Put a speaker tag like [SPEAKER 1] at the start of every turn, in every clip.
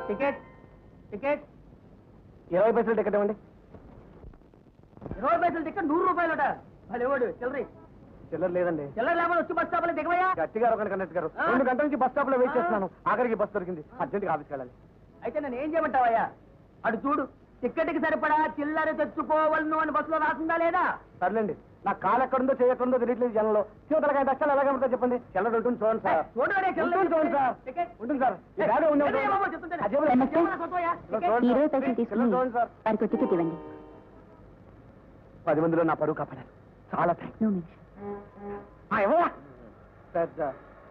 [SPEAKER 1] Ticket ticket
[SPEAKER 2] ఇరవై పైసలు ticket ఇవ్వండి
[SPEAKER 1] ఇరవై పైసలు టికెట్ నూరు రూపాయలట భలేవాడు చిల్లరి
[SPEAKER 2] చిల్లర లేదండి
[SPEAKER 1] చిల్లర లేకపోతే వచ్చి బస్ స్టాప్లో దిగవయ్యా
[SPEAKER 2] గట్టిగా ఒక కన్నెట్ గారు
[SPEAKER 1] ఆ?
[SPEAKER 2] రెండు గంటల నుంచి బస్ స్టాప్ లో వెయిట్
[SPEAKER 1] ఆ.
[SPEAKER 2] చేస్తున్నాను ఆఖరికి బస్ దొరికింది అర్జెంట్గా ఆఫీస్కి వెళ్ళాలి
[SPEAKER 1] అయితే నేను ఏం చేయమంటావయ్యా అటు చూడు టికెట్కి సరిపడా చిల్లర తెచ్చుకోవాలను అని బస్సులో రాసిందా లేదా
[SPEAKER 2] సర్లేండి నా కాలు ఎక్కడుందో చేయకుందో తెలియట్లేదు జనంలో శివతలకాయ దక్షాలు ఎలాగ ఉంటుందో చెప్పండి చిల్లర ఉంటుంది చూడండి సార్
[SPEAKER 1] చూడవే చిల్లర
[SPEAKER 2] ఉంటుంది చూడండి సార్
[SPEAKER 1] టికెట్.
[SPEAKER 2] ఉంటుంది సార్ ఈ బ్యాగ్ ఉంది
[SPEAKER 1] చిల్లర ఏమో చెప్తుంటే.
[SPEAKER 2] ఆ జేబులో
[SPEAKER 3] నమస్తే.
[SPEAKER 1] ఏమన్నా కొత్తవయ్యా?
[SPEAKER 2] ఇలా
[SPEAKER 1] టికెట్.
[SPEAKER 2] చూడండి
[SPEAKER 3] ఇరవై
[SPEAKER 2] సార్.
[SPEAKER 3] పైసలు తీసుకుని
[SPEAKER 2] ఇలా చూడండి సార్
[SPEAKER 3] వారికి ఒక టికెట్ ఇవ్వండి
[SPEAKER 2] పది మందిలో నా పరువు కాపాడారు చాలా థ్యాంక్స్
[SPEAKER 3] నో మెన్షన్
[SPEAKER 2] ఎవరా పెద్ద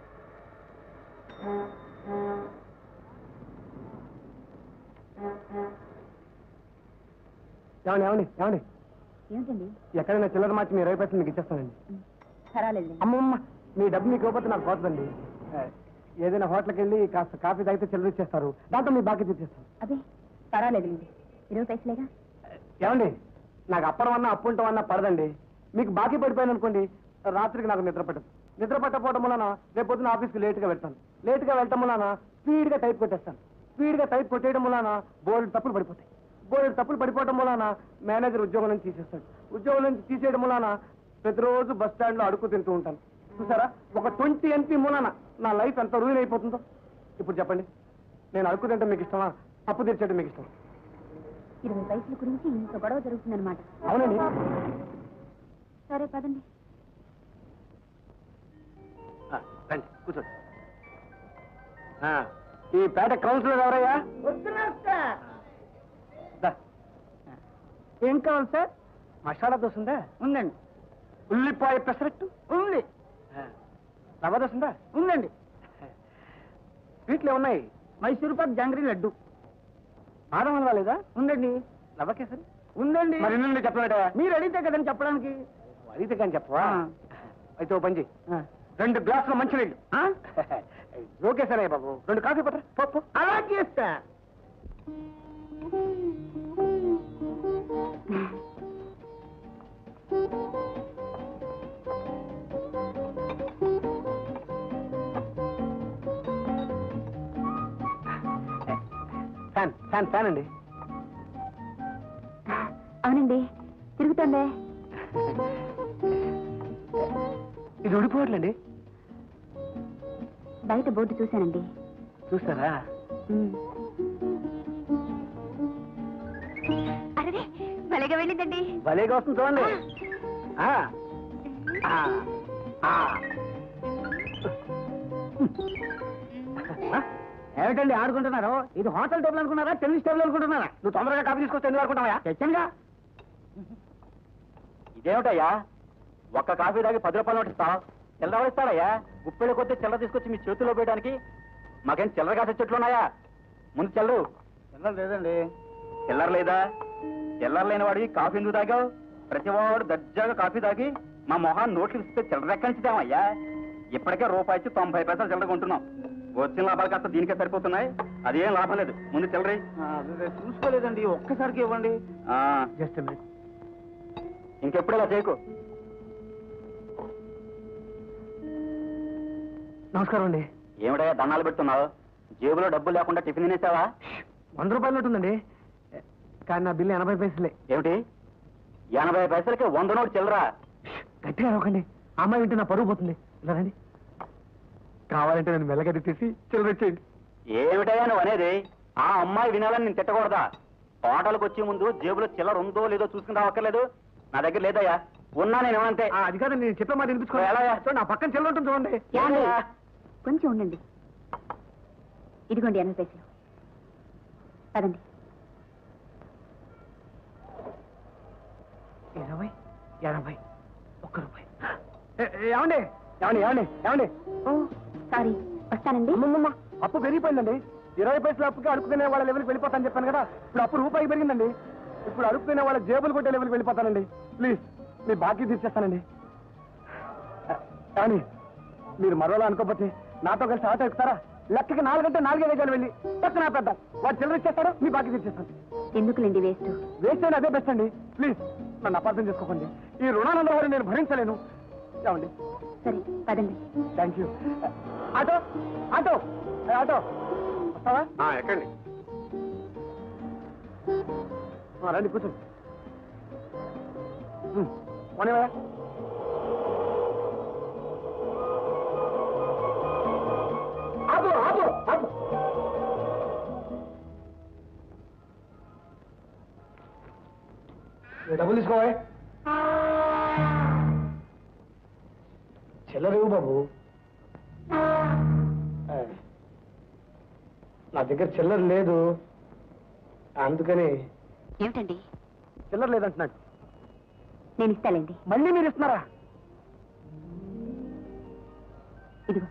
[SPEAKER 2] ఏమండి ఏమండి ఏమండి
[SPEAKER 3] ఏమిటండి
[SPEAKER 2] ఎక్కడైనా చిల్లర మార్చి మీ ఇరవై పైసలు మీకు ఇచ్చేస్తానండి
[SPEAKER 3] పర్వాలేదు
[SPEAKER 2] అమ్మమ్మ మీ డబ్బు మీకు ఇవ్వకపోతే నాకు పోతుందండి ఏ, ఏదైనా హోటల్కి వెళ్ళి కాస్త కాఫీ తాగితే చిల్లర ఇచ్చేస్తారు దాంతో మీ బాకీ తెచ్చేస్తాను
[SPEAKER 3] అదే పర్వాలేదు ఇరవై పైసలేగా
[SPEAKER 2] ఏమండి నాకు అప్పడం అన్నా అప్పు ఉంటాం అన్నా పడదండి మీకు బాకీ పడిపోయాను అనుకోండి రాత్రికి నాకు నిద్ర పట్టదు నిద్ర పట్టకపోవడం వలన రేపు పొద్దున ఆఫీస్కి లేట్గా వెళ్తాను లేట్గా వెళ్ళటం వలన స్పీడ్గా టైప్ కొట్టేస్తాను స్పీడ్గా టైప్ కొట్టేయడం వలన బోల్డ్ తప్పులు పడిపోతాయి బోల్డ్ తప్పులు పడిపోవడం వలన మేనేజర్ ఉద్యోగం నుంచి తీసేస్తాడు ఉద్యోగం నుంచి తీసేయడం వలన ప్రతిరోజు బస్ స్టాండ్లో అడుగు తింటూ ఉంటాను చూసారా ఒక ట్వంటీ ఎంపీ మూలన నా లైఫ్ ఎంత రూయిన్ అయిపోతుందో ఇప్పుడు చెప్పండి నేను అడుగు తింటే మీకు ఇష్టమా అప్పు తీర్చేయడం మీకు ఇష్టమా
[SPEAKER 3] ఇరవై పైసల గురించి ఇంత గొడవ జరుగుతుందన్నమాట
[SPEAKER 2] అవునండి
[SPEAKER 3] సరే పదండి
[SPEAKER 2] ఆ, రండి కూర్చోండి ఆ, ఈ పేట కౌన్సిలర్ ఎవరయ్యా
[SPEAKER 1] వస్తున్నాను సార్.
[SPEAKER 2] దా. ఏం కావాలి సార్ మసాలా దోశ ఉందా
[SPEAKER 1] ఉందండి
[SPEAKER 2] ఉల్లిపాయ పెసరట్టు
[SPEAKER 1] ఉంది
[SPEAKER 2] ఆ, రవ్వ దోశ ఉందా
[SPEAKER 1] ఉందండి
[SPEAKER 2] స్వీట్లు ఉన్నాయి
[SPEAKER 1] మైసూర్ పాక్ జాంగ్రీ లడ్డు
[SPEAKER 2] బాదం హల్వా లేదా
[SPEAKER 1] ఉందండి
[SPEAKER 2] రవ్వ కేసరి
[SPEAKER 1] ఉందండి
[SPEAKER 2] మరి నుండి చెప్పలేదా
[SPEAKER 1] మీరు అడిగితే కదండి చెప్పడానికి
[SPEAKER 2] అడిగితే కానీ చెప్పవా
[SPEAKER 1] ఆ.
[SPEAKER 2] అయితే ఓ పని చెయ్యి రెండు గ్లాసుల మంచినీళ్ళు
[SPEAKER 1] ఆ?
[SPEAKER 2] ఓకే సరే బాబు రెండు కాఫీ పట్రా పో, పో.
[SPEAKER 1] అలా చేస్తా
[SPEAKER 2] ఫ్యాన్ ఫ్యాన్ ఫ్యాన్ అండి
[SPEAKER 3] అవునండి తిరుగుతుందే
[SPEAKER 2] ఇది ఉడిపోవట్లండి
[SPEAKER 3] బయట బోర్డు చూశానండి
[SPEAKER 2] చూస్తారా
[SPEAKER 3] ఉమ్. అరే భలేగా వెళ్ళిందండి
[SPEAKER 2] భలేగా వస్తుంది చూడండి ఆ. ఆ. ఆ. ఆ?
[SPEAKER 1] ఏమిటండి ఆడుకుంటున్నారు ఇది హోటల్ టేబుల్ అనుకున్నారా టెన్నిస్ టేబుల్ అనుకుంటున్నారా
[SPEAKER 2] నువ్వు తొందరగా కాఫీ తీసుకొస్తే ఎందుకు అనుకుంటావా
[SPEAKER 1] తెచ్చనుగా
[SPEAKER 2] ఇదేమిటయ్యా ఒక్క కాఫీ తాగి పది రూపాయలు నోటు ఇస్తావు చిల్లర ఇస్తాడయ్యా గుప్పెళ్ళ కొద్ది చిల్లర తీసుకొచ్చి మీ చేతిలో పెట్టడానికి మాకేం చిల్లర కాసే చెట్లు ఉన్నాయా ముందు చెల్లరు
[SPEAKER 1] చిల్లర లేదండి
[SPEAKER 2] చిల్లర లేదా చిల్లర లేని వాడివి కాఫీ ఎందుకు తాగావు ప్రతివాడు దర్జాగా కాఫీ తాగి మా మొహాన్ని నోట్లు ఇస్తే చిల్లర ఎక్కడి నుంచి తేమయ్యా ఇప్పటికే రూపాయి ఇచ్చి తొంభై పైసలు చిల్లర కొంటున్నాం వచ్చిన లాభాలు కాస్త దీనికే సరిపోతున్నాయి అదేం లాభం లేదు ముందు చిల్లరి
[SPEAKER 1] చూసుకోలేదండి ఒక్కసారికి ఇవ్వండి
[SPEAKER 2] జస్ట్ ఇంకెప్పుడు ఇలా చేయకు నమస్కారం అండి ఏమిటయ్యా దండాలు పెడుతున్నావు జేబులో డబ్బులు లేకుండా టిఫిన్ తినేసావా వంద రూపాయలు ఉంటుందండి కానీ నా బిల్లు ఎనభై పైసలే ఏమిటి ఎనభై పైసలకి వంద నోటు చిల్లరా గట్టిగా అరవకండి అమ్మాయి వింటే నా పరుగు పోతుంది ఇలా రండి కావాలంటే నేను మెల్లగది తీసి చిల్లర ఇచ్చేయండి ఏమిటయ్యా నువ్వు అనేది ఆ అమ్మాయి వినాలని నేను తిట్టకూడదా తోటలకు వచ్చే ముందు జేబులో చిల్లర ఉందో లేదో చూసుకుని రావక్కర్లేదు నా దగ్గర లేదయ్యా ఉన్నా నేను ఏమంటే అది కాదు నేను చెప్పే మాట వినిపించుకో నా పక్కన చిల్లర ఉంటుంది చూడండి
[SPEAKER 3] ఏమండి? కొంచెం ఉండండి ఇదిగోండి ఎనభై పైసలు పదండి
[SPEAKER 2] ఇరవై ఎనభై ఒక్క రూపాయి ఏమండి ఏమండి ఏమండి ఏమండి
[SPEAKER 3] ఓ సారీ వస్తానండి
[SPEAKER 2] అమ్మమ్మమ్మ అప్పు పెరిగిపోయిందండి ఇరవై పైసల అప్పుకి అడుక్కునే వాళ్ళ లెవెల్కి వెళ్ళిపోతాను చెప్పాను కదా ఇప్పుడు అప్పు రూపాయి పెరిగిందండి ఇప్పుడు అడుక్కునే వాళ్ళ జేబులు కొట్టే లెవెల్కి వెళ్ళిపోతానండి ప్లీజ్ మీ బాకీ తీర్చేస్తానండి కానీ మీరు మరోలా అనుకోకపోతే నాతో కలిసి ఆటో ఎక్కుతారా లెక్కకి నాలుగంటే నాలుగే వేగాలు వెళ్ళి పక్కన ఆపేద్దాం వాడు చిల్లర ఇచ్చేస్తాడు మీ బాకీ తీర్చేస్తాను
[SPEAKER 3] ఎందుకులేండి వేస్ట్
[SPEAKER 2] వేస్ట్ అయినా అదే బెస్ట్ అండి ప్లీజ్ నన్ను అపార్థం చేసుకోకండి ఈ రుణానంద వారిని నేను భరించలేను ఏమండి
[SPEAKER 3] సరే పదండి
[SPEAKER 2] థ్యాంక్ యూ ఆటో ఆటో ఏ, ఆటో వస్తావా ఎక్కండి ఆ, రండి కూర్చోండి ఉమ్, పోనీవయ్యా. ఆపు ఆపు ఆపు ఈ డబ్బులు తీసుకోవా చిల్లరేవు బాబు ఆ, నా దగ్గర చిల్లర లేదు అందుకని
[SPEAKER 3] ఏమిటండి
[SPEAKER 2] చిల్లర లేదంటున్నాడు
[SPEAKER 3] నేను ఇస్తాలేండి
[SPEAKER 2] మళ్ళీ మీరు ఇస్తున్నారా
[SPEAKER 3] ఇదిగో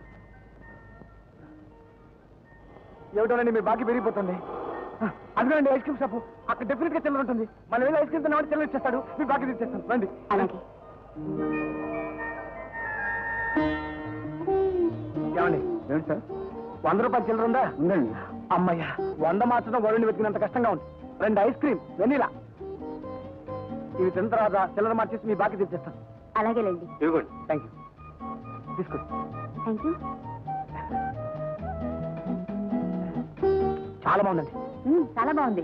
[SPEAKER 2] ఏమిటోనండి మీ బాకీ పెరిగిపోతుంది ఆ, అదిగోనండి ఐస్ క్రీమ్ షాపు అక్కడ డెఫినెట్ గా చిల్లర ఉంటుంది మన వెళ్ళి ఐస్ క్రీమ్ తిన్నామంటే చిల్లర ఇచ్చేస్తాడు మీ బాకీ తీసేస్తాను రండి
[SPEAKER 3] అలాగే
[SPEAKER 2] ఏమండి ఏమిటి సార్ వంద రూపాయల చిల్లర ఉందా ఉందండి అమ్మయ్యా వంద మార్చడం వరుణ్ణి వెతికినంత కష్టంగా ఉంది రెండు ఐస్ క్రీమ్ వెనీలా ఇవి తిన్న తర్వాత చిల్లర మార్చేసి మీ బాకీ తెచ్చేస్తాను
[SPEAKER 3] అలాగేలేండి
[SPEAKER 2] ఇవ్వండి థ్యాంక్ యూ తీసుకోండి
[SPEAKER 3] థ్యాంక్ యూ
[SPEAKER 2] చాలా బాగుందండి
[SPEAKER 3] మ్మ్, చాలా బాగుంది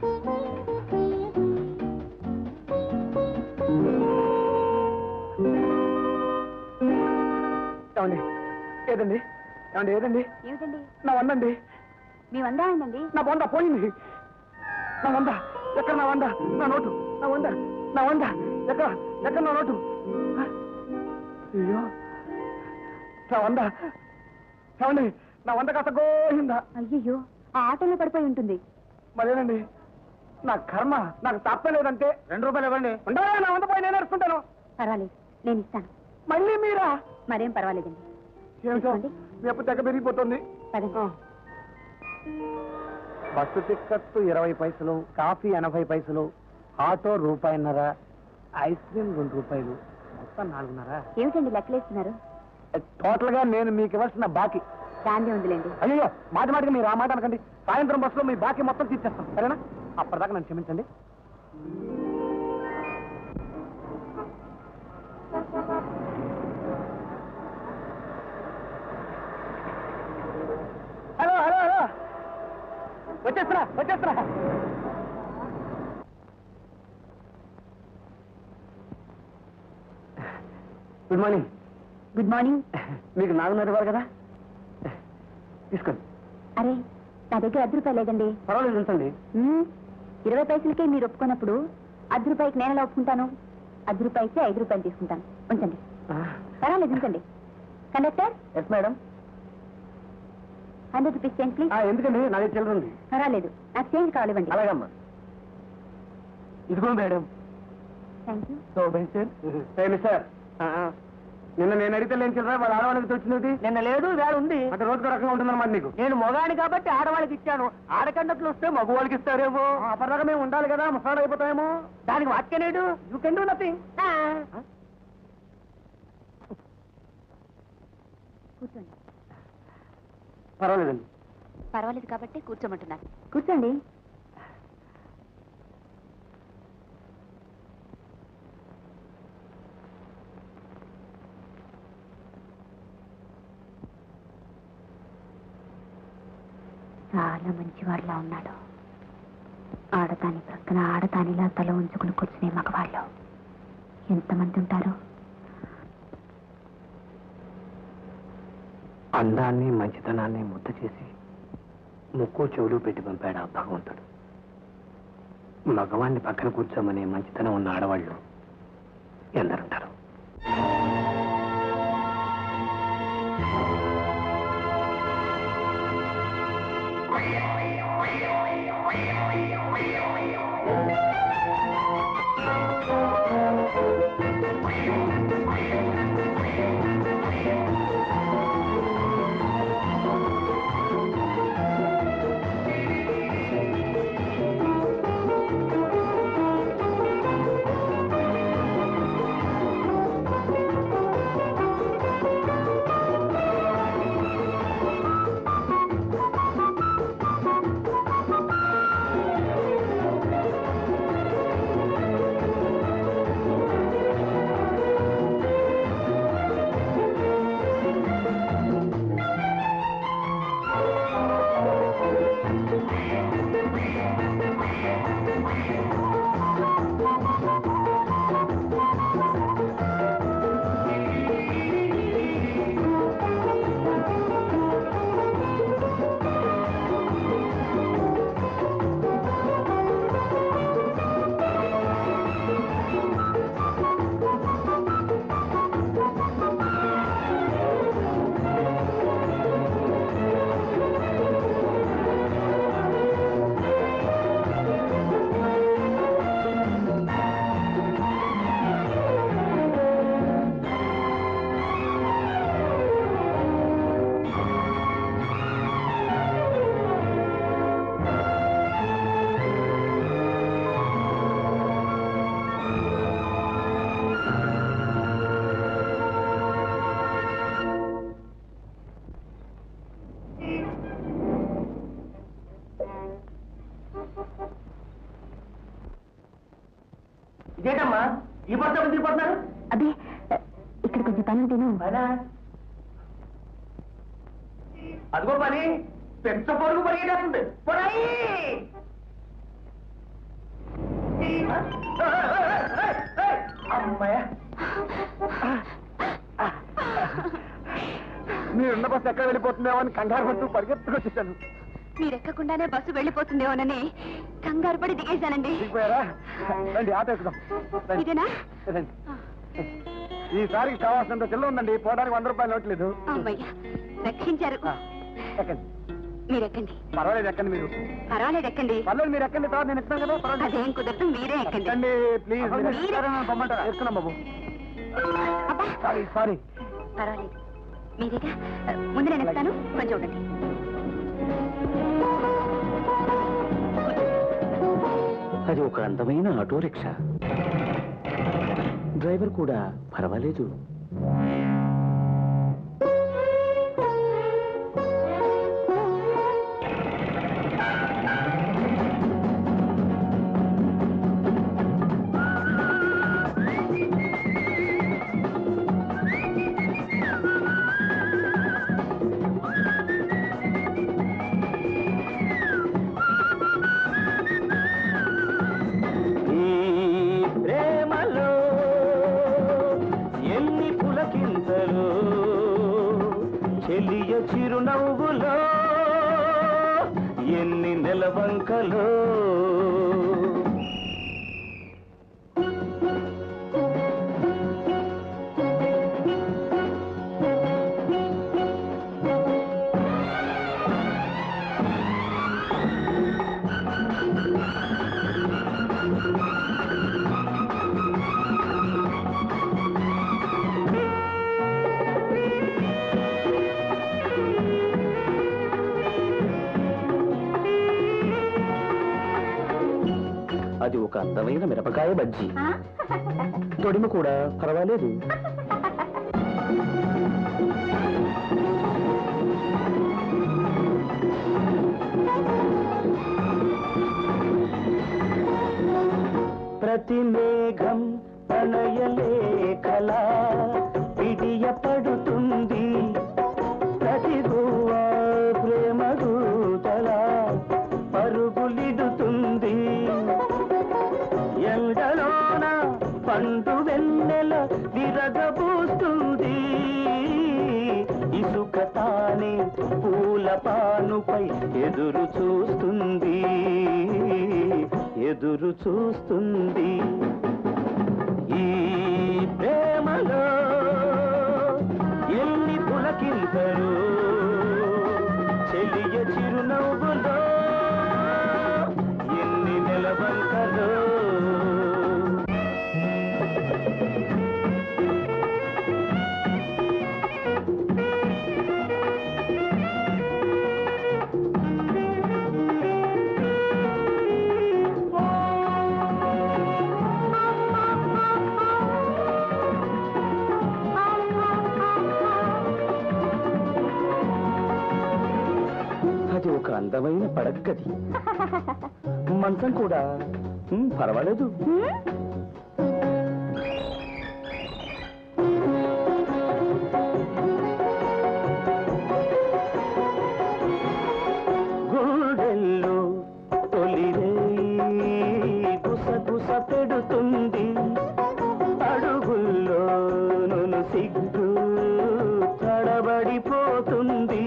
[SPEAKER 2] ఏమండి ఏదండి ఏమండి ఏదండి
[SPEAKER 3] ఏమిటండి
[SPEAKER 2] నా వందండి
[SPEAKER 3] మీ వంద అయిందండి
[SPEAKER 2] నా వంద పోయింది నా వంద ఎక్కడ నా వంద నా నోటు నా వంద నా వంద ఎక్కడ ఎక్కడ నా నోటు ఆ, అయ్యో నా వంద ఏమండి నా వంద కాస్త గోయిందా
[SPEAKER 3] అయ్యయ్యో ఆ ఆటోలో పడిపోయి ఉంటుంది
[SPEAKER 2] మరేనండి నా కర్మ నాకు తప్పలేదంటే రెండు రూపాయలు ఇవ్వండి ఉండాలా నా వంద పోయి నేను నడుచుకుంటాను
[SPEAKER 3] పర్వాలేదు నేను ఇస్తాను
[SPEAKER 2] మళ్ళీ మీరా
[SPEAKER 3] మరేం పర్వాలేదండి
[SPEAKER 2] ఏమిటో
[SPEAKER 3] తీసుకోండి.
[SPEAKER 2] మీ అప్పు తెగ పెరిగిపోతుంది
[SPEAKER 3] పదండి
[SPEAKER 2] బస్సు టిక్కెట్ ఇరవై పైసలు కాఫీ ఎనభై పైసలు ఆటో రూపాయిన్నర ఐస్ క్రీమ్ రెండు రూపాయలు మొత్తం నాలుగున్నర
[SPEAKER 3] ఏమిటండి లెక్కలేస్తున్నారు
[SPEAKER 2] టోటల్ గా నేను మీకు ఇవ్వాల్సిన బాకీ
[SPEAKER 3] దాందే ఉందిలేండి
[SPEAKER 2] అయ్యో మాటి మాటికి మీరు ఆ మాట అనకండి సాయంత్రం బస్సులో మీ బాకీ మొత్తం తీర్చేస్తాం సరేనా అప్పటిదాకా నన్ను క్షమించండి హలో హలో హలో వచ్చేస్తున్నా వచ్చేస్తున్నా గుడ్ మార్నింగ్
[SPEAKER 3] గుడ్ మార్నింగ్
[SPEAKER 2] మీకు నాలుగున్నర ఇవ్వాలి కదా తీసుకోండి
[SPEAKER 3] అరే నా దగ్గర అర్ధ రూపాయలు లేదండి
[SPEAKER 2] పర్వాలేదు ఉంచండి
[SPEAKER 3] మ్మ్, ఇరవై పైసలకే మీరు ఒప్పుకున్నప్పుడు అర్ధ రూపాయికి నేను ఎలా ఒప్పుకుంటాను అర్ధ రూపాయికి ఐదు రూపాయలు తీసుకుంటాను ఉంచండి పర్వాలేదు ఉంచండి conductor
[SPEAKER 2] yes madam
[SPEAKER 3] hundred rupees change please
[SPEAKER 2] ఎందుకండి నా దగ్గర చిల్లర ఉంది
[SPEAKER 3] పర్వాలేదు నాకు చేంజ్ కావాలివ్వండి
[SPEAKER 2] అలాగమ్మా ఇదిగో madam
[SPEAKER 3] thank you
[SPEAKER 2] so sir sir నిన్న నేను అడిగితే లేని చిల్లర వాళ్ళ ఆడవాళ్ళకి వచ్చింది నిన్న లేదు వేళ ఉంది అంటే రోజుకు రకంగా ఉంటుందన్నమాట నీకు నేను మొగాని కాబట్టి ఆడవాళ్ళకి ఇచ్చాను ఆడకండట్లు వస్తే మగవాళ్ళకి ఇస్తారేమో అప్పటిదాకా మేము ఉండాలి కదా ముసలాడు అయిపోతామేమో దానికి వాక్యనేడు యూ కెన్ డూ నథింగ్
[SPEAKER 3] కూర్చోండి
[SPEAKER 2] పర్వాలేదండి
[SPEAKER 3] పర్వాలేదు కాబట్టి కూర్చోమంటున్నారు కూర్చోండి చాలా మంచివాడిలా ఉన్నాడు ఆడదాని ప్రక్కన ఆడదానిలా తల ఉంచుకుని కూర్చునే మగవాళ్ళు ఎంతమంది ఉంటారు
[SPEAKER 2] అందాన్ని మంచితనాన్ని ముద్ద చేసి ముక్కు చెవులు పెట్టి పంపాడు ఆ భగవంతుడు మగవాణ్ణి పక్కన కూర్చోమనే మంచితనం ఉన్న ఆడవాళ్ళు ఎందరుంటారు
[SPEAKER 1] ఏమ్మా ఈ బస్సు ఎప్పుడు తిరిగిపోతున్నారు
[SPEAKER 3] అదే ఇక్కడ కొంచెం పని ఉంటేను
[SPEAKER 1] పనా అదిగో పని పెద్ద పొరుగు పరిగెట్టేస్తుంది పొరాయి అమ్మాయ మీరున్న బస్సు ఎక్కడ వెళ్ళిపోతుందేమో అని కంగారు పడుతూ పరిగెత్తుకొచ్చేసాను
[SPEAKER 3] మీరు ఎక్కకుండానే బస్సు వెళ్ళిపోతుందేమోనని కంగారు పడి దిగేశానండి
[SPEAKER 1] దిగిపోయారా రండి ఆటో ఎక్కుదాం రండి.
[SPEAKER 3] ఇదేనా
[SPEAKER 1] రండి. ఈసారికి కావాల్సినంత చిల్ల ఉందండి పోవడానికి వంద రూపాయలు నోట్లేదు
[SPEAKER 3] అమ్మయ్య రక్షించారు
[SPEAKER 1] ఆ, ఎక్కండి
[SPEAKER 3] మీరు ఎక్కండి
[SPEAKER 1] పర్వాలేదు ఎక్కండి మీరు
[SPEAKER 3] పర్వాలేదు ఎక్కండి
[SPEAKER 1] పర్లేదు మీరు ఎక్కండి తర్వాత నేను ఎక్కుతాను కదా పర్వాలేదు
[SPEAKER 3] అదేం కుదరదు మీరే ఎక్కండి
[SPEAKER 1] ఎక్కండి ప్లీజ్
[SPEAKER 3] మీరే.
[SPEAKER 1] పొమ్మంటారా ఎక్కున్నాం బాబు
[SPEAKER 3] అబ్బా
[SPEAKER 1] సారీ సారీ
[SPEAKER 3] పర్వాలేదు మీరేగా ముందు నేను ఎక్కుతాను కొంచెం ఉండండి
[SPEAKER 2] అది ఒక అందమైన ఆటో రిక్షా డ్రైవర్ కూడా పర్వాలేదు ఈ ప్రేమలో ఎన్ని పులకింతలు చెలియ చిరునవ్వులో ఎన్ని నెలవంకలో అది ఒక అందమైన మిరపకాయ బజ్జీ తొడిమ కూడా పర్వాలేదు ప్రతి మేఘం ప్రణయలేఖలా విడియ పడుతుంది ప్రతి గువ్వ ప్రేమ దూతలా పరుగులిడుతుంది ఎండలోన పండు వెన్నెల విరగబూస్తుంది ఇసుక తానే పూల పానుపై ఎదురు చూస్తుంది ఎదురు చూస్తుంది ఈ ప్రేమలో ఎన్ని పులకింతలు చెలియ చిరునవ్వులో ఎన్ని నెలవంకలు అది ఒక అందమైన పడగ్గది మంచం కూడా ఉమ్, పర్వాలేదు గుండెల్లో తొలిరే గుసగుస పెడుతుంది అడుగుల్లో నును సిగ్గు తడబడిపోతుంది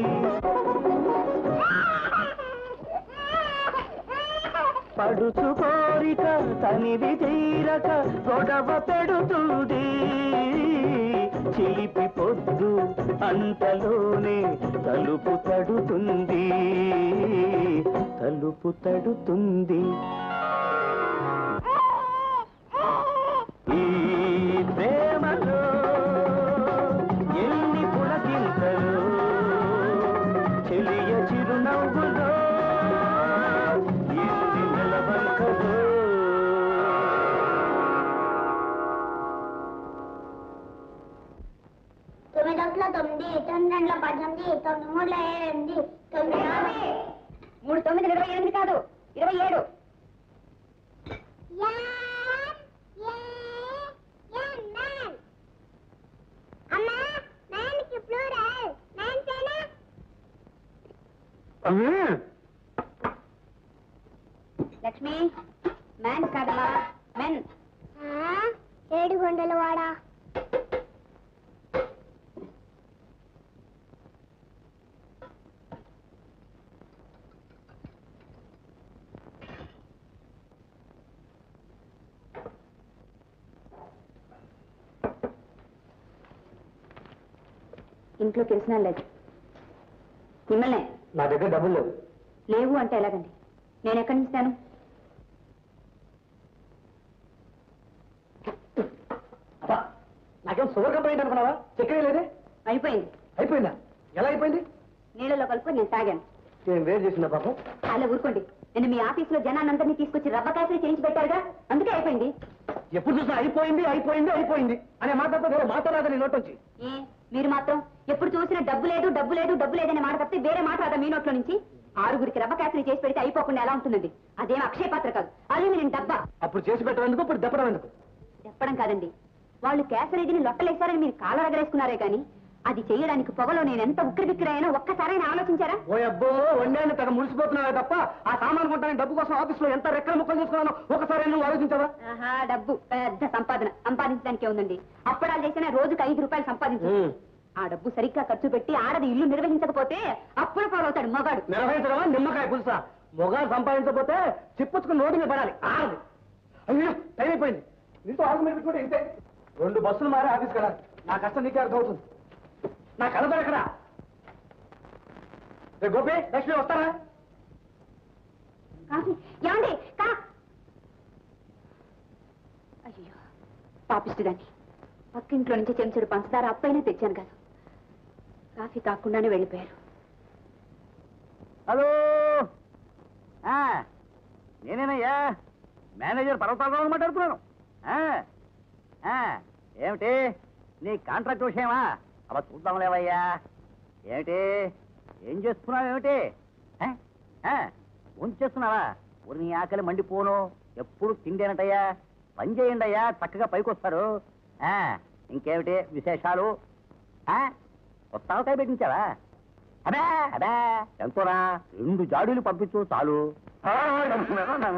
[SPEAKER 2] పడుచు కోరిక తనివి తీరక గొడవ పెడుతుంది చిలిపి పొద్దు అంతలోనే తలుపు తడుతుంది తలుపు తడుతుంది ఈ ప్రేమలో ఎన్ని పులకింతలు చెలియ చిరునవ్వులో ఎన్ని నెలవంకలు
[SPEAKER 4] తొమ్మిది ఒకట్ల తొమ్మిది తొమ్మిది రెండుల పద్దెనిమిది తొమ్మిది మూడుల ఎనిమిది తొమ్మిది యాభై
[SPEAKER 3] మూడు తొమ్మిది ఇరవై ఎనిమిది కాదు ఇరవై ఏడు
[SPEAKER 4] యాన్, యాన్, అమ్మా నైన్కి ప్లూరల్ నైన్ సేనా
[SPEAKER 3] లక్ష్మి మ్యాన్ కాదమ్మా మెన్
[SPEAKER 4] ఏడు గొండల వాడా
[SPEAKER 3] ఇంట్లో తెలిసిన లేదు మిమ్మల్నే
[SPEAKER 2] నా దగ్గర డబ్బులు లేవు
[SPEAKER 3] లేవు అంటే ఎలాగండి నేను ఎక్కడి నుంచి ఇస్తాను
[SPEAKER 2] అబ్బా, నాకేం షుగర్ కంప్లైంట్ అనుకున్నావా చక్కెర లేదే
[SPEAKER 3] అయిపోయింది
[SPEAKER 2] అయిపోయిందా ఎలా అయిపోయింది
[SPEAKER 3] నీళ్ళలో కలుపుకొని నేను తాగాను
[SPEAKER 2] నేను వేరు చేసిన పాపం
[SPEAKER 3] అలా ఊరుకోండి నేను మీ ఆఫీసులో జనాన్నందరినీ తీసుకొచ్చి రవ్వ కాఫీ చేయించి పెట్టారుగా అందుకే అయిపోయింది
[SPEAKER 2] ఎప్పుడు చూసినా అయిపోయింది అయిపోయింది అయిపోయింది అనే మాట తప్ప వేరే మాట రాదా నీ నోటొచ్చి
[SPEAKER 3] ఏ మీరు మాత్రం ఎప్పుడు చూసినా డబ్బు లేదు డబ్బు లేదు డబ్బు లేదనే మాట తప్పితే వేరే మాట రాదా మీ నోట్లో నుంచి ఆరుగురికి రవ్వ కాఫీ చేసి పెడితే అయిపోకుండా ఎలా ఉంటుందండి అదేం అక్షయ పాత్ర కాదు అదే నేను డబ్బా
[SPEAKER 2] అప్పుడు చేసి పెట్టడం ఇప్పుడు దెప్పడం ఎందుకు
[SPEAKER 3] చెప్పడం కాదండి వాళ్ళు కేసరీదిని లొట్టలేశారని మీరు కాళ్ళ రగరేసుకున్నారే కానీ అది చేయడానికి పొగలో నేను ఎంత ఉక్కిరి బిక్కిరైనా ఒక్కసారైనా ఆలోచించారా
[SPEAKER 2] ఓ అబ్బో వండాన్ని తన మురిసిపోతున్నావే తప్ప ఆ సామాన్ కొంటాను డబ్బు కోసం ఆఫీస్ లో ఎంత రెక్కల ముక్కలు చేసుకున్నాను ఒకసారి నువ్వు ఆలోచించావా
[SPEAKER 3] ఆహా డబ్బు పెద్ద సంపాదన సంపాదించడానికే ఉందండి అప్పడాలు చేసినా రోజుకి ఐదు రూపాయలు సంపాదించు ఆ డబ్బు సరిగ్గా ఖర్చు పెట్టి ఆడది ఇల్లు నిర్వహించకపోతే అప్పుడు పాలవుతాడు మగాడు
[SPEAKER 2] నిర్వహించడమా నిమ్మకాయ పులుసా మొగాలు సంపాదించకపోతే చిప్పుచ్చుకుని రోడ్డు మీద పడాలి ఆగదు అయ్యో టైం అయిపోయింది నీతో ఆగు మీద పెట్టుకుంటే ఇంతే రెండు బస్సులు మారి ఆఫీస్కి వెళ్ళాలి నా కష్టం నీకే అర్థమవుతుంది నా కలబడి ఎక్కడ రే గోపి లక్ష్మి వస్తారా
[SPEAKER 3] కాఫీ ఏమండి కా అయ్యో పాపిస్తుదాన్ని పక్కింట్లో నుంచి చెంచుడు పంచదార అప్పైనా తెచ్చాను కాదు కాఫీ కాకుండానే వెళ్ళిపోయారు
[SPEAKER 1] హలో ఆ, నేనేనయ్యా మేనేజర్ పర్వతాలరావు మాట్లాడుతున్నాను ఆ, ఆ, ఏమిటి నీ కాంట్రాక్ట్ విషయమా అవ చూద్దాం లేవయ్యా ఏమిటి ఏం చేస్తున్నావు ఏమిటి ఆ, ఆ, ఉంచేస్తున్నావా ఊరి నీ ఆకలి మండిపోను ఎప్పుడు తిండేనటయ్యా పని చేయండి అయ్యా చక్కగా పైకి వస్తారు ఆ, ఇంకేమిటి విశేషాలు ఆ, కొత్త పెట్టించావా అదే అదే ఎంతోరా రెండు జాడీలు పంపించు చాలు మేడం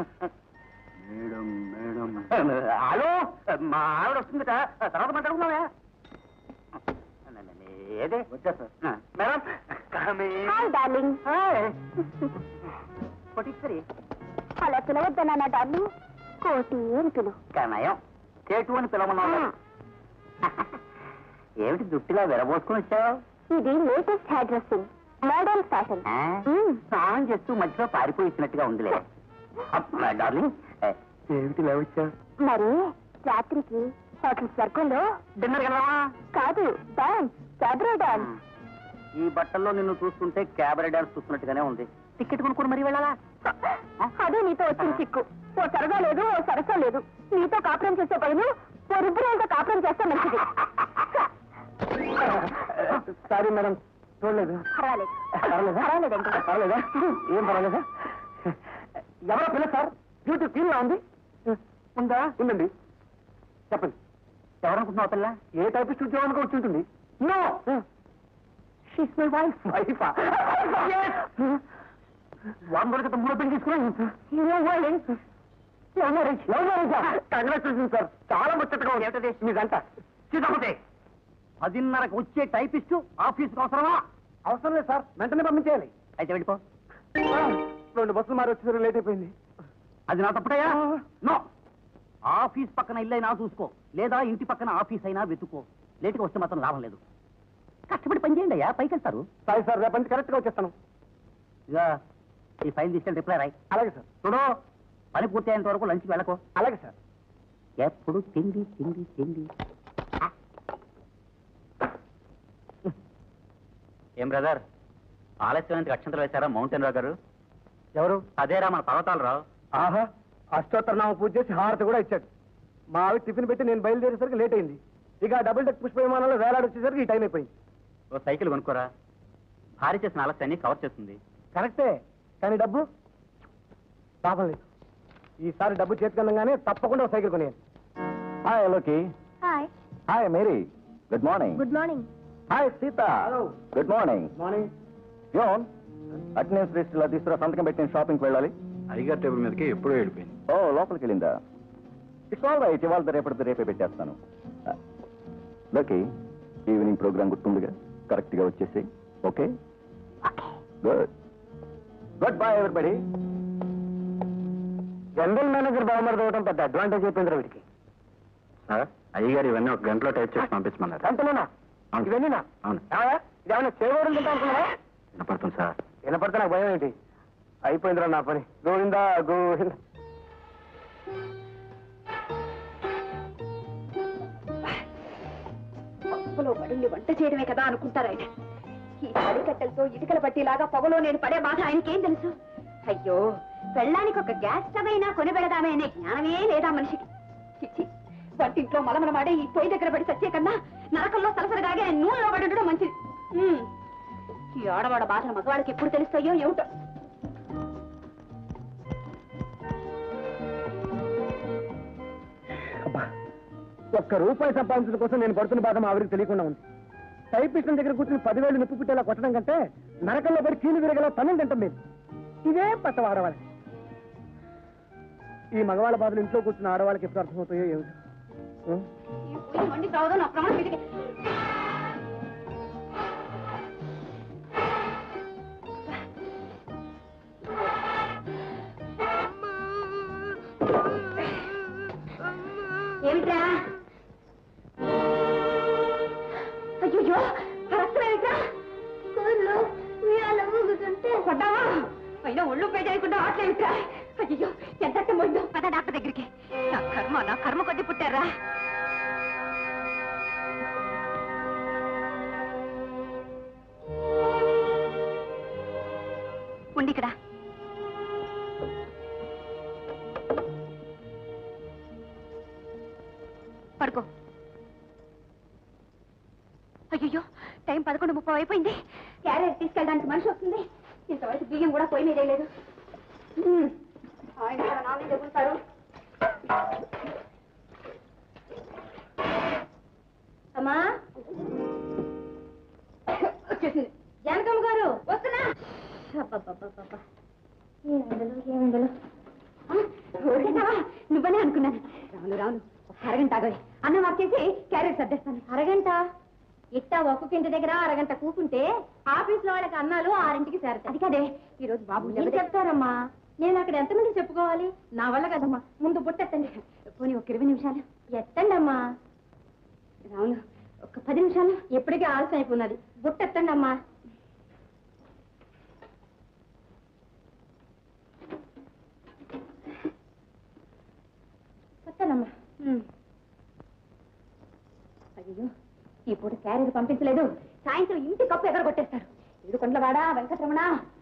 [SPEAKER 1] మేడం హలో మా ఆవిడ వస్తుందిట తర్వాత మాట్లాడుకున్నావా ఏదే వచ్చేస్తా మేడం
[SPEAKER 3] హాయ్ డార్లింగ్
[SPEAKER 1] కొట్టిసరి
[SPEAKER 3] అలా పిలవద్దన్నా డార్లింగ్ కోటి అని పిలువు
[SPEAKER 1] కనయం కేటు అని పిలవమన్నావు ఏమిటి దుట్టిలా విరబోసుకుని వచ్చావు
[SPEAKER 3] ఇది latest hair dressing model fashion
[SPEAKER 1] ఆ? స్నానం చేస్తూ మధ్యలో పారిపోయి ఇచ్చినట్టుగా ఉందిలే అబ్బ, డార్లింగ్ ఏ, ఏమిటి ఇలా వచ్చావు
[SPEAKER 3] మరి రాత్రికి హోటల్ స్వర్గంలో
[SPEAKER 1] డిన్నర్ వెళ్దామా
[SPEAKER 3] కాదు డాన్స్ క్యాబరే డాన్స్
[SPEAKER 1] ఈ బట్టల్లో నిన్ను చూస్తుంటే క్యాబరే డాన్స్ చూస్తున్నట్టుగానే ఉంది టికెట్ కొనుక్కొని మరీ వెళ్ళాలా
[SPEAKER 3] అదే నీతో వచ్చిన చిక్కు ఓ సరదా లేదు ఓ సరసా లేదు నీతో కాపురం చేసే బదులు ఓ రుద్రాలతో కాపురం చేస్తే మంచిది
[SPEAKER 2] సారీ మేడం చూడలేదు
[SPEAKER 3] పర్వాలేదు
[SPEAKER 2] పర్వాలేదా?
[SPEAKER 3] పర్వాలేదండి
[SPEAKER 2] పర్వాలేదా ఏం పర్వాలేదా ఎవరో పిల్ల సార్ బ్యూటీ ఫీల్ లా ఉంది ఉందా ఉందండి చెప్పండి
[SPEAKER 1] ఎవరనుకుంటున్నావు పిల్ల
[SPEAKER 2] ఏ టైపిస్ట్ ఉద్యోగానికి వచ్చి ఉంటుంది no she's my wife wife వందల క్రితం మూడో పెళ్లి తీసుకున్నాను love marriage love marriage congratulation sir చాలా ముచ్చటగా ఉంది ఏమిటది మీదంతా సీతాపతి
[SPEAKER 1] పదిన్నరకు వచ్చే టైపిస్టు ఆఫీస్కి అవసరమా
[SPEAKER 2] అవసరం లేదు సార్ వెంటనే పంపించేయాలి
[SPEAKER 1] అయితే వెళ్ళిపో
[SPEAKER 2] రెండు బస్సులు మారి వచ్చేసరికి లేట్ అయిపోయింది
[SPEAKER 1] అది నా తప్పుటయా నో ఆఫీస్ పక్కన ఇల్లు అయినా చూసుకో లేదా ఇంటి పక్కన ఆఫీస్ అయినా వెతుకో లేటుగా వస్తే మాత్రం లాభం లేదు కష్టపడి పని చేయండి అయ్యా పైకి వెళ్తారు
[SPEAKER 2] సారీ సార్ రేపటి నుంచి కరెక్ట్గా వచ్చేస్తాను
[SPEAKER 1] ఇక ఈ ఫైల్ తీసుకెళ్ళి రిప్లై రాయి
[SPEAKER 2] అలాగే సార్
[SPEAKER 1] చూడు పని పూర్తి అయ్యేంత వరకు లంచ్కి వెళ్ళకో
[SPEAKER 2] అలాగే సార్
[SPEAKER 1] ఎప్పుడు తిండి తిండి తిండి ఏం బ్రదర్ ఆలస్యమైనందుకు అక్షంతలు వేశారా మౌంటైన్ రావు గారు
[SPEAKER 2] ఎవరు
[SPEAKER 1] అదేరా మన పర్వతాలు రావు
[SPEAKER 2] ఆహా అష్టోత్తరనామ పూజ చేసి హారతి కూడా ఇచ్చాడు మా ఆవిడ టిఫిన్ పెట్టి నేను బయలుదేరేసరికి లేట్ అయింది ఇక ఆ డబుల్ డెక్ పుష్ప విమానంలో వేలాడి వచ్చేసరికి ఈ టైం అయిపోయింది
[SPEAKER 1] ఓ సైకిల్ కొనుక్కోరా భారీ చేసిన ఆలస్యాన్ని కవర్ చేస్తుంది
[SPEAKER 2] కరెక్టే కానీ డబ్బు లాభం లేదు ఈసారి డబ్బు చేతికి అందగానే తప్పకుండా ఒక సైకిల్ కొనేయాలి హాయ్ లోకి
[SPEAKER 3] hi
[SPEAKER 2] hi Mary good morning
[SPEAKER 3] good morning
[SPEAKER 2] hi Sita good morning
[SPEAKER 1] morning
[SPEAKER 2] యోన్ అటెండెన్స్ లిస్ట్ ఇలా తీసుకురా సంతకం పెట్టి షాపింగ్కి వెళ్ళాలి
[SPEAKER 5] అయ్యగారి టేబుల్ మీదకి ఎప్పుడూ వెళ్ళిపోయింది
[SPEAKER 2] ఓ లోపలికి వెళ్ళిందా ఇట్స్ ఆల్ రైట్ ఇవాళ రేపటిది రేపే పెట్టేస్తాను లోకి ఈవినింగ్ ప్రోగ్రామ్ గుర్తుందిగా కరెక్ట్ గా వచ్చేసి ఓకే గుడ్ గుడ్ బై ఎవరిబడి
[SPEAKER 1] జనరల్ మేనేజర్ బాగుమరి అవడం పెద్ద అడ్వాంటేజ్ అయిపోయింది వీడికి
[SPEAKER 5] సార్ అయ్యగారు ఇవన్నీ ఒక గంటలో టైప్ చేసి పంపించమన్నారు
[SPEAKER 1] అంతేనా
[SPEAKER 5] అవును.
[SPEAKER 1] ఇవన్నీనా
[SPEAKER 5] అవును
[SPEAKER 1] ఏమయ్యా? ఇదేమన్నా చేయకూడదు తింటా అనుకున్నావా
[SPEAKER 5] వినపడుతుంది సార్
[SPEAKER 1] వినపడితే నాకు భయం ఏంటి అయిపోయిందిరా నా పని గోవిందా గోవింద
[SPEAKER 3] పప్పులో పడింది వంట చేయడమే కదా అనుకుంటారు ఆయన ఈ తడికట్టెలతో ఇటుకల పట్టిలాగా పొగలో నేను పడే బాధ ఆయనకేం తెలుసు అయ్యో పెళ్ళానికి ఒక గ్యాస్ స్టవ్ అయినా కొని పెడదామే అనే జ్ఞానమే లేదా మనిషికి చిచ్చి వంటింట్లో మలమల మాడే ఈ పొయ్యి దగ్గర పడి సచ్చే కన్నా నరకంలో సలసరగాగే ఆయన నూనెలో పడి ఉండడం మంచిది ఉమ్. ఈ ఆడవాడ బాధలు మగవాళ్ళకి ఎప్పుడు తెలుస్తాయో ఏమిటో
[SPEAKER 1] అబ్బా ఒక్క రూపాయి సంపాదించడం కోసం నేను పడుతున్న బాధ మా ఆవిడకి తెలియకుండా ఉంది టైపిస్టన్ దగ్గర కూర్చుని పదివేలు నొప్పి పుట్టేలా కొట్టడం కంటే నరకంలో పడి చీలు విరగల పనులు తింటాం మీరు ఇదే పట్ట ఆడవాళ్ళకి ఈ మగవాళ్ళ బాధలు ఇంట్లో కూర్చున్న ఆడవాళ్ళకి ఎప్పుడు అర్థమవుతాయో ఏమిటో ఉం?
[SPEAKER 3] ఈ పొయ్యి వండి కావదో నా ప్రాణం మీదకి ఏమిట్రా అయ్యో రక్తమేమిట్రా స్కూల్లో ఉయ్యాల ఊగుతుంటే పడ్డావా అయినా ఒళ్ళు పే చేయకుండా ఆటలేమిట్రా అయ్యో ఎంత పోయిందో పద డాక్టర్ దగ్గరికి నా కర్మ నా కర్మ కొద్ది పుట్టారా ఉండి ఇక్కడ పడుకో అయ్యో టైం పదకొండు ముప్పై అయిపోయింది క్యారేజ్ తీసుకెళ్ళడానికి మనిషి వస్తుంది ఇంతవరకు బియ్యం కూడా పొయ్యి మీద లేదు ఆయన కూడా నా మీద ఉంటారు అమ్మా వచ్చేసింది జానకమ్మ గారు వస్తున్నా అబ్బబ్బబ్బబ్బబ్బ. ఏమిందలు ఏమిందలు నువ్వనే అనుకున్నాను రాను రాను ఒక అరగంట ఆగవి అన్నం వచ్చేసి క్యారెట్ సర్దేస్తాను అరగంట ఇట్టా ఒక్కొక్కింటి దగ్గర అరగంట కూకుంటే ఆఫీస్ లో వాళ్ళకి అన్నాలు ఆరింటికి చేరతాయి అది కదే ఈ రోజు బాబు
[SPEAKER 4] మీరు
[SPEAKER 3] చెప్తారమ్మా నేను అక్కడ ఎంతమంది చెప్పుకోవాలి నా వల్ల కదమ్మా ముందు బుట్టెత్తండి పోనీ ఒక ఇరవై నిమిషాలు ఎత్తండి అమ్మా రావును ఒక పది నిమిషాలు ఎప్పటికీ ఆలస్యం అయిపోయినది బుట్టెత్తండి అమ్మా వస్తానమ్మా అయ్యో ఈ పూట క్యారేజ్ పంపించలేదు సాయంత్రం ఇంటి కప్పు ఎగర కొట్టేస్తారు ఏడు కొండలవాడా వెంకటరమణ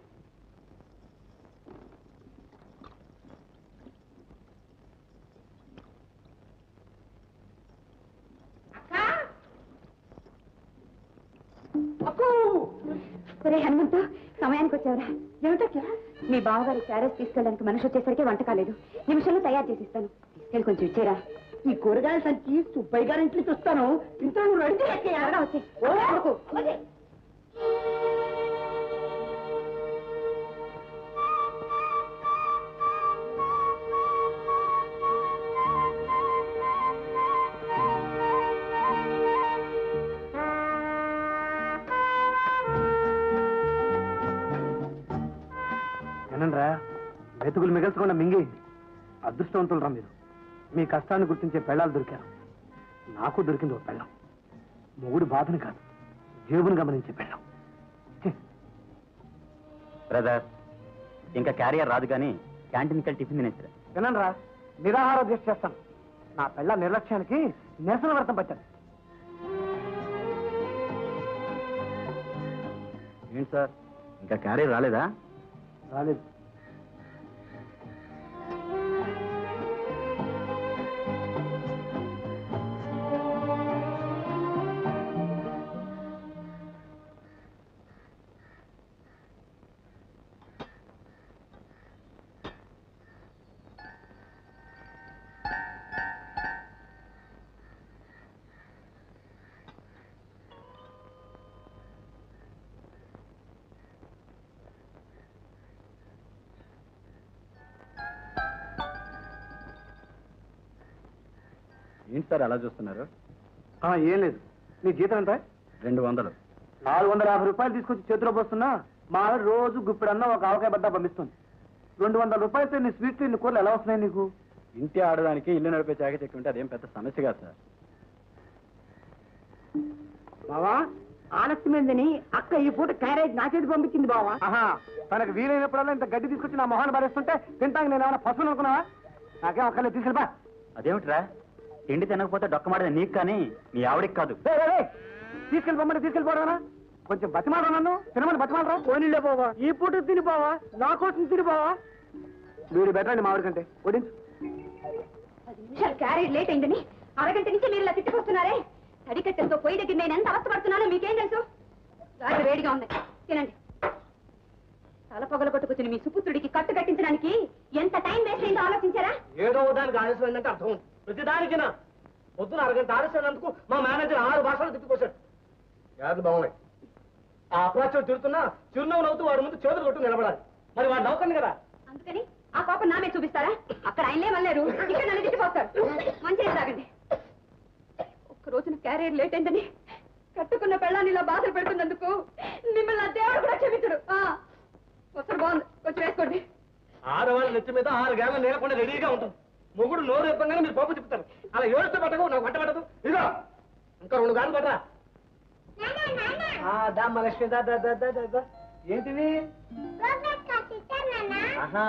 [SPEAKER 3] ఒరే హనుమంతు సమయానికి వచ్చావురా ఏమిటట్లా మీ బావగారి క్యారెట్ తీసుకెళ్ళడానికి మనిషి వచ్చేసరికి వంట కాలేదు నిమిషంలో తయారు చేసి ఇస్తాను తీసుకెళ్ళి కొంచెం ఇచ్చేరా
[SPEAKER 1] ఈ కూరగాయల సంచి సుబ్బయ్య గారి ఇంట్లో చూస్తాను ఇంట్లో నువ్వు రెడీ
[SPEAKER 3] ఎవరా వచ్చి
[SPEAKER 1] ఏనండ్రా వెతుకులు మిగల్చకుండా మింగేయండి అదృష్టవంతులు రా మీరు మీ కష్టాన్ని గుర్తించే పెళ్ళాలు దొరికారు నాకు దొరికింది ఒక పెళ్ళం మొగుడు బాధని కాదు జేబుని గమనించే పెళ్ళం ఛే,
[SPEAKER 2] బ్రదర్ ఇంకా క్యారియర్ రాదు కానీ క్యాంటీన్కి వెళ్ళి టిఫిన్ తినేసిరా
[SPEAKER 1] వినండ్రా నిరాహార దీక్ష చేస్తాను నా పెళ్ళ నిర్లక్ష్యానికి నిరసన వ్రతం పట్టాను
[SPEAKER 2] ఏంటి సార్ ఇంకా క్యారియర్ రాలేదా
[SPEAKER 1] రాలేదు
[SPEAKER 2] ఏంటి సార్ అలా చూస్తున్నారు
[SPEAKER 1] ఆ, ఏం లేదు నీ జీతం ఎంత
[SPEAKER 2] రెండు వందలు
[SPEAKER 1] నాలుగు వందల యాభై రూపాయలు తీసుకొచ్చి చేతిలో పోస్తున్నా మా ఆవిడ రోజు గుప్పిడన్నా ఒక ఆవకాయ బద్ద పంపిస్తుంది రెండు వందల రూపాయలతో నీ స్వీట్లు ఇన్ని కూరలు ఎలా వస్తున్నాయి నీకు
[SPEAKER 2] ఇంటి ఆడదానికి ఇల్లు నడిపే చాకచక్యం ఉంటే అదేం పెద్ద సమస్య కాదు సార్
[SPEAKER 6] బావా ఆనస్తి మీదని అక్క ఈ పూట క్యారేజ్ నా చేతి పంపించింది బావా
[SPEAKER 1] ఆహా తనకు వీలైనప్పుడల్లా ఇంత గడ్డి తీసుకొచ్చి నా మొహాన్ని పారేస్తుంటే తింటాక నేను ఏమైనా పశువులు అనుకున్నావా నాకేం అక్కర్లేదు తీసుకెళ్ళిపా
[SPEAKER 2] అదేమిట్రా తిండి తినకపోతే డొక్కమాడేది నీకు కానీ మీ ఆవిడికి కాదు
[SPEAKER 1] రేయ్, రేయ్, రేయ్. తీసుకెళ్ళిపోమని తీసుకెళ్ళిపోవడా కొంచెం బతిమాలరా నన్ను తినమని బతిమాలరా
[SPEAKER 6] పోనీలే బావా ఈ పూట తిని బావా నా కోసం తిని బావా
[SPEAKER 1] వీడు బెటర్ అండి మామిడి కంటే వడించు
[SPEAKER 3] పది నిమిషాలు క్యారేజ్ లేట్ అయిందని అరగంట నుంచి మీరు ఇలా తిట్టుకొస్తున్నారే తడికట్టెలతో పొయ్యి దగ్గర నేను ఎంత అవస్థపడుతున్నానో మీకేం తెలుసు రాత్రి వేడిగా ఉంది తినండి తల పొగల కొట్టుకొచ్చిన మీ సుపుత్రుడికి కట్టు కట్టించడానికి ఎంత టైం వేస్ట్ అయిందో ఆలోచించారా
[SPEAKER 6] ఏదో దానికి ఆలస్యం అయిందంటే అర్థం ఉంది ప్రతిదానికి నా పొద్దున అరగంట ఆలస్యమైనందుకు మా మేనేజర్ ఆరు భాషలు తిట్టుకొచ్చాడు యాదలు బాగున్నాయి ఆ అప్రాచ్యం తిడుతున్నా చిరునవ్వు నవ్వుతూ వాడి ముందు చేతులు కొట్టు నిలబడాలి మరి వాడు నవ్వుకండి కదా
[SPEAKER 3] అందుకని ఆ కోపం నామే చూపిస్తారా అక్కడ ఆయనలే వల్లేరు ఇక్కడ నన్ను తిట్టిపోతారు మంచిగా తాగండి ఒక్క రోజున క్యారియర్ లేట్ అయిందని కట్టుకున్న పెళ్ళాన్ని ఇలా బాధలు పెడుతున్నందుకు మిమ్మల్ని ఆ దేవుడు కూడా క్షమించడు ఆ, వస్తారు బాగుంది వచ్చి వేసుకోండి
[SPEAKER 6] ఆడవాళ్ళ నెత్తి మీద ఆరు గ్యామ నేరకుండా రెడీగా ఉంటుంది మొగుడు నోరు చెప్పగానే మీరు పప్పు చెప్తారు అలా ఏడుస్తూ పట్టకు నాకు వంట పట్టదు ఇదిగో ఇంకా రెండు గాలు పట్టరా దామ్మ లక్ష్మి దా దా దా దా దా, దా ఏంటిది
[SPEAKER 4] ప్రోగ్రెస్ కార్డ్ ఇచ్చారు నాన్న
[SPEAKER 6] ఆహా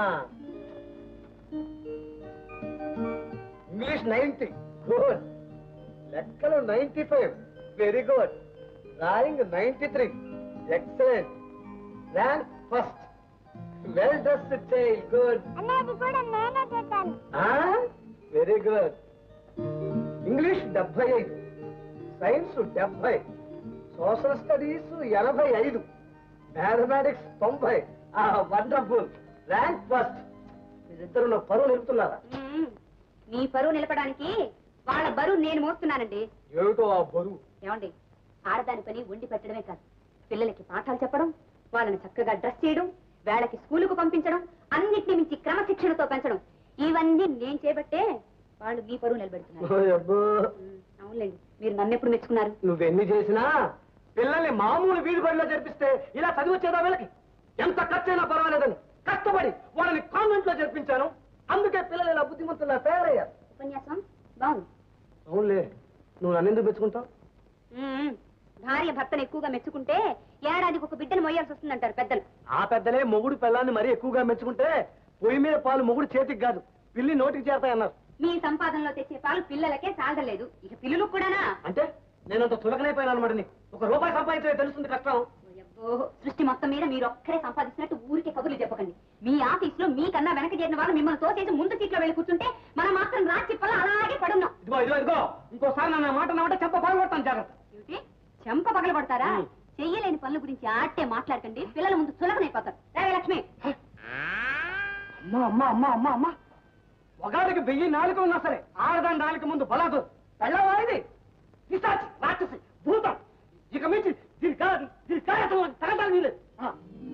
[SPEAKER 6] ఇంగ్లీష్ నైన్టీ గుడ్ లెక్కలు ninety five very good drawing ninety three excellent rank first well dressed child good
[SPEAKER 4] అనేది కూడా నేనే చేశాను
[SPEAKER 6] వెరీ గుడ్ ఇంగ్లీష్ డెబ్బై ఐదు సైన్స్ డెబ్బై సోషల్ స్టడీస్ ఎనభై ఐదు మ్యాథమెటిక్స్ తొంభై వండర్ఫుల్ ర్యాంక్ ఫస్ట్ మీరిద్దరు నా పరువు నిలుపుతున్నారా
[SPEAKER 3] మ్మ్. మీ పరువు నిలపడానికి వాళ్ళ బరువు నేను మోస్తున్నానండి
[SPEAKER 6] ఏమిటో ఆ బరువు
[SPEAKER 3] ఏమండి ఆడదాని పని వండి పెట్టడమే కాదు పిల్లలకి పాఠాలు చెప్పడం వాళ్ళని చక్కగా డ్రెస్ చేయడం వేళకి స్కూలుకు పంపించడం అన్నిటిని మించి క్రమశిక్షణతో పెంచడం ఇవన్నీ నేను చేపట్టే వాళ్ళు మీ పరువు నిలబెడుతున్నారు
[SPEAKER 6] ఓ అబ్బో,
[SPEAKER 3] మ్మ్. అవునులేండి మీరు నన్ను ఎప్పుడు మెచ్చుకున్నారు
[SPEAKER 6] నువ్వెన్ని చేసినా పిల్లల్ని మామూలు వీధి బడిలో చేర్పిస్తే ఇలా చదివొచ్చేదా వీళ్ళకి ఎంత ఖర్చైనా పర్వాలేదని కష్టపడి వాళ్ళని కాన్వెంట్ లో చేర్పించాను అందుకే పిల్లలు ఇలా బుద్ధిమంతులా తయారయ్యారు
[SPEAKER 3] ఉపన్యాసం బాగుంది
[SPEAKER 6] అవునులే నువ్వు నన్ను ఎందుకు మెచ్చుకుంటావు
[SPEAKER 3] మ్మ్. భార్య భర్తను ఎక్కువగా మెచ్చుకుంటే ఏడాదికి ఒక బిడ్డను మొయ్యాల్సి వస్తుందంటారు పెద్దలు
[SPEAKER 6] ఆ పెద్దలే మొగుడు పిల్లాన్ని మరీ ఎక్కువగా మెచ్చుకుంటే పొయ్యి మీద పాలు మొగుడు చేతికి కాదు పిల్లి నోటికి చేరతాయన్నారు
[SPEAKER 3] మీ సంపాదనలో తెచ్చే పాలు పిల్లలకే సాగలేదు ఇక పిల్లలకు కూడానా
[SPEAKER 6] అంటే నేనంత తులకనైపోయాను అనమాట నీకు ఒక రూపాయి సంపాదించే తెలుస్తుంది కష్టం
[SPEAKER 3] ఓయబ్బో, సృష్టి మొత్తం మీద మీరు ఒక్కరే సంపాదిస్తున్నట్టు ఊరికే కబుర్లు చెప్పకండి మీ ఆఫీస్ లో మీకన్నా వెనక చేరిన వాళ్ళు మిమ్మల్ని తోసేసి ముందు సీట్లో వెళ్ళి కూర్చుంటే మనం మాత్రం రాచి పల్ల అలాగే పడున్నాం
[SPEAKER 6] ఇదిగో ఇదిగో ఇదిగో ఇంకోసారి నన్ను ఆ మాట నామంటే చెప్ప పగలగొడతాను జాగ్రత్త
[SPEAKER 3] ఏమిటి చెంప పగలబడతారా
[SPEAKER 6] ఉమ్.
[SPEAKER 3] చెయ్యలేని పనుల గురించి ఆట్టే మాట్లాడకండి పిల్లల ముందు చులకనైపోతారు రావే లక్ష్మి
[SPEAKER 6] అమ్మా అమ్మా అమ్మా అమ్మా అమ్మా ఒకరికి వెయ్యి నాలుగు ఉన్నా సరే ఆడదాని నాలుగు ముందు బలదు పెళ్ళవా ఇది పిశాచి, రాక్షసి భూతం ఇక మించి దీని కా దీని కార్యక్రమం తగదాలి వీలేదు ఆ.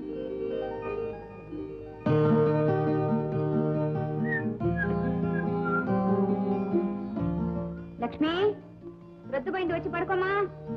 [SPEAKER 3] లక్ష్మి రొద్దుపోయింది వచ్చి పడుకోమా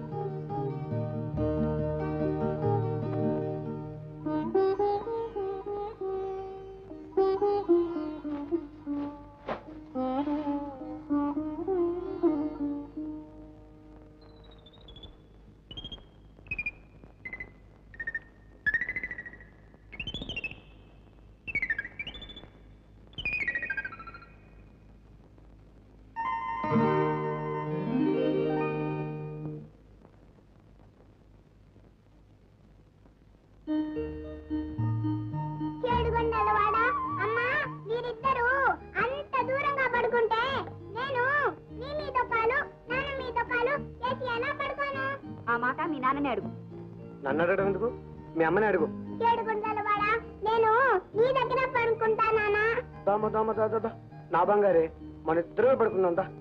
[SPEAKER 4] ఏడుగొండల వాడ అమ్మా మీరిద్దరు అంత దూరంగా పడుకుంటే నేను మీ మీద పాలు నాన్న మీద పాలు చేసి ఎలా పడుకోను
[SPEAKER 3] ఆ మాట మీ నాన్నని అడుగు
[SPEAKER 1] నన్ను అడగడం ఎందుకు మీ అమ్మని అడుగు
[SPEAKER 4] ఏడుగొండల వాడ నేను నీ దగ్గర పడుకుంటానా
[SPEAKER 1] దామ దామ దా దా, దా. నా బంగారే మన ఇద్దరమే పడుకుందాం దా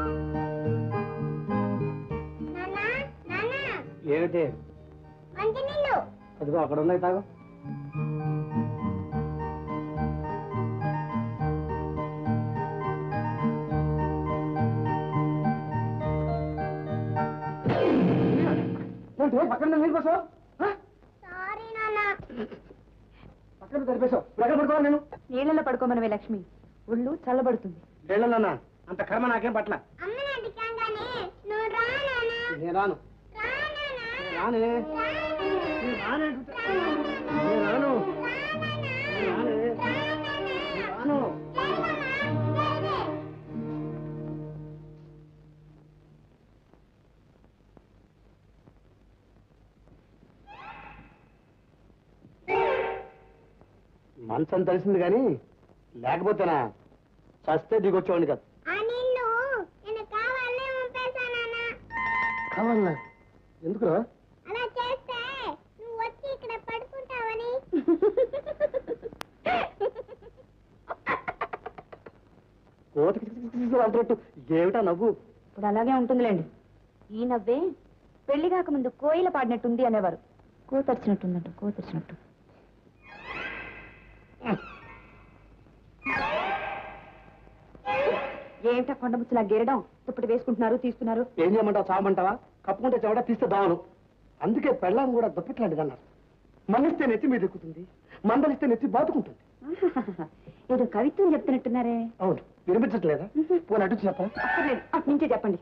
[SPEAKER 4] నాన్న నాన్న
[SPEAKER 1] ఏమిటి
[SPEAKER 4] మంచి
[SPEAKER 6] అదిగో అక్కడ ఉన్నాయి తాగు ఏంటి పక్కన నీళ్ళు పోసావు
[SPEAKER 4] సారీ నాన్న
[SPEAKER 6] పక్కన సరిపేశావు ఇప్పుడు ఎక్కడ పడుకోవాలి నేను
[SPEAKER 3] నీళ్ళలో పడుకోమనవే లక్ష్మి ఒళ్ళు చల్లబడుతుంది
[SPEAKER 6] వెళ్ళన్నా అంత కర్మ నాకేం పట్ల
[SPEAKER 4] అమ్మ నాటి కాగానే నువ్వు రా నాన్న
[SPEAKER 6] నేను రాను
[SPEAKER 4] రా నాన్న
[SPEAKER 6] రానే
[SPEAKER 4] రా
[SPEAKER 6] నేను రానే నేను రాను నేను రానే నేను రాను మంచం తెలిసింది కానీ లేకపోతేనా చస్తే దిగొచ్చేవాడిని కదా
[SPEAKER 4] ఆ నీళ్ళు నేను కావాలనే పంపేశానన్నా
[SPEAKER 6] కావాలనా ఎందుకురా
[SPEAKER 4] అలా చేస్తే నువ్వు వచ్చి ఇక్కడ పడుకుంటావని
[SPEAKER 6] కోతికి అంటున్నట్టు ఏమిటా నవ్వు
[SPEAKER 3] ఇప్పుడు అలాగే ఉంటుందిలేండి ఈ నవ్వే పెళ్లి కాకముందు కోయిల పాడినట్టుంది అనేవారు కోతరిచినట్టుందంట కోతరిచినట్టు ఏమిటా కొండముచ్చులా గేరడం దుప్పటి వేసుకుంటున్నారు తీస్తున్నారు
[SPEAKER 6] ఏం చేయమంటావు చావమంటావా కప్పుకుంటే చెవడ తీస్తే దావను అందుకే పెళ్ళాం కూడా దుప్పట్లాంటిది అన్నారు మన్నిస్తే నెత్తి మీద ఎక్కుతుంది మందలిస్తే నెత్తి బాతుకుంటుంది
[SPEAKER 3] ఏదో కవిత్వం చెప్తున్నట్టున్నారే
[SPEAKER 6] అవును వినిపించట్లేదా పోనీ అటు చెప్ప
[SPEAKER 3] అక్కర్లేదు అటు నుంచే చెప్పండి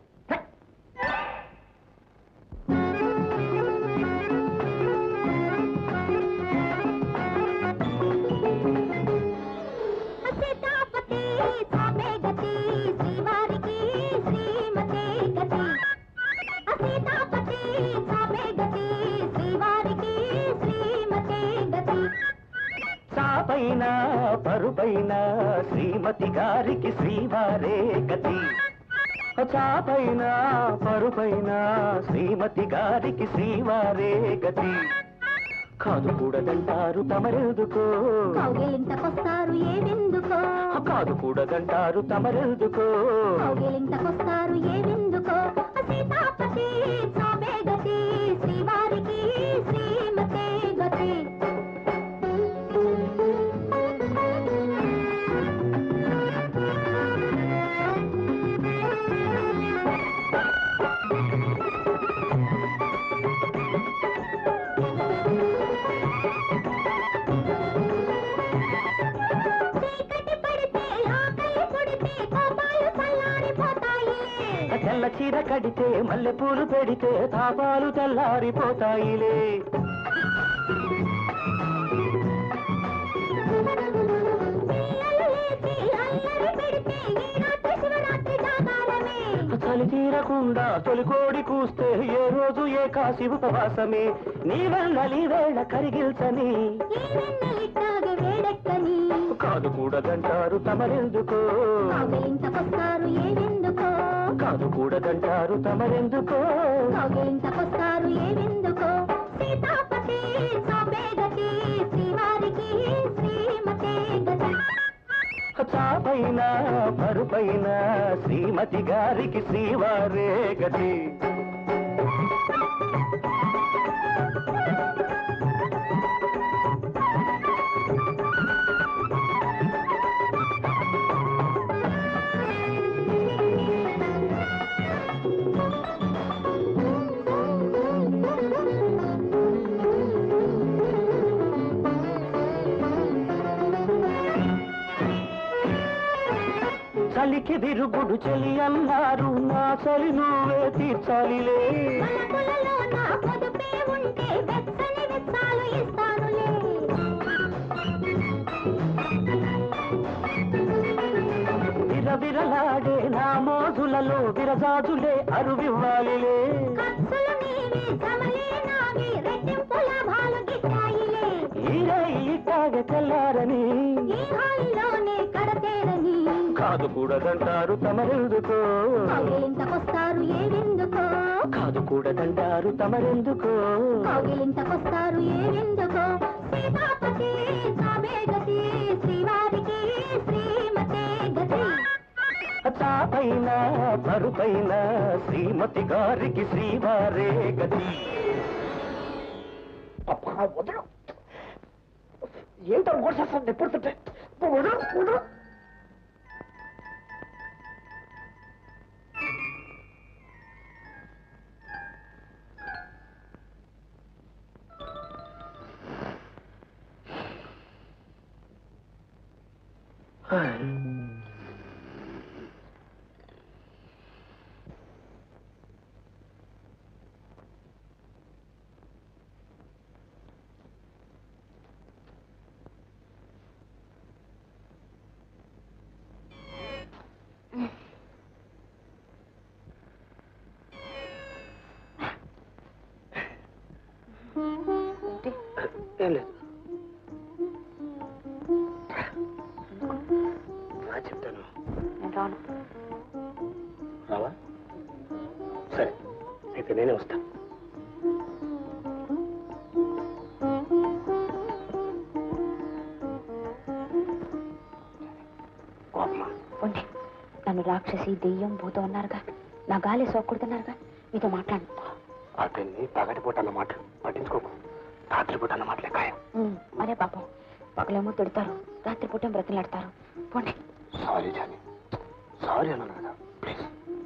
[SPEAKER 4] సీతాపతి సామే గతి శ్రీవారికి శ్రీమతే గతి సీతాపతి సామే గతి శ్రీవారికి శ్రీమతే గతి
[SPEAKER 2] చాపైన పరుపైన శ్రీమతి గారికి శ్రీవారే గతి చాపైన పరుపైన శ్రీమతి గారికి శ్రీవారే గతి కాదు కూడదంటారు తమరెందుకో
[SPEAKER 4] కౌగిలింతకొస్తారు ఏవెందుకో
[SPEAKER 2] కాదు కూడదంటారు తమరెందుకో
[SPEAKER 4] కౌగిలింతకొస్తారు ఏవెందుకో సీతాపతి సామే గతి శ్రీవారికి శ్రీమతే గతి చీకటి పడితే ఆకలి పుడితే కోపాలు చల్లారిపోతాయిలే
[SPEAKER 2] తెల్ల చీర కడితే మల్లె పూలు పెడితే తాపాలు తెల్లారిపోతాయిలే
[SPEAKER 4] పిల్లలు లేచి అల్లరి పెడితే ఈనాటి శివరాత్రి జాగారమే
[SPEAKER 2] చలి తీరకుండా తొలి కోడి కూస్తే ఏ రోజు ఏ కాశి ఉపవాసమే నీ వెళ్ళలి వేళ కరిగిల్చని
[SPEAKER 4] ఈ వెన్నెలిట్టాగే వేడెక్కని
[SPEAKER 2] కాదు కూడదంటారు తమరెందుకో
[SPEAKER 4] కౌగిలింతకొస్తారు ఏవెందుకో
[SPEAKER 2] కాదు కూడదంటారు తమరెందుకో
[SPEAKER 4] కౌగిలింతకొస్తారు ఏవెందుకో సీతాపతి సాంబే గతి శ్రీవారికి శ్రీమతే గతి
[SPEAKER 2] చాపైన పరుపైన శ్రీమతి గారికి శ్రీవారే గతి చలికి విరుగుడు చలి అన్నారు నా చలి నువ్వే తీర్చాలిలే
[SPEAKER 4] పలకులలో నా పొదుపే ఉంటే వెచ్చని వెచ్చాలు ఇస్తానులే
[SPEAKER 2] విరవిరలాడే నా మోజులలో విరజాజులే అరువివ్వాలిలే
[SPEAKER 4] ఖర్చులు నీవే జమలే నావే రెట్టింపు లాభాలు గిట్టాయిలే
[SPEAKER 2] ఈరే ఇట్టాగ తెల్లారని
[SPEAKER 4] ఈ హాయిలోనే కడతేరని
[SPEAKER 2] కాదు కూడదంటారు తమరెందుకో
[SPEAKER 4] కౌగిలింతకొస్తారు ఏవెందుకో
[SPEAKER 2] కాదు కూడదంటారు తమరెందుకో
[SPEAKER 4] కౌగిలింతకొస్తారు ఏవెందుకో సీతాపతి సామే గతి శ్రీవారికి శ్రీమతే గతి
[SPEAKER 2] చాపైన పరుపైన శ్రీమతి గారికి శ్రీవారే గతి
[SPEAKER 6] అబ్బా వదలు ఏంటో ఓడిసేస్తాను ఎప్పుడు తింటే వదలు వదలు ఏం లేదు రా చెప్తాను
[SPEAKER 3] నేను రాను
[SPEAKER 6] రావా సరే అయితే నేనే వస్తా కోపమా
[SPEAKER 3] ఉండి నన్ను రాక్షసి దెయ్యం భూతం అన్నారుగా నా గాలి సోకూడుతున్నారుగా మీతో మాట్లాడు
[SPEAKER 6] అతన్ని పగటిపూట అన్న మాట పట్టించుకోకు రాత్రిపూట అన్న మాటలే ఖాయం
[SPEAKER 3] ఉమ్, మరే పాపం పగలేమో తిడతారు రాత్రిపూట బ్రతిలాడతారు పోండి
[SPEAKER 6] సారీ జాని సారీ అన్నాను కదా ప్లీజ్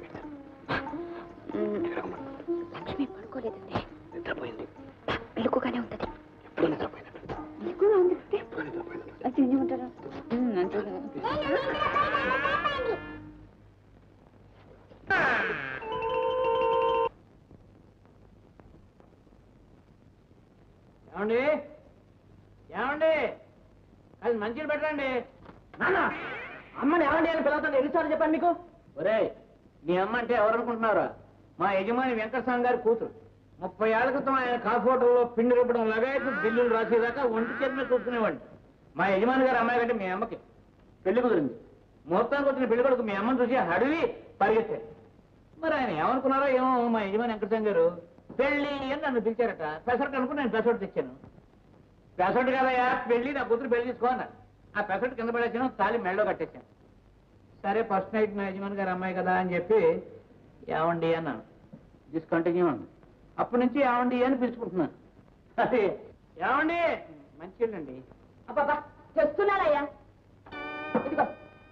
[SPEAKER 3] ఉమ్, లక్ష్మి పడుకోలేదండి
[SPEAKER 6] నిద్రపోయింది
[SPEAKER 3] మెలుకుగానే ఉంటది
[SPEAKER 6] ఎప్పుడు నిద్రపోయినట్టు
[SPEAKER 3] మెలుకుగా ఉంది
[SPEAKER 6] ఎప్పుడు నిద్రపోయినట్టు
[SPEAKER 3] అయితే ఏం చేయమంటారు ఉమ్, అంతే.
[SPEAKER 7] ఏమండి ఏమండి అది మంచిగా పెట్టండి నాన్న అమ్మని ఏమండి అని పిల్లతో ఎన్నిసార్లు చెప్పాను మీకు ఒరే మీ అమ్మ అంటే ఎవరు అనుకుంటున్నారా మా యజమాని వెంకటస్వామి గారి కూతురు ముప్పై ఏళ్ల క్రితం ఆయన కాఫీ హోటల్లో పిండి రుబ్బడం లగాయకు బిల్లులు రాసేదాకా ఒంటి చేతి మీద చూసుకునేవాడిని మా యజమాని గారి అమ్మాయి కంటే మీ అమ్మకి పెళ్లి కుదిరింది ముహూర్తానికి వచ్చిన పెళ్లి కొడుకు మీ అమ్మని చూసి హడివి పరిగెత్తాడు మరి ఆయన ఏమనుకున్నారో ఏమో మా యజమాని వెంకటస్వామి గారు పెళ్లి అని నన్ను పిలిచారట పెసరట్ అనుకుని నేను పెసరట్ తెచ్చాను పెసరట్ కదయ్యా పెళ్లి నా కూతురు పెళ్లి తీసుకో అన్నారు ఆ పెసరట్ కింద పడేసాను తాలి మెడలో కట్టేశాను సరే ఫస్ట్ నైట్ మా యజమాని గారు అమ్మాయి కదా అని చెప్పి ఏమండి అన్నాను డిస్కంటిన్యూ అంది అప్పటి నుంచి ఏమండి అని పిలుచుకుంటున్నాను అదే ఏమండి మంచిదండి
[SPEAKER 3] అబ్బాబా తెస్తున్నానయ్యా ఇదిగో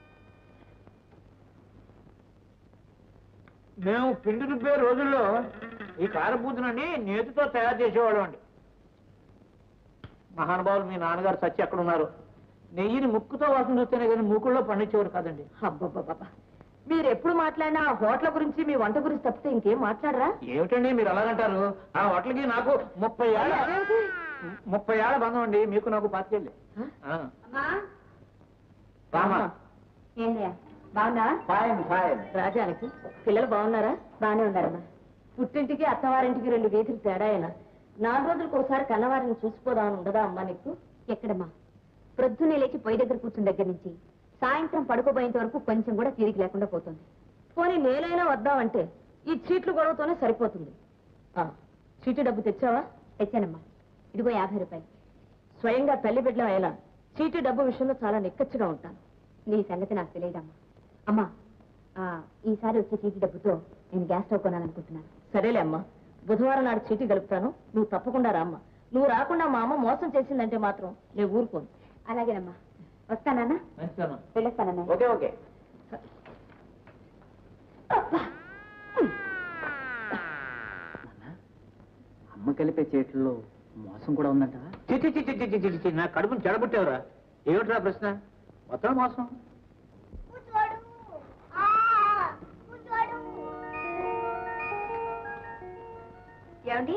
[SPEAKER 7] మేము పిండి రుబ్బే రోజుల్లో ఈ కారపూతనండి నేతితో తయారు చేసేవాళ్ళం అండి మహానుభావులు మీ నాన్నగారు సచ్చి ఎక్కడ ఉన్నారు నెయ్యిని ముక్కుతో వాసన చూస్తేనే కానీ మూకుల్లో పండించేవారు కాదండి
[SPEAKER 3] అబ్బబ్బబ్బా మీరు ఎప్పుడు మాట్లాడినా ఆ హోటల్ గురించి మీ వంట గురించి తప్పితే ఇంకేం మాట్లాడరా
[SPEAKER 7] ఏమిటండి మీరు అలాగంటారు ఆ హోటల్కి నాకు ముప్పై ఏళ్ళ ముప్పై ఏళ్ళ బంధం అండి మీకు నాకు పాతికెళ్ళి రామా
[SPEAKER 3] ఏంటయ్యా బాగున్నా
[SPEAKER 7] ఫైన్ ఫైన్
[SPEAKER 3] రాజానికి పిల్లలు బాగున్నారా బాగానే ఉన్నారమ్మా పుట్టింటికి అత్తవారింటికి రెండు వీధులు తేడా అయినా నాలుగు రోజులకు ఒకసారి కన్నవారిని చూసిపోదామని ఉండదా అమ్మా నీకు ఎక్కడమ్మా ప్రొద్దునే లేచి పొయ్యి దగ్గర కూర్చున్న దగ్గర నుంచి సాయంత్రం పడుకోబోయేంత వరకు కొంచెం కూడా తీరిక లేకుండా పోతుంది పోనీ నేనైనా వద్దామంటే ఈ చీట్లు గొడవతోనే సరిపోతుంది ఆ, చీటీ డబ్బు తెచ్చావా తెచ్చానమ్మా ఇదిగో యాభై రూపాయలు స్వయంగా తల్లి బిడ్డలం అయినా చీటీ డబ్బు విషయంలో చాలా నిక్కచ్చిగా ఉంటాను నీ సంగతి నాకు తెలియదమ్మా అమ్మా ఆ, ఈసారి వచ్చే చీటీ డబ్బుతో నేను గ్యాస్ స్టవ్ కొనాలనుకుంటున్నాను సరేలే అమ్మా బుధవారం నాడు చీటీ కలుపుతాను నువ్వు తప్పకుండా రామ్మా నువ్వు రాకుండా మా అమ్మ మోసం చేసిందంటే మాత్రం నేను ఊరుకోను అలాగేనమ్మా వస్తానన్నా
[SPEAKER 7] మంచిదమ్మా
[SPEAKER 3] వెళ్ళొస్తానన్నా
[SPEAKER 7] ఓకే ఓకే
[SPEAKER 2] అమ్మ కలిపే చేతుల్లో మోసం కూడా ఉందంట
[SPEAKER 7] చిచి చిచి చిచి చిచి చిచి నా కడుపుని చెడబుట్టావురా ఏమిట్రా ప్రశ్న మొత్తం మోసం
[SPEAKER 4] కూర్చోడు ఆ కూర్చోడు
[SPEAKER 3] ఏమండి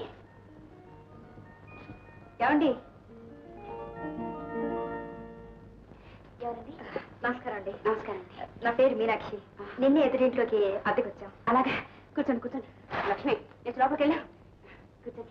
[SPEAKER 3] ఏమండి ఎవరండి నమస్కారం అండి నమస్కారం అండి నా పేరు మీనాక్షి నిన్నే ఎదురింట్లోకి అద్దెకి వచ్చాం అలాగా కూర్చోండి కూర్చోండి లక్ష్మి నేను లోపలికి వెళ్ళా కూర్చోండి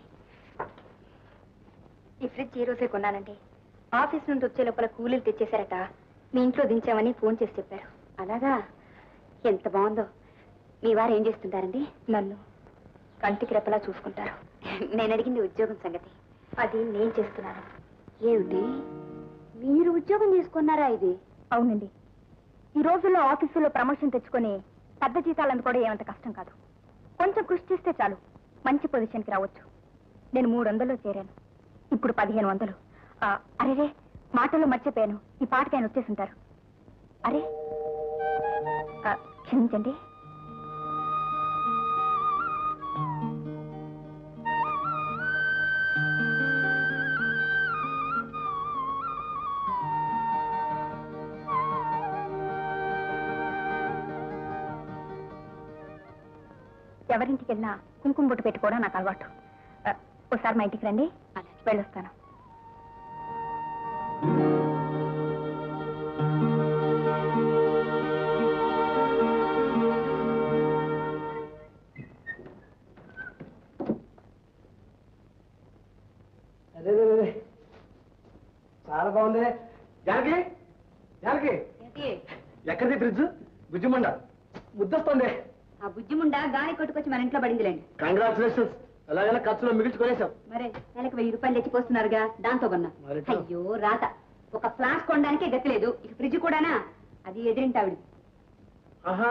[SPEAKER 3] ఈ ఫ్రిడ్జ్ ఈ రోజే కొన్నానండి ఆఫీస్ నుండి వచ్చే లోపల కూలీలు తెచ్చేశారట మీ ఇంట్లో దించామని ఫోన్ చేసి చెప్పారు అలాగా ఎంత బాగుందో మీ వారు ఏం చేస్తుంటారండి నన్ను కంటికి రెప్పలా చూసుకుంటారు నేను అడిగింది ఉద్యోగం సంగతి అది నేను చేస్తున్నాను ఏమిటి మీరు ఉద్యోగం చేసుకున్నారా ఇది అవునండి ఈ రోజుల్లో ఆఫీసులో ప్రమోషన్ తెచ్చుకొని పెద్ద జీతాలు అందుకోవడం ఏమంత కష్టం కాదు కొంచెం కృషి చేస్తే చాలు మంచి పొజిషన్కి రావచ్చు నేను మూడు వందల్లో చేరాను ఇప్పుడు పదిహేను వందలు ఆ, అరేరే మాటల్లో మర్చిపోయాను ఈ పాటకి ఆయన వచ్చేసుంటారు అరే ఆ, క్షమించండి ఎవరింటికి వెళ్ళినా కుంకుమ బొట్టు పెట్టుకోవడం నాకు అలవాటు ఆ, ఒకసారి మా ఇంటికి రండి వెళ్ళొస్తాను
[SPEAKER 6] అదే అదే, అదే. చాలా బాగుంది జానకి జానకి ఎక్కడిది ఫ్రిడ్జ్ బుజ్జిమండ ముద్దొస్తుంది
[SPEAKER 3] ఆ బుజ్జిముండ గాలి కొట్టుకొచ్చి మన ఇంట్లో పడిందిలేండి
[SPEAKER 6] కంగ్రాచులేషన్స్ అలాగైనా ఖర్చులో మిగిల్చుకొనేసాం
[SPEAKER 3] మరే నెలకు వెయ్యి రూపాయలు తెచ్చిపోస్తున్నారుగా దాంతో కొన్నా
[SPEAKER 6] మరి
[SPEAKER 3] అయ్యో రాత ఒక ఫ్లాస్ కొనడానికే గతి లేదు ఇక ఫ్రిడ్జ్ కూడానా అది ఎదిరింటి ఆవిడ
[SPEAKER 6] ఆహా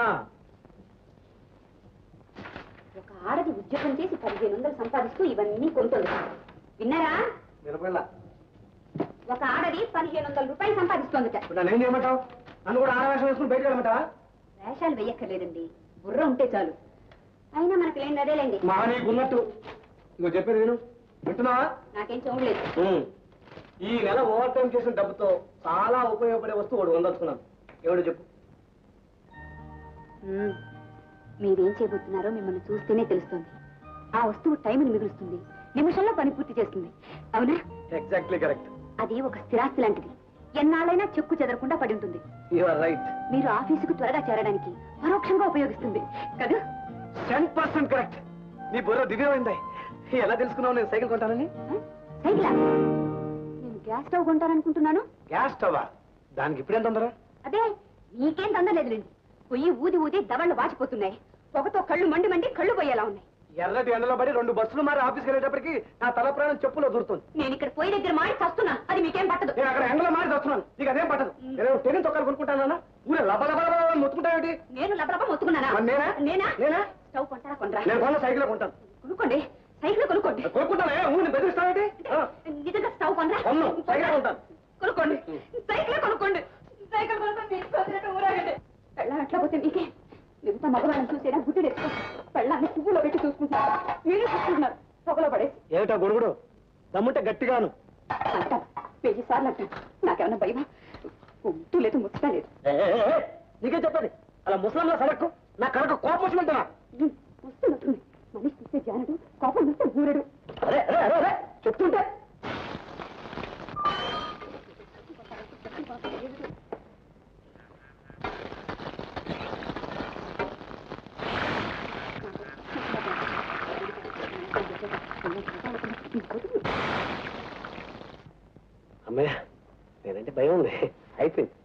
[SPEAKER 3] ఒక ఆడది ఉద్యోగం చేసి పదిహేను వందలు సంపాదిస్తూ ఇవన్నీ కొంటుంది విన్నారా
[SPEAKER 6] మిరపల్ల
[SPEAKER 3] ఒక ఆడది పదిహేను వందల రూపాయలు సంపాదిస్తోందట
[SPEAKER 6] ఇప్పుడు నన్ను ఏం చేయమంటావు నన్ను కూడా ఆడవేషం వేసుకుని బయటకు వెళ్ళమంటావా
[SPEAKER 3] వేషాలు వెయ్యక్కర్లేదండి బుర్ర ఉంటే చాలు అయినా మనకు లేని అదేలేండి
[SPEAKER 6] మా నీకు ఉన్నట్టు నువ్వు చెప్పేది విను వింటున్నావా
[SPEAKER 3] నాకేం చూడలేదు
[SPEAKER 6] ఉమ్. ఈ నెల ఓవర్ టైం చేసిన డబ్బుతో చాలా ఉపయోగపడే వస్తువు ఒకటి వందలుచుకున్నాను ఎవడు చెప్పు
[SPEAKER 3] మ్మ్. మీరేం చేయబోతున్నారో మిమ్మల్ని చూస్తేనే తెలుస్తుంది ఆ వస్తువు టైంని మిగులుస్తుంది నిమిషంలో పని పూర్తి చేస్తుంది అవునా
[SPEAKER 6] ఎగ్జాక్ట్లీ కరెక్ట్
[SPEAKER 3] అది ఒక స్థిరాస్తి లాంటిది ఎన్నాళ్ళైనా చెక్కు చెదరకుండా పడి ఉంటుంది
[SPEAKER 6] యు ఆర్ రైట్
[SPEAKER 3] మీరు ఆఫీసుకు త్వరగా చేరడానికి పరోక్షంగా ఉపయోగిస్తుంది కదా
[SPEAKER 6] టెన్ పర్సెంట్ కరెక్ట్ నీ బుర్ర దివ్యమైంది ఎలా తెలుసుకున్నావు నేను సైకిల్ కొంటానని
[SPEAKER 3] ఆ? సైకిలా నేను గ్యాస్ స్టవ్ కొంటాననుకుంటున్నాను
[SPEAKER 6] గ్యాస్ స్టవ్ దానికి ఇప్పుడేం తొందర
[SPEAKER 3] అదే నీకేం తొందరలేదులేండి పొయ్యి ఊది ఊది దవళ్ళు వాచిపోతున్నాయి పొగతో కళ్ళు మండి మండి కళ్ళు పోయేలా ఉన్నాయి
[SPEAKER 6] ఎర్రటి ఎండలో పడి రెండు బస్సులు మారి ఆఫీస్కి వెళ్ళేటప్పటికి నా తల ప్రాణం చెప్పులో దూరుతుంది
[SPEAKER 3] నేను ఇక్కడ పొయ్యి దగ్గర మాడి చస్తున్నా అది మీకేం పట్టదు
[SPEAKER 6] నేను అక్కడ ఎండలో మారి వస్తున్నాను నీకు అదేం పట్టదు నేను టెన్నిస్ తొక్కలు కొనుక్కుంటానా ఊరే లబ లబ లబ లబ మొత్తుకుంటావేంటి
[SPEAKER 3] నేను లబ్బలబ్బ మొత్తుకున్నానా
[SPEAKER 6] మరి నేనా?
[SPEAKER 3] నేనా
[SPEAKER 6] నేనా?
[SPEAKER 3] స్టవ్ కొంటారా కొనరా
[SPEAKER 6] నేను కొన్న సైకిల్ కొంటాను
[SPEAKER 3] కొనుక్కోండి సైకిల్ కొనుక్కోండి
[SPEAKER 6] కొనుక్కుంటానే ఊరిని బెదిరిస్తావేంటి ఆ.
[SPEAKER 3] నిజంగా స్టవ్ కొనరా
[SPEAKER 6] కొన్ను, సైకిల్ కొంటాను.
[SPEAKER 3] కొనుక్కోండి సైకిల్ కొనుక్కోండి సైకిల్ కొనుక్కోండి మీకు తోచినట్టు ఊరాగండి పెళ్ళం ఎట్లా పోతే మీకే మిగతా మగవాళ్ళని చూసేనా గుడ్డు ఎత్తుకో పెళ్ళాన్ని పువ్వులో పెట్టి చూసుకుంటున్నారు మీరు చూసుకుంటున్నారు పొగలో పడేసి
[SPEAKER 6] ఏమిటా గొడుగుడు దమ్ముంటే గట్టిగాను
[SPEAKER 3] అంటాను వెయ్యి సార్లు అంటాను నాకేమన్నా భయమా ఉంటూ లేదు ముచ్చట లేదు
[SPEAKER 6] ఏ, ఏ, ఏ, నీకే చెప్పేది అలా ముసలంలో సడక్కు నా కనుక కోపం వచ్చిమంటున్నా
[SPEAKER 3] ఉమ్, వస్తున్నట్టుంది మనిషి చూస్తే జానడు కోపం చూస్తే ఊరడు
[SPEAKER 6] అరే అరే అరే అరే చెప్తుంటే అమ్మయ్య నేనంటే భయం ఉంది అయిపోయింది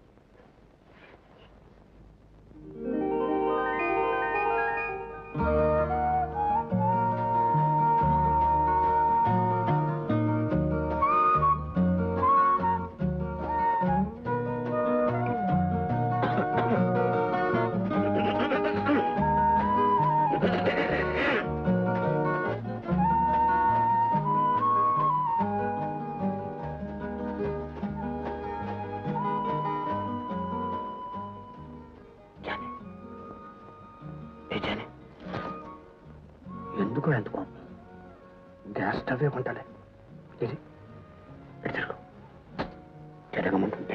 [SPEAKER 6] ఎందుకు ఎంత కోపం గ్యాస్ స్టవ్ కొంటాలే ఇది పెడతారు జరగమంటుంటే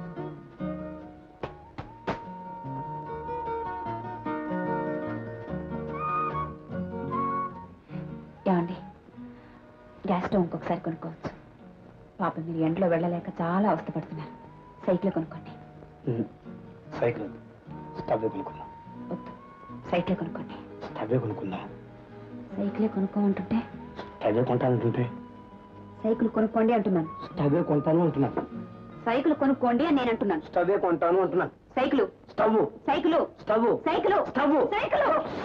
[SPEAKER 3] ఏమండి గ్యాస్ స్టవ్ ఇంకొకసారి కొనుక్కోవచ్చు పాపం మీరు ఎండలో వెళ్ళలేక చాలా అవస్థపడుతున్నారు సైకిల్ కొనుక్కోండి
[SPEAKER 6] సైకిల్ స్టవ్ కొనుక్కుందాం
[SPEAKER 3] వద్దు సైకిల్ కొనుక్కోండి
[SPEAKER 6] స్టవ్ కొనుక్కుందాం
[SPEAKER 3] సైకిలే కొనుక్కోమంటుంటే
[SPEAKER 6] స్టవ్ కొంటానంటుంటే
[SPEAKER 3] సైకిల్ కొనుక్కోండి అంటున్నాను
[SPEAKER 6] స్టవ్ కొంటాను అంటున్నాను
[SPEAKER 3] సైకిల్ కొనుక్కోండి అని నేను అంటున్నాను
[SPEAKER 6] స్టవ్ కొంటాను అంటున్నాను
[SPEAKER 3] cycle
[SPEAKER 6] stove
[SPEAKER 3] cycle
[SPEAKER 6] stove
[SPEAKER 3] cycle
[SPEAKER 6] stove
[SPEAKER 3] cycle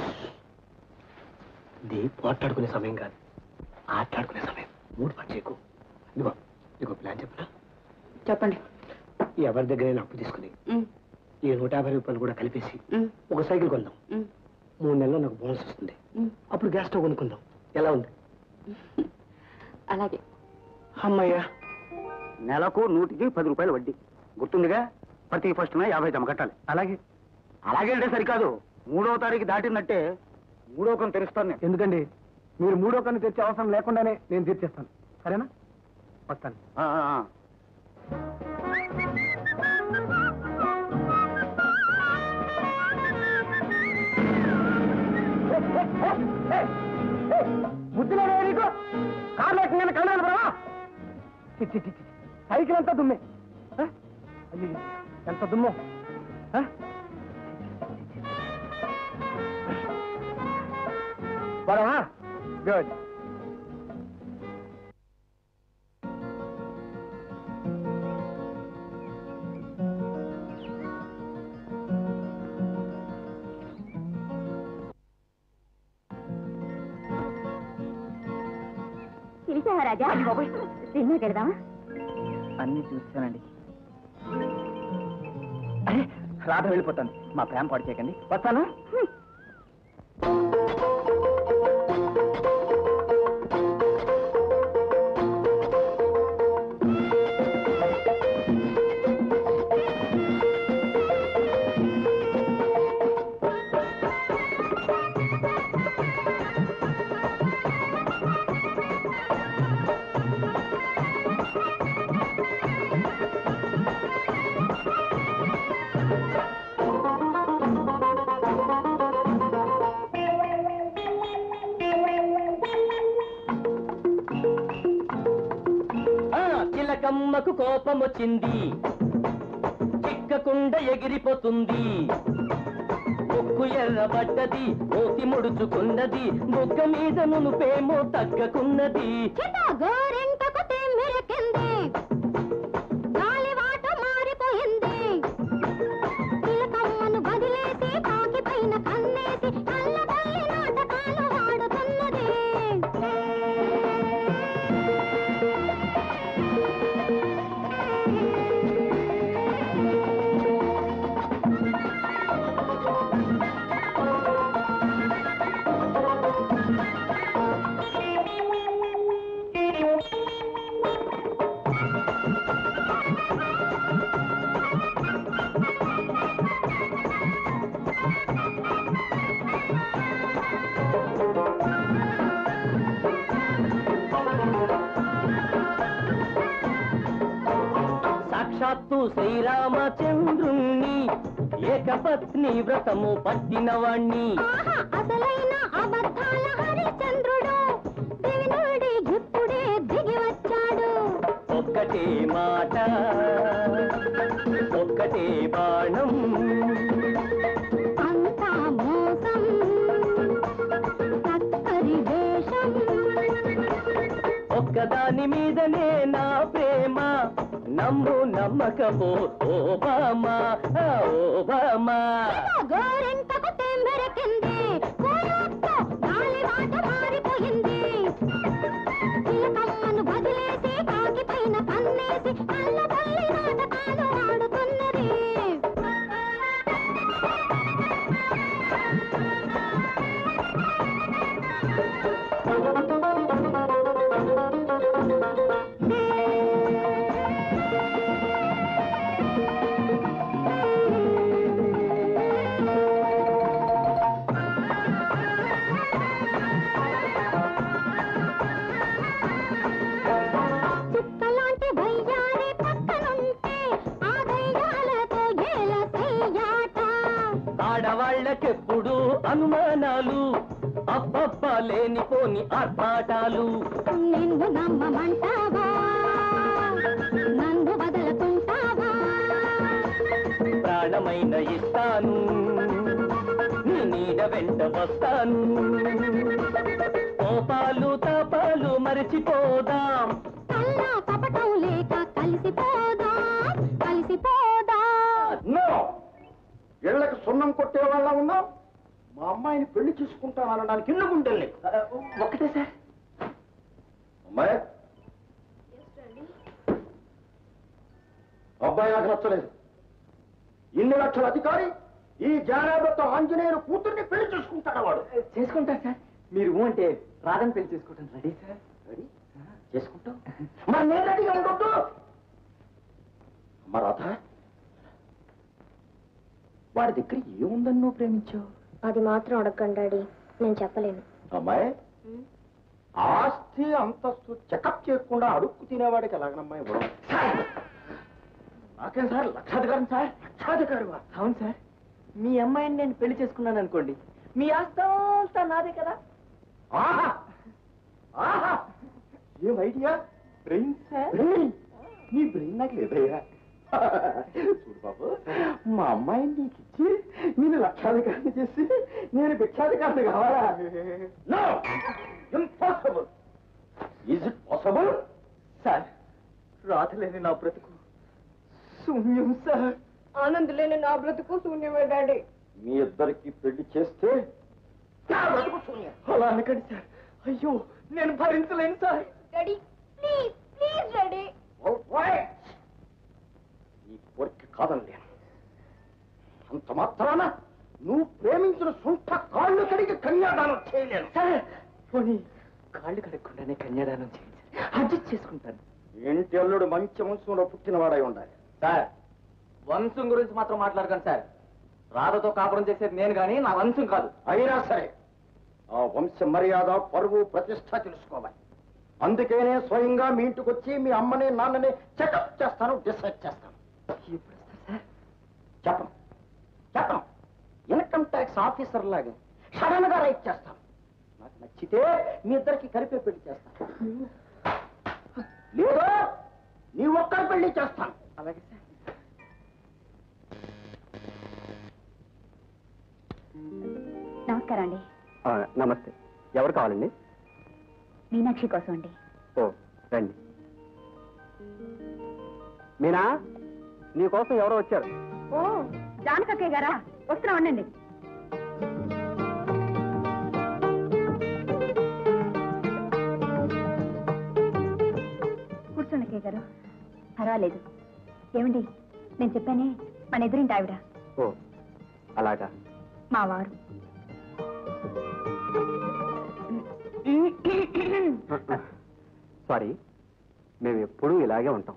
[SPEAKER 6] ఇది పోట్లాడుకునే సమయం కాదు ఆటాడుకునే సమయం మూడు పచ్చేకు ఇదిగో నీకు ప్లాన్ చెప్పనా
[SPEAKER 3] చెప్పండి
[SPEAKER 6] ఎవరి దగ్గరైనా అప్పు తీసుకుని
[SPEAKER 3] ఉమ్,
[SPEAKER 6] ఈ నూట యాభై రూపాయలు కూడా కలిపేసి
[SPEAKER 3] ఉమ్,
[SPEAKER 6] ఒక సైకిల్ కొందాం
[SPEAKER 3] ఉమ్,
[SPEAKER 6] మూడు నెలల్లో నాకు బోనస్ వస్తుంది
[SPEAKER 3] ఉమ్.
[SPEAKER 6] అప్పుడు గ్యాస్ స్టవ్ కొనుక్కుందాం ఎలా ఉంది
[SPEAKER 3] అలాగే
[SPEAKER 1] అమ్మయ్యా
[SPEAKER 2] నెలకు నూటికి పది రూపాయలు వడ్డీ గుర్తుందిగా ప్రతి ఫస్ట్ యాభై జమ కట్టాలి
[SPEAKER 1] అలాగే
[SPEAKER 2] అలాగే అంటే సరికాదు మూడో తారీఖు దాటినట్టే మూడో కం తెరుస్తాను నేను
[SPEAKER 1] ఎందుకండి మీరు మూడో కన్ను తెచ్చే అవసరం లేకుండానే నేను తీర్చేస్తాను సరేనా వస్తాను
[SPEAKER 2] ఆ, ఆ, ఆ.
[SPEAKER 1] బుద్ధి లేదా నీకు కార్లో ఎక్కి నేను కన్నాను బ్రవా చిచ్చి చిచ్చి సైకిల్ అంతా దుమ్మే ఆ? అయ్యయ్యో, ఎంత దుమ్ము ఆ? బరవా గుడ్
[SPEAKER 3] పిలిచావా రాజా సినిమా పెడదామా
[SPEAKER 2] అన్ని చూస్తానండి అరే రాధ వెళ్ళిపోతాను మా ప్రేమ పాడు చేయకండి వస్తాను
[SPEAKER 7] చిలకమ్మకు కోపం వచ్చింది చిక్కకుండా ఎగిరిపోతుంది ముక్కు ఎర్రబడ్డది మూతి ముడుచుకున్నది బుగ్గ మీద నునుపేమో తగ్గకున్నది
[SPEAKER 4] గోరింటకు తెమ్మిరకింది గాలివాట మారిపోయింది తిలకమ్మను వదిలేసి కాకి పైన కన్నేసి కళ్ళబల్లి నాటకాలు ఆడుతున్నది
[SPEAKER 7] సాక్షాత్తు శ్రీరామచంద్రుణ్ణి ఏకపత్ని వ్రతము పట్టినవాణ్ణి
[SPEAKER 4] ఆహా, అసలైన అబద్ధాల హరిచంద్రుడు దివి నుండి ఇప్పుడే దిగి వచ్చాడు
[SPEAKER 7] ఒక్కటే మాట ఒక్కటే బాణం
[SPEAKER 4] అంతా మోసం చక్కరి వేషం
[SPEAKER 7] ఒక్కదాని మీదనే నా ప్రేమ నమ్ము నమ్మకపో ఓబామా ఆ, ఓబామా
[SPEAKER 4] గోరింటకు తెంబెరకింది కోయొత్తు గాలివాట మారిపోయింది చిలకమ్మను వదిలేసి కాకి పైన కన్నేసి కళ్ళబల్లి నాటకాలు ఆడుతున్నది చుక్కలాంటి వయ్యారి పక్కనుంటే ఆ దయ్యాలతో ఏల చెయ్యాట
[SPEAKER 7] ఆడవాళ్ళకెప్పుడు అనుమానాలు అబ్బబ్బ లేనిపోని ఆర్భాటాలు
[SPEAKER 4] నిన్ను నమ్మమంటావా నన్ను వదలకుంటావా
[SPEAKER 7] ప్రాణమైన ఇస్తాను నీ నీడ వెంట వస్తాను కోపాలు తాపాలు మరచిపోదాం
[SPEAKER 4] కల్లా కపటం లేక కలిసిపోదాం కలిసిపోదాం
[SPEAKER 2] నో ఇళ్లకు సున్నం కొట్టే వాళ్ళ ఉన్నాం మా అమ్మాయిని పెళ్లి చేసుకుంటాను అనడానికి ఇల్లు గుండెల్ని
[SPEAKER 1] ఒక్కటే సార్
[SPEAKER 2] అమ్మాయి అబ్బాయి నాకు నచ్చలేదు ఇన్ని లక్షల అధికారి ఈ జానాబతో ఆంజనేయులు కూతుర్ని పెళ్లి చేసుకుంటాడు వాడు
[SPEAKER 1] చేసుకుంటారు సార్ మీరు ఊ అంటే రాధని పెళ్లి చేసుకుంటాను రెడీ సార్
[SPEAKER 2] రెడీ? చేసుకుంటావు మరి నేను రెడీగా ఉండొద్దు అమ్మ రాధ వాడి దగ్గర ఏముందని నువ్వు ప్రేమించావు
[SPEAKER 4] అది మాత్రం అడగండి డాడీ నేను చెప్పలేను
[SPEAKER 2] అమ్మాయి ఆస్తి అంతస్తు చెకప్ చేయకుండా అడుక్కు తినేవాడికి ఎలాగనమ్మా ఇవ్వడం నాకేం సార్ లక్షాధికారం సార్ లక్షాధికారి
[SPEAKER 6] అవును సార్ మీ అమ్మాయిని నేను పెళ్లి చేసుకున్నాను అనుకోండి మీ ఆస్తంతా నాదే కదా
[SPEAKER 2] ఆహా ఆహా ఏం ఐడియా బ్రెయిన్
[SPEAKER 6] సార్
[SPEAKER 2] బ్రెయిన్ నీ బ్రెయిన్ నాకు లేదయ్యా చూడు బాబు మా అమ్మాయిని నీకు ఇచ్చి నేను లక్షాధికారిని చేసి నేను భిక్షాధికారిని కావాలా no impossible is it possible
[SPEAKER 6] sir రాతలేని నా బ్రతుకు శూన్యం సార్
[SPEAKER 3] ఆనంద్ లేని నా బ్రతుకు శూన్యమే డాడీ
[SPEAKER 2] మీ ఇద్దరికి పెళ్లి చేస్తే నా బ్రతుకు శూన్యం.
[SPEAKER 6] అలా అనకండి సార్ అయ్యో నేను భరించలేను sir
[SPEAKER 3] daddy please please daddy
[SPEAKER 2] All right. నీ కోరిక కాదనలేను అంత మాత్రాన నువ్వు ప్రేమించిన సొంత కాళ్ళు కడిగి కన్యాదానం చేయలేను
[SPEAKER 6] సార్ పోనీ కాళ్ళు కడగకుండానే కన్యాదానం చేయండి సార్ అడ్జస్ట్ చేసుకుంటాను
[SPEAKER 2] ఇంటి అల్లుడు మంచి వంశంలో పుట్టినవాడై ఉండాలి
[SPEAKER 6] సార్ వంశం గురించి మాత్రం మాట్లాడకండి సార్ రాధతో కాపురం చేసేది నేను కానీ నా వంశం కాదు
[SPEAKER 2] అయినా సరే ఆ వంశ మర్యాద పరువు ప్రతిష్ట తెలుసుకోవాలి అందుకేనే స్వయంగా మీ ఇంటికి వచ్చి మీ అమ్మని నాన్నని చెకప్ చేస్తాను డిసైడ్ చేస్తాను
[SPEAKER 6] ఎప్పుడు వస్తారు సార్
[SPEAKER 2] చెప్పను చెప్పను ఇన్కమ్ ట్యాక్స్ ఆఫీసర్ లాగా సడన్ గా రైట్ చేస్తాను నాకు నచ్చితే మీ ఇద్దరికి కలిపే పెళ్లి చేస్తాను లేదా నీ ఒక్కరి పెళ్లి చేస్తాను
[SPEAKER 6] అలాగే సార్
[SPEAKER 3] నమస్కారం అండి
[SPEAKER 5] నమస్తే ఎవరు కావాలండి
[SPEAKER 3] మీనాక్షి కోసం అండి
[SPEAKER 5] ఓ రండి మీనా నీ కోసం ఎవరో వచ్చారు
[SPEAKER 3] ఓ జానకక్కయ్య గారా వస్తున్నా ఉండండి కూర్చోండి అక్కయ్య గారు పర్వాలేదు ఏమండి నేను చెప్పానే మన ఎదురింటి ఆవిడ
[SPEAKER 5] ఓ అలాగా
[SPEAKER 3] మా వారు
[SPEAKER 5] సారీ మేము ఎప్పుడూ ఇలాగే ఉంటాం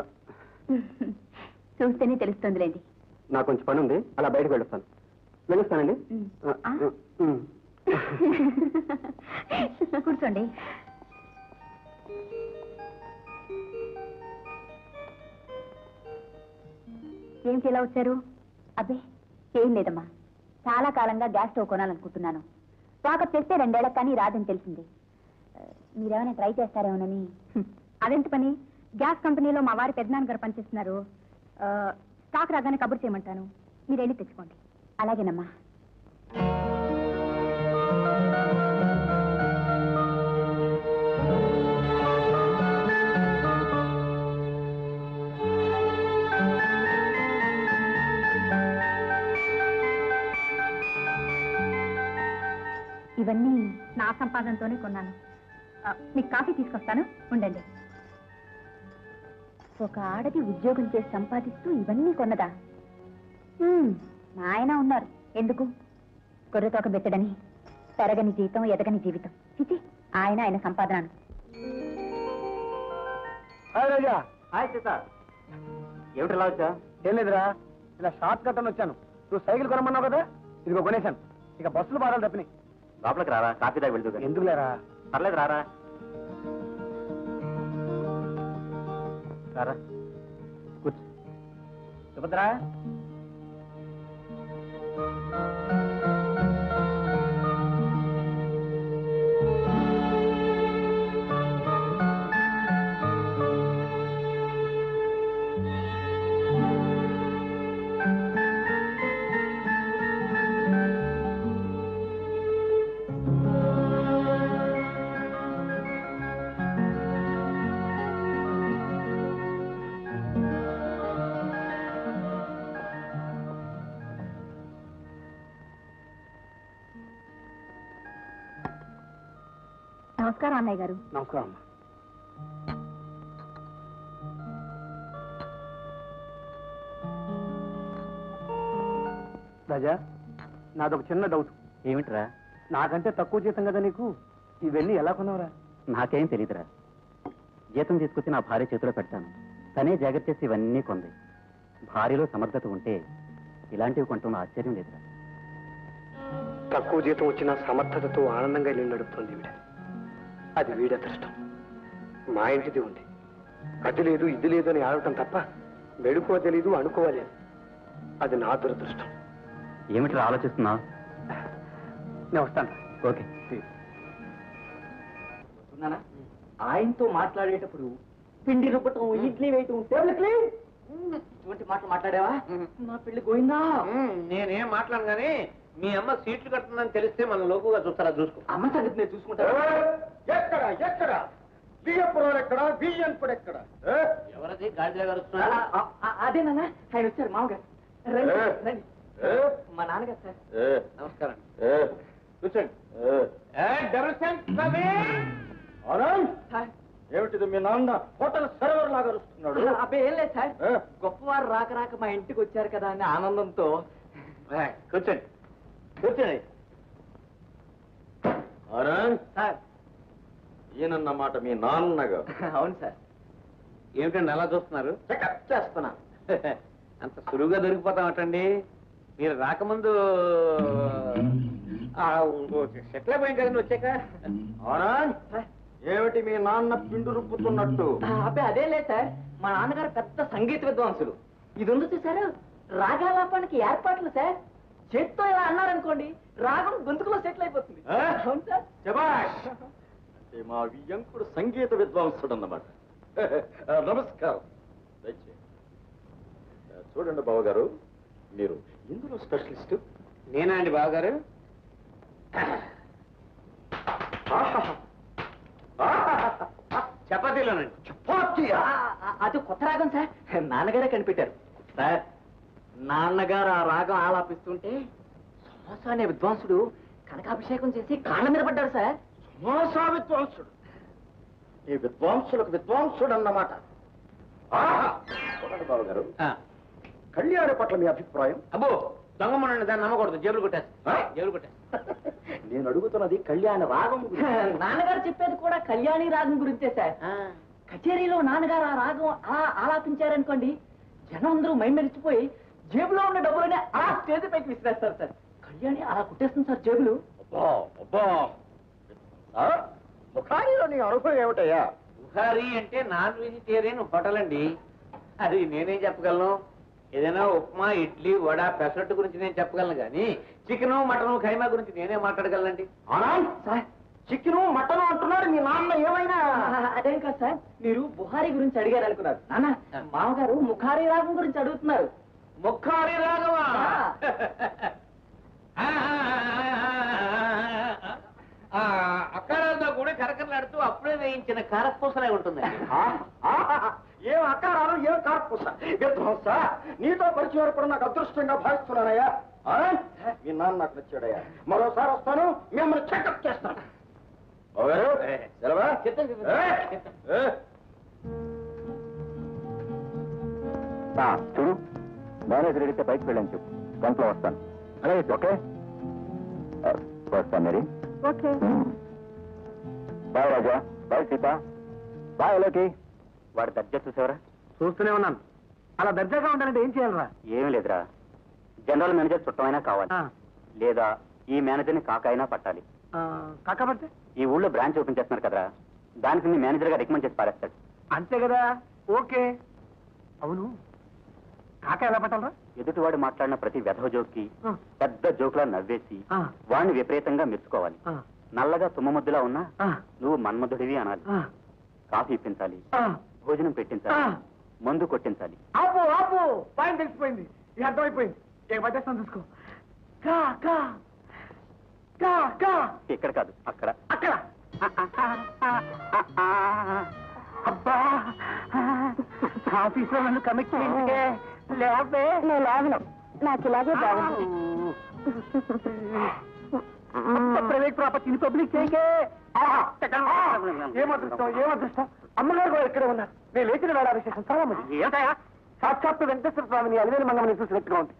[SPEAKER 3] చూస్తేనే తెలుస్తుందిలేండి
[SPEAKER 5] నాకు కొంచెం పని ఉంది అలా బయటకు వెళ్ళొస్తాను వెళ్ళొస్తానండి
[SPEAKER 3] ఉమ్.
[SPEAKER 5] ఆ,
[SPEAKER 3] ఆ?
[SPEAKER 5] ఉమ్.
[SPEAKER 3] కూర్చోండి ఏమిటి ఇలా వచ్చారు అబ్బే ఏం లేదమ్మా చాలా కాలంగా గ్యాస్ స్టవ్ కొనాలనుకుంటున్నాను వాకప్ చేస్తే రెండేళ్లకు కానీ రాదని తెలిసింది ఆ, మీరేమైనా ట్రై చేస్తారేమోనని హ్మ్. అదెంత పని గ్యాస్ కంపెనీలో మా వారి పెద్దనాన్న గారు పనిచేస్తున్నారు ఆ, స్టాక్ రాగానే కబుర్ చేయమంటాను మీరు వెళ్ళి తెచ్చుకోండి అలాగేనమ్మా ఇవన్నీ నా సంపాదనతోనే కొన్నాను ఆ, మీకు కాఫీ తీసుకొస్తాను ఉండండి ఒక ఆడది ఉద్యోగం చేసి సంపాదిస్తూ ఇవన్నీ కొన్నదా హ్మ్, మా ఆయన ఉన్నారు ఎందుకు గొర్రెతోక బెత్తడని పెరగని జీతం ఎదగని జీవితం చిచి ఆయన ఆయన సంపాదన
[SPEAKER 1] హాయ్ రాజా
[SPEAKER 5] హాయ్ సీత ఏమిటి ఇలా వచ్చా
[SPEAKER 1] ఏం లేదురా ఇలా షార్ట్ కట్ అని వచ్చాను నువ్వు సైకిల్ కొనమన్నావు కదా ఇదిగో కొనేశాను ఇక బస్సులు బాధలు తప్పినాయి
[SPEAKER 5] లోపలికి రారా కాఫీ తాగి వెళ్తూ గాని.
[SPEAKER 1] ఎందుకు లేరా
[SPEAKER 5] పర్లేదు రారా రారా
[SPEAKER 1] కూర్చో సుభద్రా
[SPEAKER 3] నమస్కారం అన్నయ్య గారు
[SPEAKER 1] నమస్కారం అమ్మా రాజా నాదొక చిన్న డౌట్
[SPEAKER 5] ఏమిట్రా
[SPEAKER 1] నాకంటే తక్కువ జీతం కదా నీకు ఇవన్నీ ఎలా కొన్నావురా
[SPEAKER 5] నాకేం తెలీదురా
[SPEAKER 2] జీతం తీసుకొచ్చి నా భార్య చేతిలో పెడతాను తనే జాగ్రత్త చేసి ఇవన్నీ కొంది భార్యలో సమర్థత ఉంటే ఇలాంటివి కొంటాం ఆశ్చర్యం లేదురా
[SPEAKER 1] తక్కువ జీతం వచ్చిన సమర్థతతో ఆనందంగా ఇల్లు నడుపుతుంది ఈవిడ అది వీడి అదృష్టం మా ఇంటిది ఉంది అది లేదు ఇది లేదు అని ఆడటం తప్ప మెడుకో తెలీదు అనుకోవాలి అది నా దురదృష్టం
[SPEAKER 2] ఏమిటి ఆలోచిస్తున్నావు
[SPEAKER 1] నేను వస్తాను
[SPEAKER 2] ఓకే
[SPEAKER 6] ఉన్నానా ఆయనతో మాట్లాడేటప్పుడు పిండి రుబ్బటం ఇడ్లీ వేయటం టేబుల్ క్లీన్ ఇటువంటి మాటలు మాట్లాడావా నా పెళ్లి గోయిందా
[SPEAKER 7] నేనేం మాట్లాడను కానీ మీ అమ్మ సీట్లు కడుతుందని తెలిస్తే మనం లోకుగా చూస్తారా చూసుకో
[SPEAKER 6] అమ్మ సంగతి నేను చూసుకుంటా
[SPEAKER 1] ఎక్కడ ఎక్కడ బియ్యపురం ఎక్కడ బియ్యంపుడు ఎక్కడ
[SPEAKER 7] ఎవరది గాడిద గారు
[SPEAKER 6] ఆ, ఆ, ఆ, అదేనన్నా ఆయన వచ్చారు మామగారు రండి రండి మా నాన్నగారు సార్
[SPEAKER 7] నమస్కారం కూర్చోండి
[SPEAKER 6] సార్
[SPEAKER 1] ఏమిటిది మీ నాన్న హోటల్ సర్వర్ లాగా అరుస్తున్నాడు
[SPEAKER 6] అబ్బాయి ఏం లేదు సార్
[SPEAKER 1] ఏ?
[SPEAKER 6] గొప్పవారు రాక రాక మా ఇంటికి వచ్చారు కదా అని ఆనందంతో
[SPEAKER 7] కూర్చోండి కూర్చోండి
[SPEAKER 6] సార్
[SPEAKER 1] ఈయనన్నమాట మీ నాన్నగా
[SPEAKER 6] అవును సార్
[SPEAKER 7] ఏమిటండి అలా చూస్తున్నారు
[SPEAKER 6] చేస్తున్నా
[SPEAKER 7] అంత సులువుగా దొరికిపోతామటండి మీరు రాకముందు సెటిల్ అయిపోయాం కదండి వచ్చాక
[SPEAKER 6] సార్
[SPEAKER 1] ఏమిటి మీ నాన్న పిండు రుబ్బుతున్నట్టు
[SPEAKER 6] అబ్బాయి అదే లేదు సార్ మా నాన్నగారు పెద్ద సంగీత విద్వాంసులు ఇది ఉంది చూసారు రాగాలాపానికి ఏర్పాట్లు సార్ చేత్తో ఇలా అన్నారనుకోండి రాగం గొంతుకులో సెటిల్ అయిపోతుంది
[SPEAKER 1] ఆ?
[SPEAKER 6] అవును సార్
[SPEAKER 1] శబాష్ అంటే మా వియ్యంకుడు సంగీత విద్వాంసుడు అన్నమాట నమస్కారం దయచేయండి. ఆ, చూడండి బావగారు మీరు ఇందులో స్పెషలిస్ట్
[SPEAKER 7] నేనా అండి బావగారు చపాతీలోనండి
[SPEAKER 6] ఆ, ఆ, అది కొత్త రాగం సార్ నాన్నగారే కనిపెట్టారు సార్ నాన్నగారు ఆ రాగం ఆలాపిస్తుంటే సోమస అనే విద్వాంసుడు కనకాభిషేకం చేసి కాళ్ళ మీద పడ్డాడు సార్
[SPEAKER 1] మోసా విద్వాంసుడు ఈ విద్వాంసులకు విద్వాంసుడు అన్నమాట ఆహా! చూడండి బావగారు
[SPEAKER 7] ఆ,
[SPEAKER 1] కళ్యాణి పట్ల మీ అభిప్రాయం
[SPEAKER 7] అబ్బో దొంగమనండి దాన్ని నమ్మకూడదు జేబులు కొట్టేస్తా
[SPEAKER 1] ఆ?
[SPEAKER 7] జేబులు కొట్టేస్తా
[SPEAKER 1] నేను అడుగుతున్నది కళ్యాణ రాగం గురించి.
[SPEAKER 6] నాన్నగారు చెప్పేది కూడా కళ్యాణి రాగం గురించే సార్ కచేరీలో నాన్నగారు ఆ రాగం అలా ఆలాపించారనుకోండి జనం అందరూ మైమెరిచిపోయి జేబులో ఉన్న డబ్బులని అలా స్టేజ్ పైకి విసిరేస్తారు సార్ కళ్యాణి అలా కుట్టేస్తుంది సార్ జేబులు
[SPEAKER 1] అబ్బా అబ్బా ఆ? ముఖారిలో నీ అనుభవం ఏమిటయ్యా
[SPEAKER 7] బుహారీ అంటే నాన్ వెజిటేరియన్ హోటల్ అండి అది నేనేం చెప్పగలను ఏదైనా ఉప్మా ఇడ్లీ వడ పెసరట్టు గురించి నేను చెప్పగలను కానీ చికెను మటను ఖైమా గురించి నేనే మాట్లాడగలనండి
[SPEAKER 1] ఆనంద్
[SPEAKER 6] సార్
[SPEAKER 1] చికెను మటన్ అంటున్నాడు మీ నాన్న ఏమైనా
[SPEAKER 6] అదేం కాదు సార్ మీరు బుహారీ గురించి అడిగారు అనుకున్నారు నాన్న మామగారు ముఖారీ రాగం గురించి అడుగుతున్నారు
[SPEAKER 7] ముఖారి రాగమా అక్కారాలతో కూడా కరకరలాడుతూ అప్పుడే వేయించిన కారపూసలే ఉంటుందండి
[SPEAKER 1] ఆ? ఆ? ఏం అకారాలు ఏం కార్పూస విధ్వంస నీతో పరిచయం ఏర్పడి నాకు అదృష్టంగా భావిస్తున్నానయ్యా ఆనంద్ మీ నాన్న నాకు నచ్చాడయ్యా మరోసారి వస్తాను మిమ్మల్ని చెకప్ చేస్తాను బావగారు, సెలవా?
[SPEAKER 7] చెప్తాను, చెప్తాను.
[SPEAKER 1] ఏ? ఏ?
[SPEAKER 2] చూడు మేనేజర్ అడిగితే బయటకు వెళ్ళని చెప్పు గంటలో వస్తాను అలాగే ఓకే వస్తాను మరి
[SPEAKER 3] okay
[SPEAKER 2] bye Raja bye Sita bye లోకి వాడి దర్జా చూసావరా
[SPEAKER 1] చూస్తూనే ఉన్నాను అలా దర్జాగా ఉండాలంటే ఏం చేయాలరా
[SPEAKER 2] ఏమీ లేదురా జనరల్ మేనేజర్ చుట్టమైనా కావాలి లేదా ఈ మేనేజర్ని కాకైనా పట్టాలి
[SPEAKER 1] కాకపోతే
[SPEAKER 2] ఈ ఊళ్ళో బ్రాంచ్ ఓపెన్ చేస్తున్నారు కదరా దానికి నీ మేనేజర్ గా రికమెండ్ చేసి పారేస్తాడు
[SPEAKER 1] అంతే కదా ఓకే అవును కాక ఎలా పట్టాలరా
[SPEAKER 2] ఎదుటివాడు మాట్లాడిన ప్రతి వెధవ జోక్కి
[SPEAKER 1] ఆ.
[SPEAKER 2] పెద్ద జోకులా నవ్వేసి
[SPEAKER 1] ఆ.
[SPEAKER 2] వాడిని విపరీతంగా మెచ్చుకోవాలి
[SPEAKER 1] ఆ,
[SPEAKER 2] నల్లగా తుమ్మముద్దులా ఉన్నా
[SPEAKER 1] ఆ,
[SPEAKER 2] నువ్వు మన్మధుడివి అనాలి
[SPEAKER 1] ఆ,
[SPEAKER 2] కాఫీ ఇప్పించాలి
[SPEAKER 1] ఆ.
[SPEAKER 2] భోజనం పెట్టించాలి
[SPEAKER 1] ఆ.
[SPEAKER 2] మందు కొట్టించాలి
[SPEAKER 1] ఆపు ఆపు పాయింట్ తెలిసిపోయింది ఇది అర్థమైపోయింది ఇక పట్టేస్తాను చూసుకో కా కా కా కా
[SPEAKER 2] ఇక్కడ కాదు అక్కడ
[SPEAKER 1] అక్కడ అబ్బా ఆఫీస్ లో నన్ను కమిట్ చేయించుకే లేవే
[SPEAKER 3] నేను లేవను నాకు ఇలాగే బాగుంది
[SPEAKER 1] ప్రైవేట్ ప్రాపర్టీని పబ్లిక్ చేయకే ఏం అదృష్టం ఏం అదృష్టం అమ్మగారు కూడా ఇక్కడే ఉన్నారు నేను లేచిన వేళ విశేషం చాలా మంది ఏమిటయా సాక్షాత్తు వెంకటేశ్వర స్వామిని అలివేలు మంగమ్మని చూసినట్టుగా ఉంది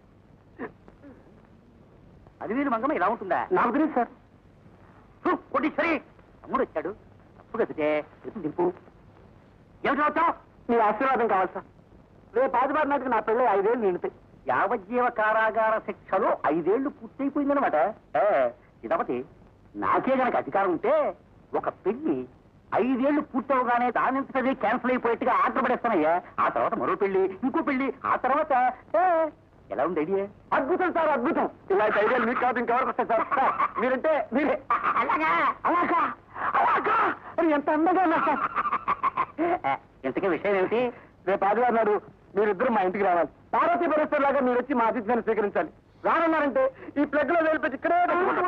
[SPEAKER 2] అలివేలు మంగమ్మ ఇలా ఉంటుందా
[SPEAKER 1] నాకు తెలియదు సార్
[SPEAKER 2] కొట్టి సరే తమ్ముడు వచ్చాడు తప్పు కదితే ఎత్తు దింపు ఏమిటి వచ్చావు మీ ఆశీర్వాదం కావాలి సార్ రేపు ఆదివారం నాటికి నా పిల్లలు ఐదేళ్ళు నిండుతాయి యావజ్జీవ కారాగార శిక్షలో ఐదేళ్లు పూర్తయిపోయిందనమాట ఏ, ఇదొకటి నాకే గనక అధికారం ఉంటే ఒక పెళ్లి ఐదేళ్లు పూర్తవగానే దానంతదే క్యాన్సిల్ అయిపోయేట్టుగా ఆర్డర్ పడేస్తానయ్యా ఆ తర్వాత మరో పెళ్లి ఇంకో పెళ్లి ఆ తర్వాత ఏ, ఎలా ఉంది ఐడియా అద్భుతం సార్ అద్భుతం ఇలాంటి ఐడియాలు మీకు కాదు ఇంకెవరికి వస్తాయి సార్ సార్, మీరంటే మీరే అలాగా అలాగా అలాగా అని ఎంత అందంగా ఉన్నారు సార్ ఇంతకీ విషయం ఏమిటి రేపు ఆదివారం నాడు మీరిద్దరు మా ఇంటికి రావాలి పార్వతీ పరస్పర్ లాగా మీరు వచ్చి మా అతిథిని స్వీకరించాలి రానున్నారంటే ఈ ప్లగ్ లో వేలిపెట్టి ఇక్కడే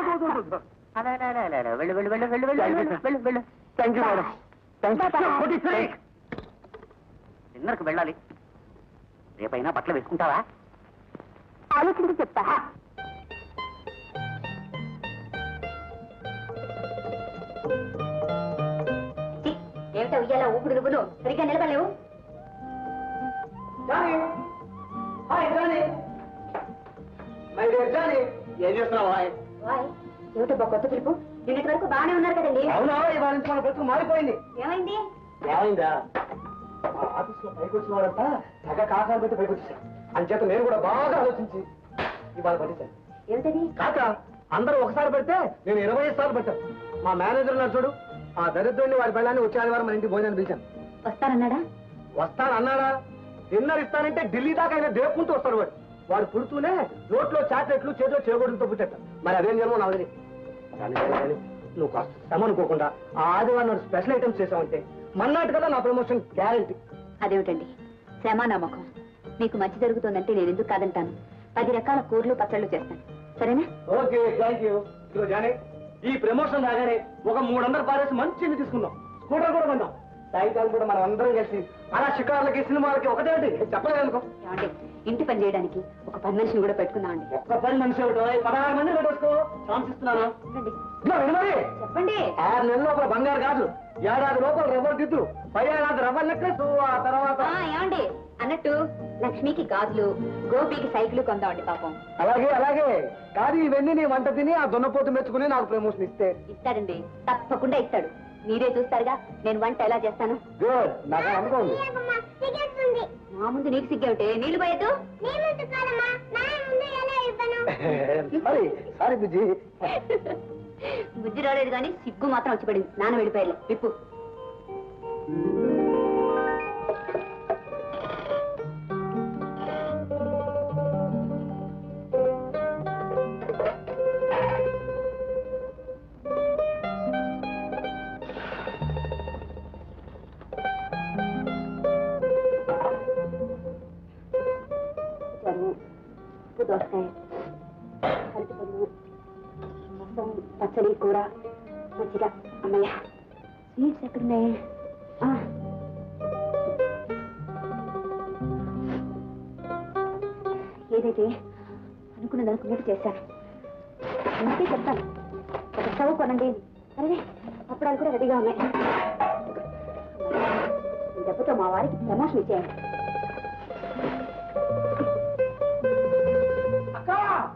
[SPEAKER 2] వెళ్ళు వెళ్ళు వెళ్ళు వెళ్ళు వెళ్ళు వెళ్ళు వెళ్ళు thank you madam thank you డిన్నర్కి వెళ్ళాలి రేపైనా బట్టలు వేసుకుంటావా
[SPEAKER 3] ఆలోచించి చెప్తా ఛీ, ఏమిటో ఉయ్యాల ఊపిడి నువ్వును సరిగ్గా నిలబడలేవు
[SPEAKER 6] Johnny hi Johnny my dear Johnny ఏం చేస్తున్నావు హాయ్
[SPEAKER 3] వాయ్, ఏమిటో బా కొత్త పిలుపు నిన్నటి వరకు బాగానే ఉన్నారు కదండి
[SPEAKER 6] అవునా ఇవాళ నుంచి మన బ్రతుకు మారిపోయింది
[SPEAKER 3] ఏమైంది
[SPEAKER 6] ఏమైందా మా ఆఫీస్ లో పైకి వచ్చిన వాళ్ళంతా తెగ కాకాలు పెట్టి పైకి వచ్చేసారు అంచేత నేను కూడా బాగా ఆలోచించి ఇవాళ పట్టించాను
[SPEAKER 3] ఏమిటది
[SPEAKER 6] కాక అందరూ ఒకసారి పెడితే నేను ఇరవై ఐదు సార్లు పెట్టాను మా మేనేజర్ ఉన్నారు చూడు ఆ దరిద్రుడిని వారి పెళ్ళాన్ని వచ్చే ఆదివారం మన ఇంటికి భోజనాన్ని పిలిచాను
[SPEAKER 3] వస్తానన్నాడా
[SPEAKER 6] వస్తాను అన్నాడా డిన్నర్ ఇస్తానంటే ఢిల్లీ దాకా ఆయన దేపుకుంటూ వస్తాడు వాడు వాడు పుడుతూనే నోట్లో చాక్లెట్లు చేతిలో చేగొడుతో పుట్టట మరి అదేం జన్మ నాకు తెలియదు. కానీ, కానీ, కానీ, నువ్వు కాస్త శ్రమ అనుకోకుండా ఆ ఆదివారం నాడు స్పెషల్ ఐటమ్స్ చేసావంటే మన్నాటి కదా నా ప్రమోషన్ గ్యారంటీ
[SPEAKER 3] అదేమిటండి శ్రమ నమ్మకం మీకు మంచి జరుగుతుందంటే నేను ఎందుకు కాదంటాను పది రకాల కూరలు పచ్చళ్ళు చేస్తాను సరేనా
[SPEAKER 6] ఓకే థ్యాంక్ యూ ఇదిగో జానీ ఈ ప్రమోషన్ రాగానే ఒక మూడు వందలు పారేసి మంచిది తీసుకుందాం స్కూటర్ కూడా కొందాం సాయంకాలం కూడా మనం అందరం కలిసి అలా షికార్లకి సినిమాలకి ఒకటేంటి చెప్పలేదు అనుకో
[SPEAKER 3] ఏమండి ఇంటి పని చేయడానికి ఒక పని మనిషిని కూడా పెట్టుకుందామండి
[SPEAKER 6] ఒక్క పని మనిషి ఒకటి పదహారు మంది పెట్టేసుకో ఛాన్స్ ఇస్తున్నాను
[SPEAKER 3] రండి.
[SPEAKER 6] ఇదిగో విను మరి
[SPEAKER 3] చెప్పండి
[SPEAKER 6] ఆరు నెలల లోపల బంగారు కాదు ఏడాది లోపల రబ్బర్ దిద్దు పై ఏడాది రబ్బర్ నెక్లెస్ ఆ తర్వాత
[SPEAKER 3] ఆ, ఏమండి అన్నట్టు లక్ష్మికి గాజులు గోపికి సైకిల్ కొందామండి పాపం
[SPEAKER 6] అలాగే అలాగే కానీ ఇవన్నీ నీ వంట తిని ఆ దున్నపోతు మెచ్చుకుని నాకు ప్రమోషన్ ఇస్తే
[SPEAKER 3] ఇస్తాడండి తప్పకుండా ఇస్తాడు మీరే చూస్తారుగా నేను వంట ఎలా చేస్తాను
[SPEAKER 6] గుడ్ నాకు నమ్మకం ఉంది
[SPEAKER 4] తీయకమ్మా, సిగ్గేస్తుంది.
[SPEAKER 3] మా ముందు నీకు సిగ్గేమిటే నీళ్లు పోయద్దు
[SPEAKER 4] నీళ్ళుంటు కాదమ్మా, నా ముందు ఎలా ఇవ్వను?
[SPEAKER 6] సారీ సారీ బుజ్జి
[SPEAKER 3] బుద్ధి రాలేదు కానీ సిగ్గు మాత్రం వచ్చి పడింది నాన్న వెళ్ళిపోయారు విప్పు జరుగు, ఉప్పు దోసకాయ కలుపు పళ్ళు రసం పచ్చడి కూర మజ్జిగ అమ్మయ్య స్వీట్స్ ఎక్కడున్నాయి ఆ. ఏదైతే అనుకున్నది అనుకున్నట్టు చేశాను అందుకే చెప్తాను ఒక స్టవ్ కొనండి అరే అప్పుడాలు కూడా రెడీగా ఉన్నాయి ఈ దెబ్బతో మా వారికి ప్రమోషన్ ఇచ్చేయండి
[SPEAKER 6] అక్క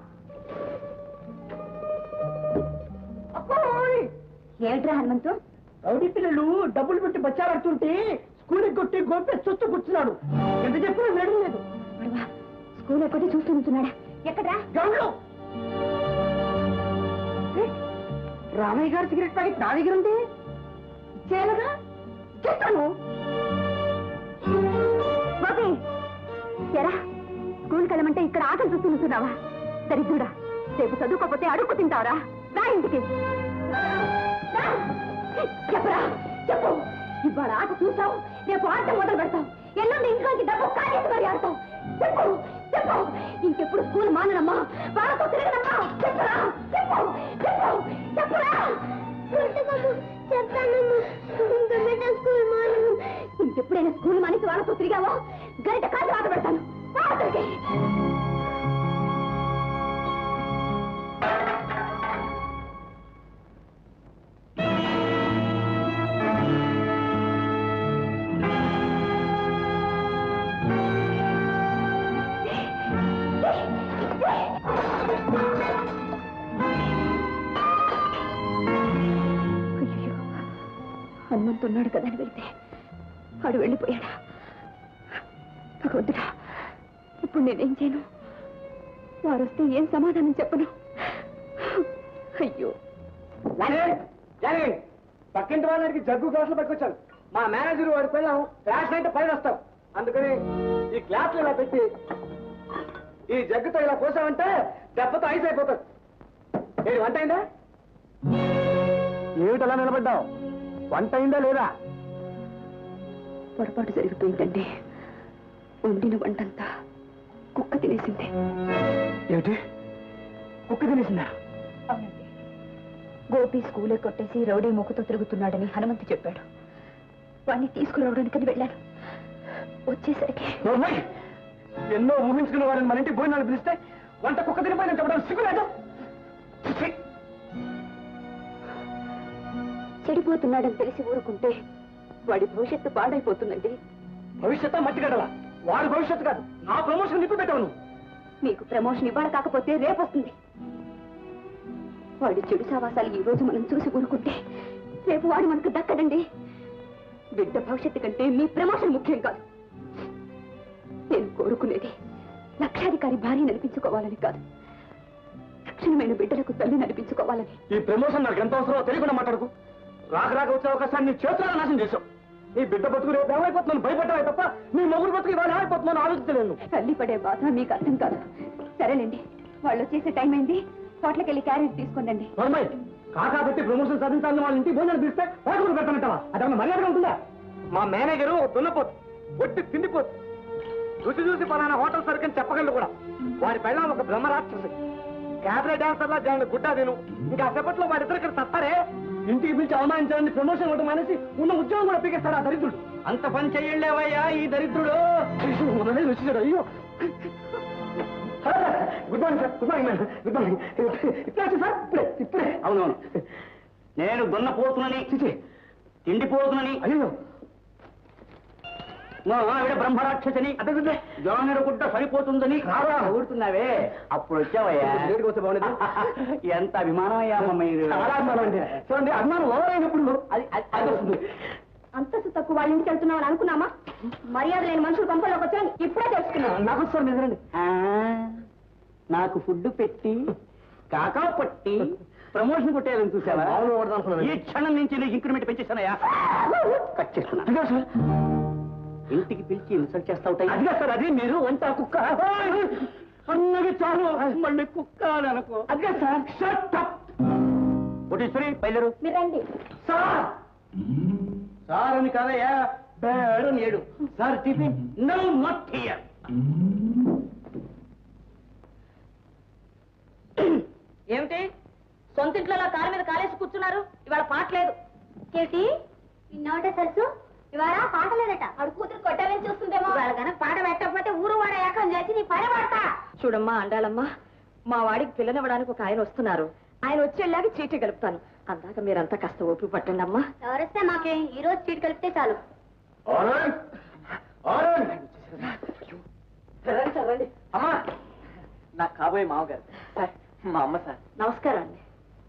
[SPEAKER 6] అక్కోయ్!
[SPEAKER 3] ఏమిట్రా హనుమంతు
[SPEAKER 6] రౌడీ పిల్లలు డబ్బులు పెట్టి బచ్చాలాడుతుంటే స్కూల్కి కొట్టి గోపే చుట్టూ కూర్చున్నాడు ఎంత చెప్పినా వేయడం లేదు
[SPEAKER 3] వాడువా, స్కూల్ ఎక్కడి చూస్తూ ఉంటున్నాడా ఎక్కడ్రా
[SPEAKER 6] గౌడ్లు రామయ్య గారి సిగరెట్ ప్యాకెట్ నా దగ్గర ఉంది
[SPEAKER 3] చేయలుగా చెప్తాను గోపి ఎరా స్కూల్కి వెళ్ళమంటే ఇక్కడ ఆటలు చూస్తూ ఉంటున్నావా దరిద్రుడా రేపు చదువుకోకపోతే అడుక్కు తింటావరా రా ఇంటికి రా. చెప్పరా చెప్పు ఇవాళ ఆట చూసావు రేపు ఆట మొదలు పెడతావు ఎల్లుండి ఇంట్లోకి డబ్బు కాజేసి మరి ఆడతావు చెప్పు చెప్పు ఇంకెప్పుడు స్కూల్ మాననమ్మా వాళ్ళతో తిరగనమ్మా చెప్పరా చెప్పు చెప్పు చెప్పురా
[SPEAKER 4] గుర్తుకోము, చెప్తానమ్మా. ఇంకా బిడ్డ స్కూల్ మానను.
[SPEAKER 3] ఇంకెప్పుడైనా స్కూల్ మానేసి వాళ్ళతో తిరిగావో గరిట కాదు ఆట పెడతాను రా అక్కడికి. అయ్యో హనుమంతున్నాడు కదా అని వెళ్తే వాడు వెళ్ళిపోయాడా భగవంతుడా ఇప్పుడు నేనేం చేయను వారు వస్తే ఏం సమాధానం చెప్పను అయ్యో
[SPEAKER 6] జానకి పక్కింటి వాళ్ళకి జగ్గు గ్లాసులు పట్టుకొచ్చాను మా మేనేజర్ వాడి పిల్లం ఫ్లాష్ లైట్ పైన వస్తాం అందుకని ఈ గ్లాసులు ఇలా పెట్టి ఈ జగ్గుతో ఇలా పోసామంటే దెబ్బతో ఐస్ అయిపోతుంది ఏంటి వంట అయిందా ఏమిటి అలా నిలబడ్డావు వంట అయిందా లేదా
[SPEAKER 3] పొరపాటు జరిగిపోయిందండి వండిన వంటంతా కుక్క తినేసింది
[SPEAKER 6] ఏమిటి కుక్క తినేసిందా
[SPEAKER 3] అవునండి గోపి స్కూలే కొట్టేసి రౌడీ మొక్కుతో తిరుగుతున్నాడని హనుమంతు చెప్పాడు వాణ్ణి తీసుకురావడానికని వెళ్ళాను వచ్చేసరికి
[SPEAKER 6] నోర్మై ఎన్నో ఊహించుకున్న వారిని మన ఇంటికి భోజనాలు పిలిస్తే వంట కుక్క తినిపోయిన చెప్పడం సిగ్గులేదు ఛీ!
[SPEAKER 3] చెడిపోతున్నాడని తెలిసి ఊరుకుంటే వాడి భవిష్యత్తు పాడైపోతుందండి
[SPEAKER 6] భవిష్యత్తు మట్టి గడవ వాడి భవిష్యత్తు కాదు నా ప్రమోషన్ నిప్పి పెట్టావు నువ్వు
[SPEAKER 3] మీకు ప్రమోషన్ ఇవ్వాలి కాకపోతే రేపు వస్తుంది వాడి చెడు సావాసాలు ఈ రోజు మనం చూసి ఊరుకుంటే రేపు వాడు మనకు దక్కడండి బిడ్డ భవిష్యత్తు కంటే మీ ప్రమోషన్ ముఖ్యం కాదు నేను కోరుకునేది లక్షాధికారి భార్య నడిపించుకోవాలని కాదు లక్షణమైన బిడ్డలకు తల్లి నడిపించుకోవాలని
[SPEAKER 6] ఈ ప్రమోషన్ నాకు ఎంత అవసరమో తెలియకుండా మాట్లాడుకు రాక రాక వచ్చే అవకాశాన్ని నీ చేతుల్లో నాశనం చేశావు నీ బిడ్డ బతుకు రేపు ఏమైపోతున్నాను భయపడ్డావే తప్ప నీ మొగుడు బతుకు ఇవాళ ఏమైపోతున్నాను ఆలోచించలేను
[SPEAKER 3] తల్లి పడే బాధ మీకు అర్థం కాదు సరేనండి వాళ్ళు వచ్చేసే టైం అయింది హోటల్కి వెళ్ళి క్యారెట్ తీసుకుందండి
[SPEAKER 6] నోర్మై కాకా పెట్టి ప్రమోషన్ సాధించాలని వాళ్ళ ఇంటికి భోజనాలు పిలిస్తే వాళ్ళు కూడా పెట్టమంటావా అదన్నా మర్యాదగా ఉంటుందా మా మేనేజరు దున్నపోతు ఒట్టి తిండిపోతు రుచి చూసి పలానా హోటల్ సరికని చెప్పగలరు కూడా వారి పెళ్ళం ఒక బ్రహ్మరాక్షసి క్యాబరే డాన్సర్లా జాయిన్ గుడ్డా తిను ఇంకా అసెపట్లో వారిద్దరు ఇక్కడ తస్తారే ఇంటికి పిలిచి అవమానించాలని ప్రమోషన్ ఇవ్వడం మానేసి ఉన్న ఉద్యోగం కూడా పీకేస్తాడు ఆ దరిద్రుడు అంత పని చెయ్యలేవయ్యా ఈ దరిద్రుడు ఉన్నదే రుచి చూడు అయ్యో good morning sir good morning madam good morning ఇప్పుడే వచ్చి సార్ ఇప్పుడే ఇప్పుడే
[SPEAKER 2] అవునవును నేను దున్నపోతునని తిండిపోతునని
[SPEAKER 6] అయ్యో
[SPEAKER 2] మా ఆవిడ బ్రహ్మరాక్షసని
[SPEAKER 6] అదే
[SPEAKER 2] జోనెర గుడ్డ సరిపోతుందని
[SPEAKER 6] రారా.
[SPEAKER 2] ఊరుతున్నావే అప్పుడు వచ్చావయ్యా
[SPEAKER 6] లేటుగా వస్తే బాగుండేది.
[SPEAKER 2] ఎంత అభిమానం అయ్యా మీరు
[SPEAKER 6] చాలా అభిమానం అండి చూడండి అభిమానం ఓవర్ అయినప్పుడు
[SPEAKER 2] అది అది- అది వస్తుంది
[SPEAKER 3] అంతస్తు తక్కువ వాళ్ళ ఇంటికి వెళ్తున్నామని అనుకున్నామా మర్యాద లేని మనుషులు కొంపల్లోకి వచ్చాను ఇప్పుడే తెలుసుకున్నాను
[SPEAKER 6] నాకు సార్ నిజండి
[SPEAKER 2] ఆ, నాకు ఫుడ్ పెట్టి కాకా పట్టి ప్రమోషన్ కొట్టేయాలని చూసావా
[SPEAKER 6] మామూలు వాడదాం అనుకున్నాను.
[SPEAKER 2] ఈ క్షణం నుంచి నీకు ఇంక్రిమెంట్ పెంచేసానయ్యా కట్ చేస్తున్నా
[SPEAKER 6] అదిగా సార్
[SPEAKER 2] ఇంటికి పిలిచి ఇన్సల్ట్ చేస్తావు
[SPEAKER 6] అదిగా సార్ అది మీరు వంట కుక్క అన్నది చాలు
[SPEAKER 2] మళ్ళీ కుక్క అని అనుకో
[SPEAKER 6] అదిగా సార్ షట్ అప్
[SPEAKER 2] కోటేశ్వరి బయలుదేరు
[SPEAKER 3] మీరు రండి
[SPEAKER 6] సార్
[SPEAKER 2] సార్ అని కాదయ్యా
[SPEAKER 6] బేడు నేడు sir tiffin
[SPEAKER 2] no not here
[SPEAKER 3] ఏమిటి సొంత ఇంట్లో కాలు మీద కాలేసి కూర్చున్నారు ఇవాళ పాట లేదు
[SPEAKER 4] కేటి విన్నావట సరసు ఇవాళ పాట లేదట
[SPEAKER 3] ఆడు కూతురు కొట్టాలని చూస్తుందేమో
[SPEAKER 4] ఇవాళ కనుక పాట పెట్టకపోతే ఊరు వాడ ఏకం చేసి నీ పని పడతా
[SPEAKER 3] చూడమ్మా అండాలమ్మా మా వాడికి పిల్లనివ్వడానికి ఒక ఆయన వస్తున్నారు ఆయన వచ్చేలాగా చీటీ కలుపుతాను అందాక మీరంతా కాస్త ఓపిక పట్టండి అమ్మా
[SPEAKER 4] ఎవరిస్తే మాకే ఈ రోజు చీట్ కలిపితే చాలు
[SPEAKER 3] రండి సార్ రండి
[SPEAKER 6] అమ్మా నాకు కాబోయే మామగారు
[SPEAKER 3] సార్
[SPEAKER 6] మా అమ్మ సార్
[SPEAKER 3] నమస్కారం అండి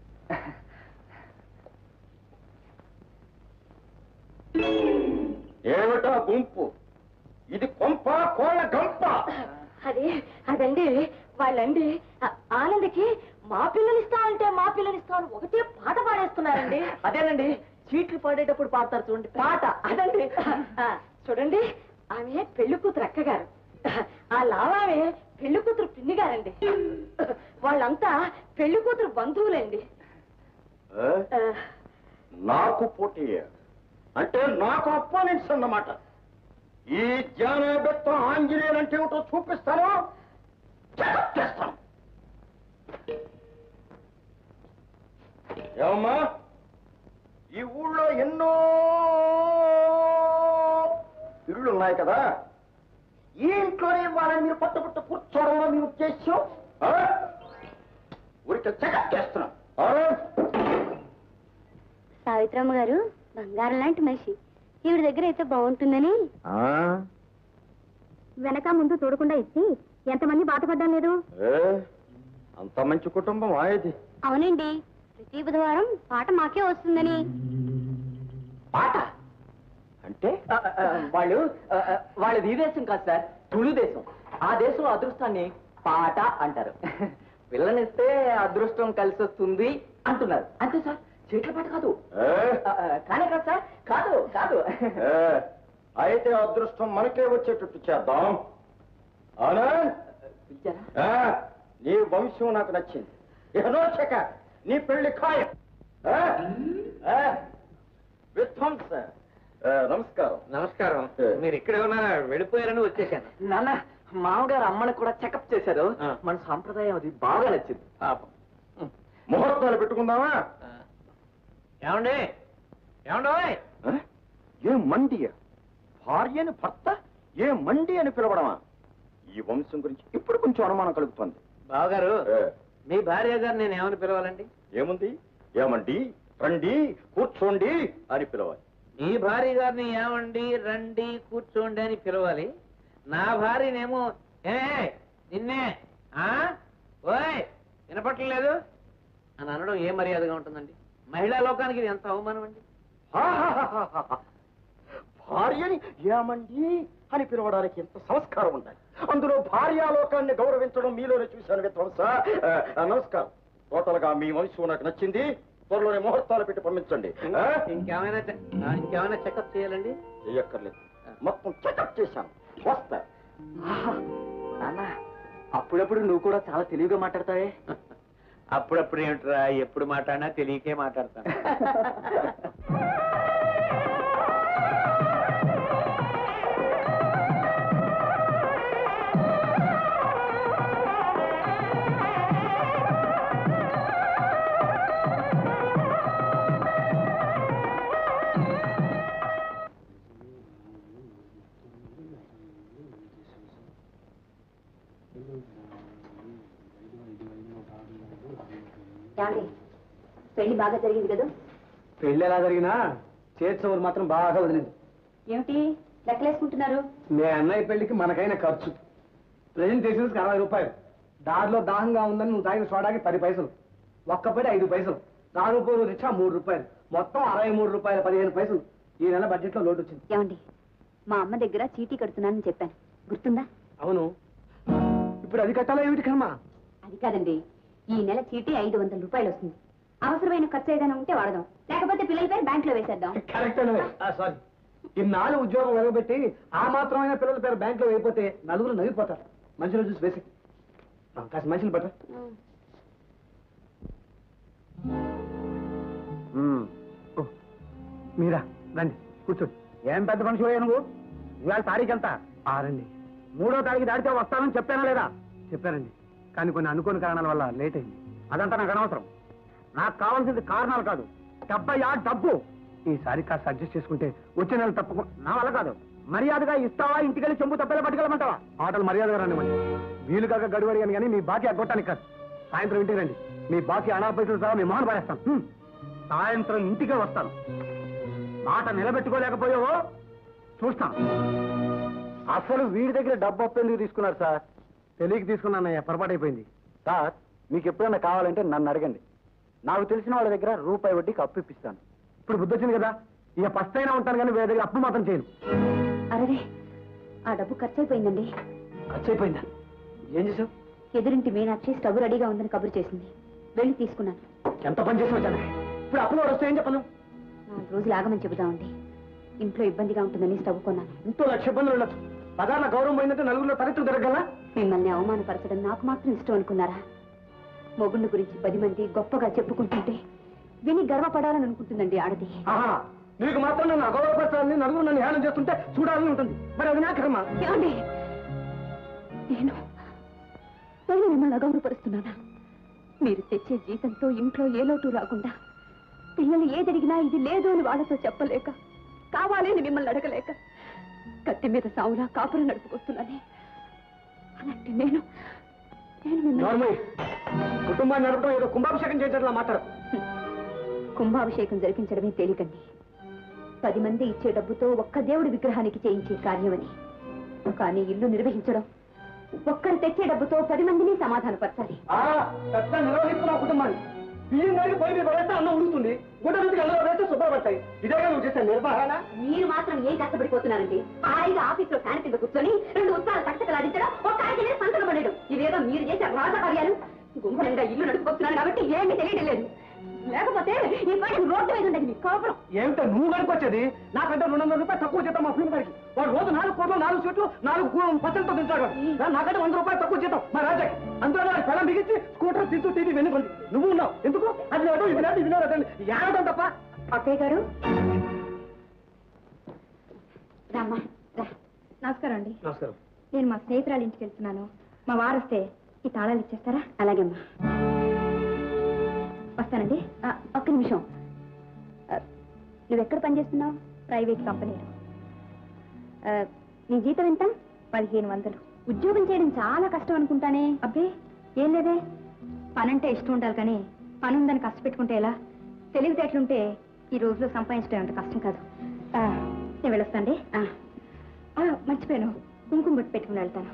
[SPEAKER 5] ఏమిటా గుంపు ఇది కొంప కోళ్ళ గంప
[SPEAKER 3] అది అదండి వాళ్ళండి ఆ- ఆనందకి మా పిల్లలు ఇస్తామంటే మా పిల్లలు ఇస్తామని ఒకటే పాట పాడేస్తున్నారండి
[SPEAKER 6] అదేనండి చీట్లు పాడేటప్పుడు పాడతారు చూడండి
[SPEAKER 3] పాట అదండి ఆ, చూడండి ఆమె పెళ్లి కూతురు అక్కగారు ఆ లావామె పెళ్లి కూతురు పిన్ని గారండి వాళ్ళంతా పెళ్లి కూతురు బంధువులండి
[SPEAKER 5] ఏ?
[SPEAKER 3] ఆ,
[SPEAKER 5] నాకు పోటీ అంటే నాకు అపోనెంట్స్ అన్నమాట ఈ జ్ఞానబెత్త ఆంజనేయులు అంటే ఏమిటో చూపిస్తాను చేస్తాను ఏమమ్మా ఈ ఊళ్ళో ఎన్నో ఇళ్ళు ఉన్నాయి కదా ఈ ఇంట్లోనే వాళ్ళని మీరు పట్టుబట్టు కూర్చోవడంలో మీ ఉద్దేశం ఆ? ఊరికి చెకప్ చేస్తున్నాం ఆ?
[SPEAKER 4] సావిత్రమ్మ గారు బంగారం లాంటి మనిషి ఈవిడ దగ్గర అయితే బాగుంటుందని వెనక ముందు చూడకుండా ఇచ్చి ఎంతమంది బాధపడ్డం లేదు
[SPEAKER 5] ఏ, అంత మంచి కుటుంబం ఆయది
[SPEAKER 4] అవునండి ప్రతి బుధవారం పాట మాకే వస్తుందని
[SPEAKER 5] పాట అంటే
[SPEAKER 2] ఆ, ఆ, వాళ్ళు ఆ, ఆ, వాళ్ళది ఈ దేశం కాదు సార్ తుళు దేశం ఆ దేశంలో అదృష్టాన్ని పాట అంటారు పిల్లనిస్తే అదృష్టం కలిసి వస్తుంది అంటున్నారు అంతే సార్ చేతుల పాట కాదు
[SPEAKER 5] ఏ?
[SPEAKER 2] ఆ, ఆ, కానే కాదు సార్ కాదు కాదు
[SPEAKER 5] ఏ, అయితే అదృష్టం మనకే వచ్చేటట్టు చేద్దాం ఆనంద్
[SPEAKER 2] పిలిచారా?
[SPEAKER 5] ఆ, నీ వంశం నాకు నచ్చింది ఇక నో చెక నీ పెళ్లి ఖాయం ఆ? ఆ, విధ్వంస ఆ, నమస్కారం
[SPEAKER 7] నమస్కారం మీరు ఇక్కడే ఉన్నారా వెళ్ళిపోయారని వచ్చేసాను
[SPEAKER 2] నాన్న మామగారు అమ్మని కూడా చెకప్ చేశారు
[SPEAKER 7] ఆ.
[SPEAKER 2] మన సాంప్రదాయం అది బాగా నచ్చింది
[SPEAKER 7] పాపం
[SPEAKER 5] ముహూర్తాలు పెట్టుకుందామా
[SPEAKER 7] ఆ. ఏమండి ఏమండోయ్
[SPEAKER 5] ఆ? ఏ మండియ భార్యని భర్త ఏ మండి అని పిలవడమా ఈ వంశం గురించి ఇప్పుడు కొంచెం అనుమానం కలుగుతోంది
[SPEAKER 7] బావగారు
[SPEAKER 5] ఏ,
[SPEAKER 7] మీ భార్య గారు నేను ఏమని పిలవాలండి
[SPEAKER 5] ఏముంది ఏమండి రండి కూర్చోండి అని పిలవాలి
[SPEAKER 7] మీ భార్య గారిని ఏమండి రండి కూర్చోండి అని పిలవాలి నా భార్యనేమో ఏ నిన్నే ఆ ఓయ్ వినపట్టలేదు అని అనడం ఏ మర్యాదగా ఉంటుందండి మహిళా లోకానికి ఇది ఎంత అవమానం అండి
[SPEAKER 5] హాహాహాహాహా. భార్యని ఏమండి అని పిలవడానికి ఎంత సంస్కారం ఉండాలి అందులో భార్యాలోకాన్ని గౌరవించడం మీలోనే చూశాను విధ్వంస ఆ, ఆ, నమస్కారం టోటల్ గా మీ వంశం నాకు నచ్చింది త్వరలోనే ముహూర్తాలు పెట్టి పంపించండి ఆ?
[SPEAKER 7] ఇంకేమైనా చె- ఆ, ఇంకేమైనా చెకప్ చేయాలండి
[SPEAKER 5] చెయ్యక్కర్లేదు మొత్తం చెకప్ చేశాను వస్తా
[SPEAKER 2] ఆహా, నాన్న అప్పుడప్పుడు నువ్వు కూడా చాలా తెలివిగా మాట్లాడతావే
[SPEAKER 7] అప్పుడప్పుడు ఏమిట్రా ఎప్పుడు మాట్లాడినా తెలియకే మాట్లాడతాను
[SPEAKER 3] ఏమండి పెళ్లి బాగా జరిగింది కదా
[SPEAKER 1] పెళ్లి ఎలా జరిగినా చేతి మాత్రం బాగా వదిలింది
[SPEAKER 3] ఏమిటి లెక్కలేసుకుంటున్నారు
[SPEAKER 1] మీ అన్నయ్య పెళ్లికి మనకైన ఖర్చు ప్రెజెంటేషన్స్ అరవై రూపాయలు దారిలో దాహంగా ఉందని నువ్వు తాగిన సోడాకి పది పైసలు ఒక్కపడి ఐదు పైసలు నాలుగు రూపాయలు రిక్షా మూడు రూపాయలు మొత్తం అరవై మూడు రూపాయల పదిహేను పైసలు ఈ నెల బడ్జెట్ లో లోటు వచ్చింది
[SPEAKER 3] ఏమండి మా అమ్మ దగ్గర చీటీ కడుతున్నానని చెప్పాను గుర్తుందా
[SPEAKER 1] అవును ఇప్పుడు అది కట్టాలా ఏమిటి కర్మ
[SPEAKER 3] అది కాదండి ఈ నెల చీటీ ఐదు వందల రూపాయలు వస్తుంది అవసరమైన ఖర్చు ఏదైనా ఉంటే వాడదాం లేకపోతే పిల్లల పేరు బ్యాంక్ లో వేసేద్దాం
[SPEAKER 1] కరెక్ట్ సారీ ఇన్నాళ్ళు ఉద్యోగం వెలగబెట్టి ఆ మాత్రమైన పిల్లల పేరు బ్యాంక్ లో వేయకపోతే నలుగురు నవ్విపోతారు మనుషులు చూసి వేసి ఆ, కాస్త మనుషులు పట్ట ఓ, మీరా రండి కూర్చోండి ఏం పెద్ద మనిషి అయ్యా నువ్వు ఇవాళ తారీఖు ఎంత ఆరండి మూడో తారీఖు దాటితే వస్తానని చెప్పానా లేదా చెప్పానండి కానీ కొన్ని అనుకోని కారణాల వల్ల లేట్ అయింది అదంతా నాకు అనవసరం నాకు కావాల్సింది కారణాలు కాదు డబ్బయ్యా డబ్బు ఈసారి కాస్త అడ్జస్ట్ చేసుకుంటే వచ్చే నెల తప్పకుండా నా వల్ల కాదు మర్యాదగా ఇస్తావా ఇంటికెళ్ళి చెంబు తప్పేలా పట్టుకెళ్ళమంటావా ఆటలు మర్యాదగా రండి వీలు కాక గడువడి అని కానీ మీ బాకీ అగ్గొట్టానికి కాదు సాయంత్రం ఇంటికి రండి మీ బాకీ అనా పైసలు సహా మీ మొహన్ పారేస్తాను హ్మ్. సాయంత్రం ఇంటికే వస్తాను మాట నిలబెట్టుకోలేకపోయావో చూస్తాను అసలు వీడి దగ్గర డబ్బు అప్పు ఎందుకు తీసుకున్నారు సార్ తెలియక తీసుకున్నానయ్యా పొరపాటు అయిపోయింది సార్ మీకు ఎప్పుడైనా కావాలంటే నన్ను అడగండి నాకు తెలిసిన వాళ్ళ దగ్గర రూపాయి వడ్డీకి అప్పు ఇప్పిస్తాను ఇప్పుడు బుద్ధి వచ్చింది కదా ఇక ఫస్ట్ అయినా ఉంటాను కానీ వేరే దగ్గర అప్పు మాత్రం చేయను
[SPEAKER 3] అరే ఆ డబ్బు ఖర్చు అయిపోయిందండి
[SPEAKER 1] ఖర్చు అయిపోయిందా ఏం చేసావు
[SPEAKER 3] ఎదురింటి మీనాక్షి స్టవ్ రెడీగా ఉందని కబురు చేసింది వెళ్ళి తీసుకున్నాను
[SPEAKER 1] ఎంత పని చేసి వచ్చాను ఇప్పుడు అప్పులో వస్తే ఏం చెప్పను
[SPEAKER 3] నాలుగు రోజులు ఆగమని చెబుదామండి ఇంట్లో ఇబ్బందిగా ఉంటుందని స్టవ్ కొన్నాను
[SPEAKER 1] ఇంట్లో లక్ష ఇబ్బందులు ఉండొచ్చు పదార్ల గౌరవం పోయిందంటే నలుగురిలో తలెత్తు తిరగల
[SPEAKER 3] మిమ్మల్ని అవమానపరచడం నాకు మాత్రం ఇష్టం అనుకున్నారా మొగుళ్ళ గురించి పది మంది గొప్పగా చెప్పుకుంటుంటే విని గర్వపడాలని అనుకుంటుందండి ఆడది
[SPEAKER 1] ఆహా నీకు మాత్రం నన్ను అగౌరవపరచాలని నలుగురు నన్ను హేళన చేస్తుంటే చూడాలని ఉంటుంది మరి అది నా కర్మ
[SPEAKER 3] ఏమండి నేను నేను మిమ్మల్ని అగౌరవపరుస్తున్నానా మీరు తెచ్చే జీతంతో ఇంట్లో ఏ లోటు రాకుండా పిల్లలు ఏదడిగినా ఇది లేదు అని వాళ్ళతో చెప్పలేక కావాలి అని మిమ్మల్ని అడగలేక కత్తి మీద సావులా కాపురం నడుపుకొస్తున్నానే అలాంటి నేను నేను మిమ్మల్ని
[SPEAKER 1] నార్మల్ కుటుంబాన్ని నడపడం ఏదో కుంభాభిషేకం చేసేట్లా మాట్లాడు
[SPEAKER 3] కుంభాభిషేకం జరిపించడమే తేలికండి పది మంది ఇచ్చే డబ్బుతో ఒక్క దేవుడి విగ్రహానికి చేయించే కార్యమని కానీ ఇల్లు నిర్వహించడం ఒక్కరు తెచ్చే డబ్బుతో పది మందిని సమాధానపరచాలి
[SPEAKER 1] ఆ, పెద్ద నిర్వహిస్తున్న కుటుంబాన్ని
[SPEAKER 6] బియ్యం దానికి పొయ్యి మీద పడేస్తే అన్నం ఉడుకుతుంది గుడ్డ నుంచి అందులో వేస్తే శుభ్రపడతాయి ఇదేగా నువ్వు చేసే నిర్వహణ
[SPEAKER 3] మీరు మాత్రం ఏం కష్టపడిపోతున్నారండి హాయిగా ఆఫీస్ లో ఫ్యాన్ కింద కూర్చొని రెండు ఉత్సాహాలు తట్టకలాడించడం ఒక ఆయన సంతకం పడడం ఇవేదో మీరు చేసే రాజకార్యాలు గుంభనంగా ఇల్లు నడుపుకొస్తున్నాను కాబట్టి ఏమీ తెలియడం లేదు లేకపోతే ఈ పాట రోడ్డు మీద ఉండేది మీ కోపం
[SPEAKER 6] ఏమిటో నువ్వు కనుకొచ్చేది నాకంటే రెండు వందల రూపాయలు తక్కువ జీతం మా ఫిల్మ్ గారికి వాడు రోజు నాలుగు కోట్లు నాలుగు సీట్లు నాలుగు కు- పచ్చలతో తింటాడు వాడు. నాకంటే వంద రూపాయలు తక్కువ జీతం మా రాజాకి అందులో వాడి పిల్లలు మిగించి స్కూటర్ తింటూ టీవీ వెనుకుంది నువ్వు ఉన్నావు ఎందుకు అది లేదు ఇది లేదు ఇది లేదు అదండి ఏడటం తప్ప
[SPEAKER 3] అక్కయ్య గారు రామ్మా రా నమస్కారం అండి
[SPEAKER 6] నమస్కారం
[SPEAKER 3] నేను మా స్నేహితురాలు ఇంటికి వెళ్తున్నాను మా వారు వస్తే ఈ తాళాలు ఇచ్చేస్తారా అలాగేమ్మా వస్తానండి ఆ, ఒక్క నిమిషం ఆ, నువ్వు ఎక్కడ పనిచేస్తున్నావు ప్రైవేట్ కంపెనీలో ఆ, నీ జీతం ఎంత పదిహేను వందలు ఉద్యోగం చేయడం చాలా కష్టం అనుకుంటానే అబ్బే ఏం లేదే పనంటే ఇష్టం ఉండాలి కానీ పని ఉందని కష్టపెట్టుకుంటే ఎలా తెలివితేటలుంటే ఈ రోజులో సంపాదించడం అంత కష్టం కాదు ఆ, నేను వెళ్ళొస్తాండి ఆ. ఆ, మర్చిపోయాను కుంకుమ బొట్టు పెట్టుకుని వెళ్తాను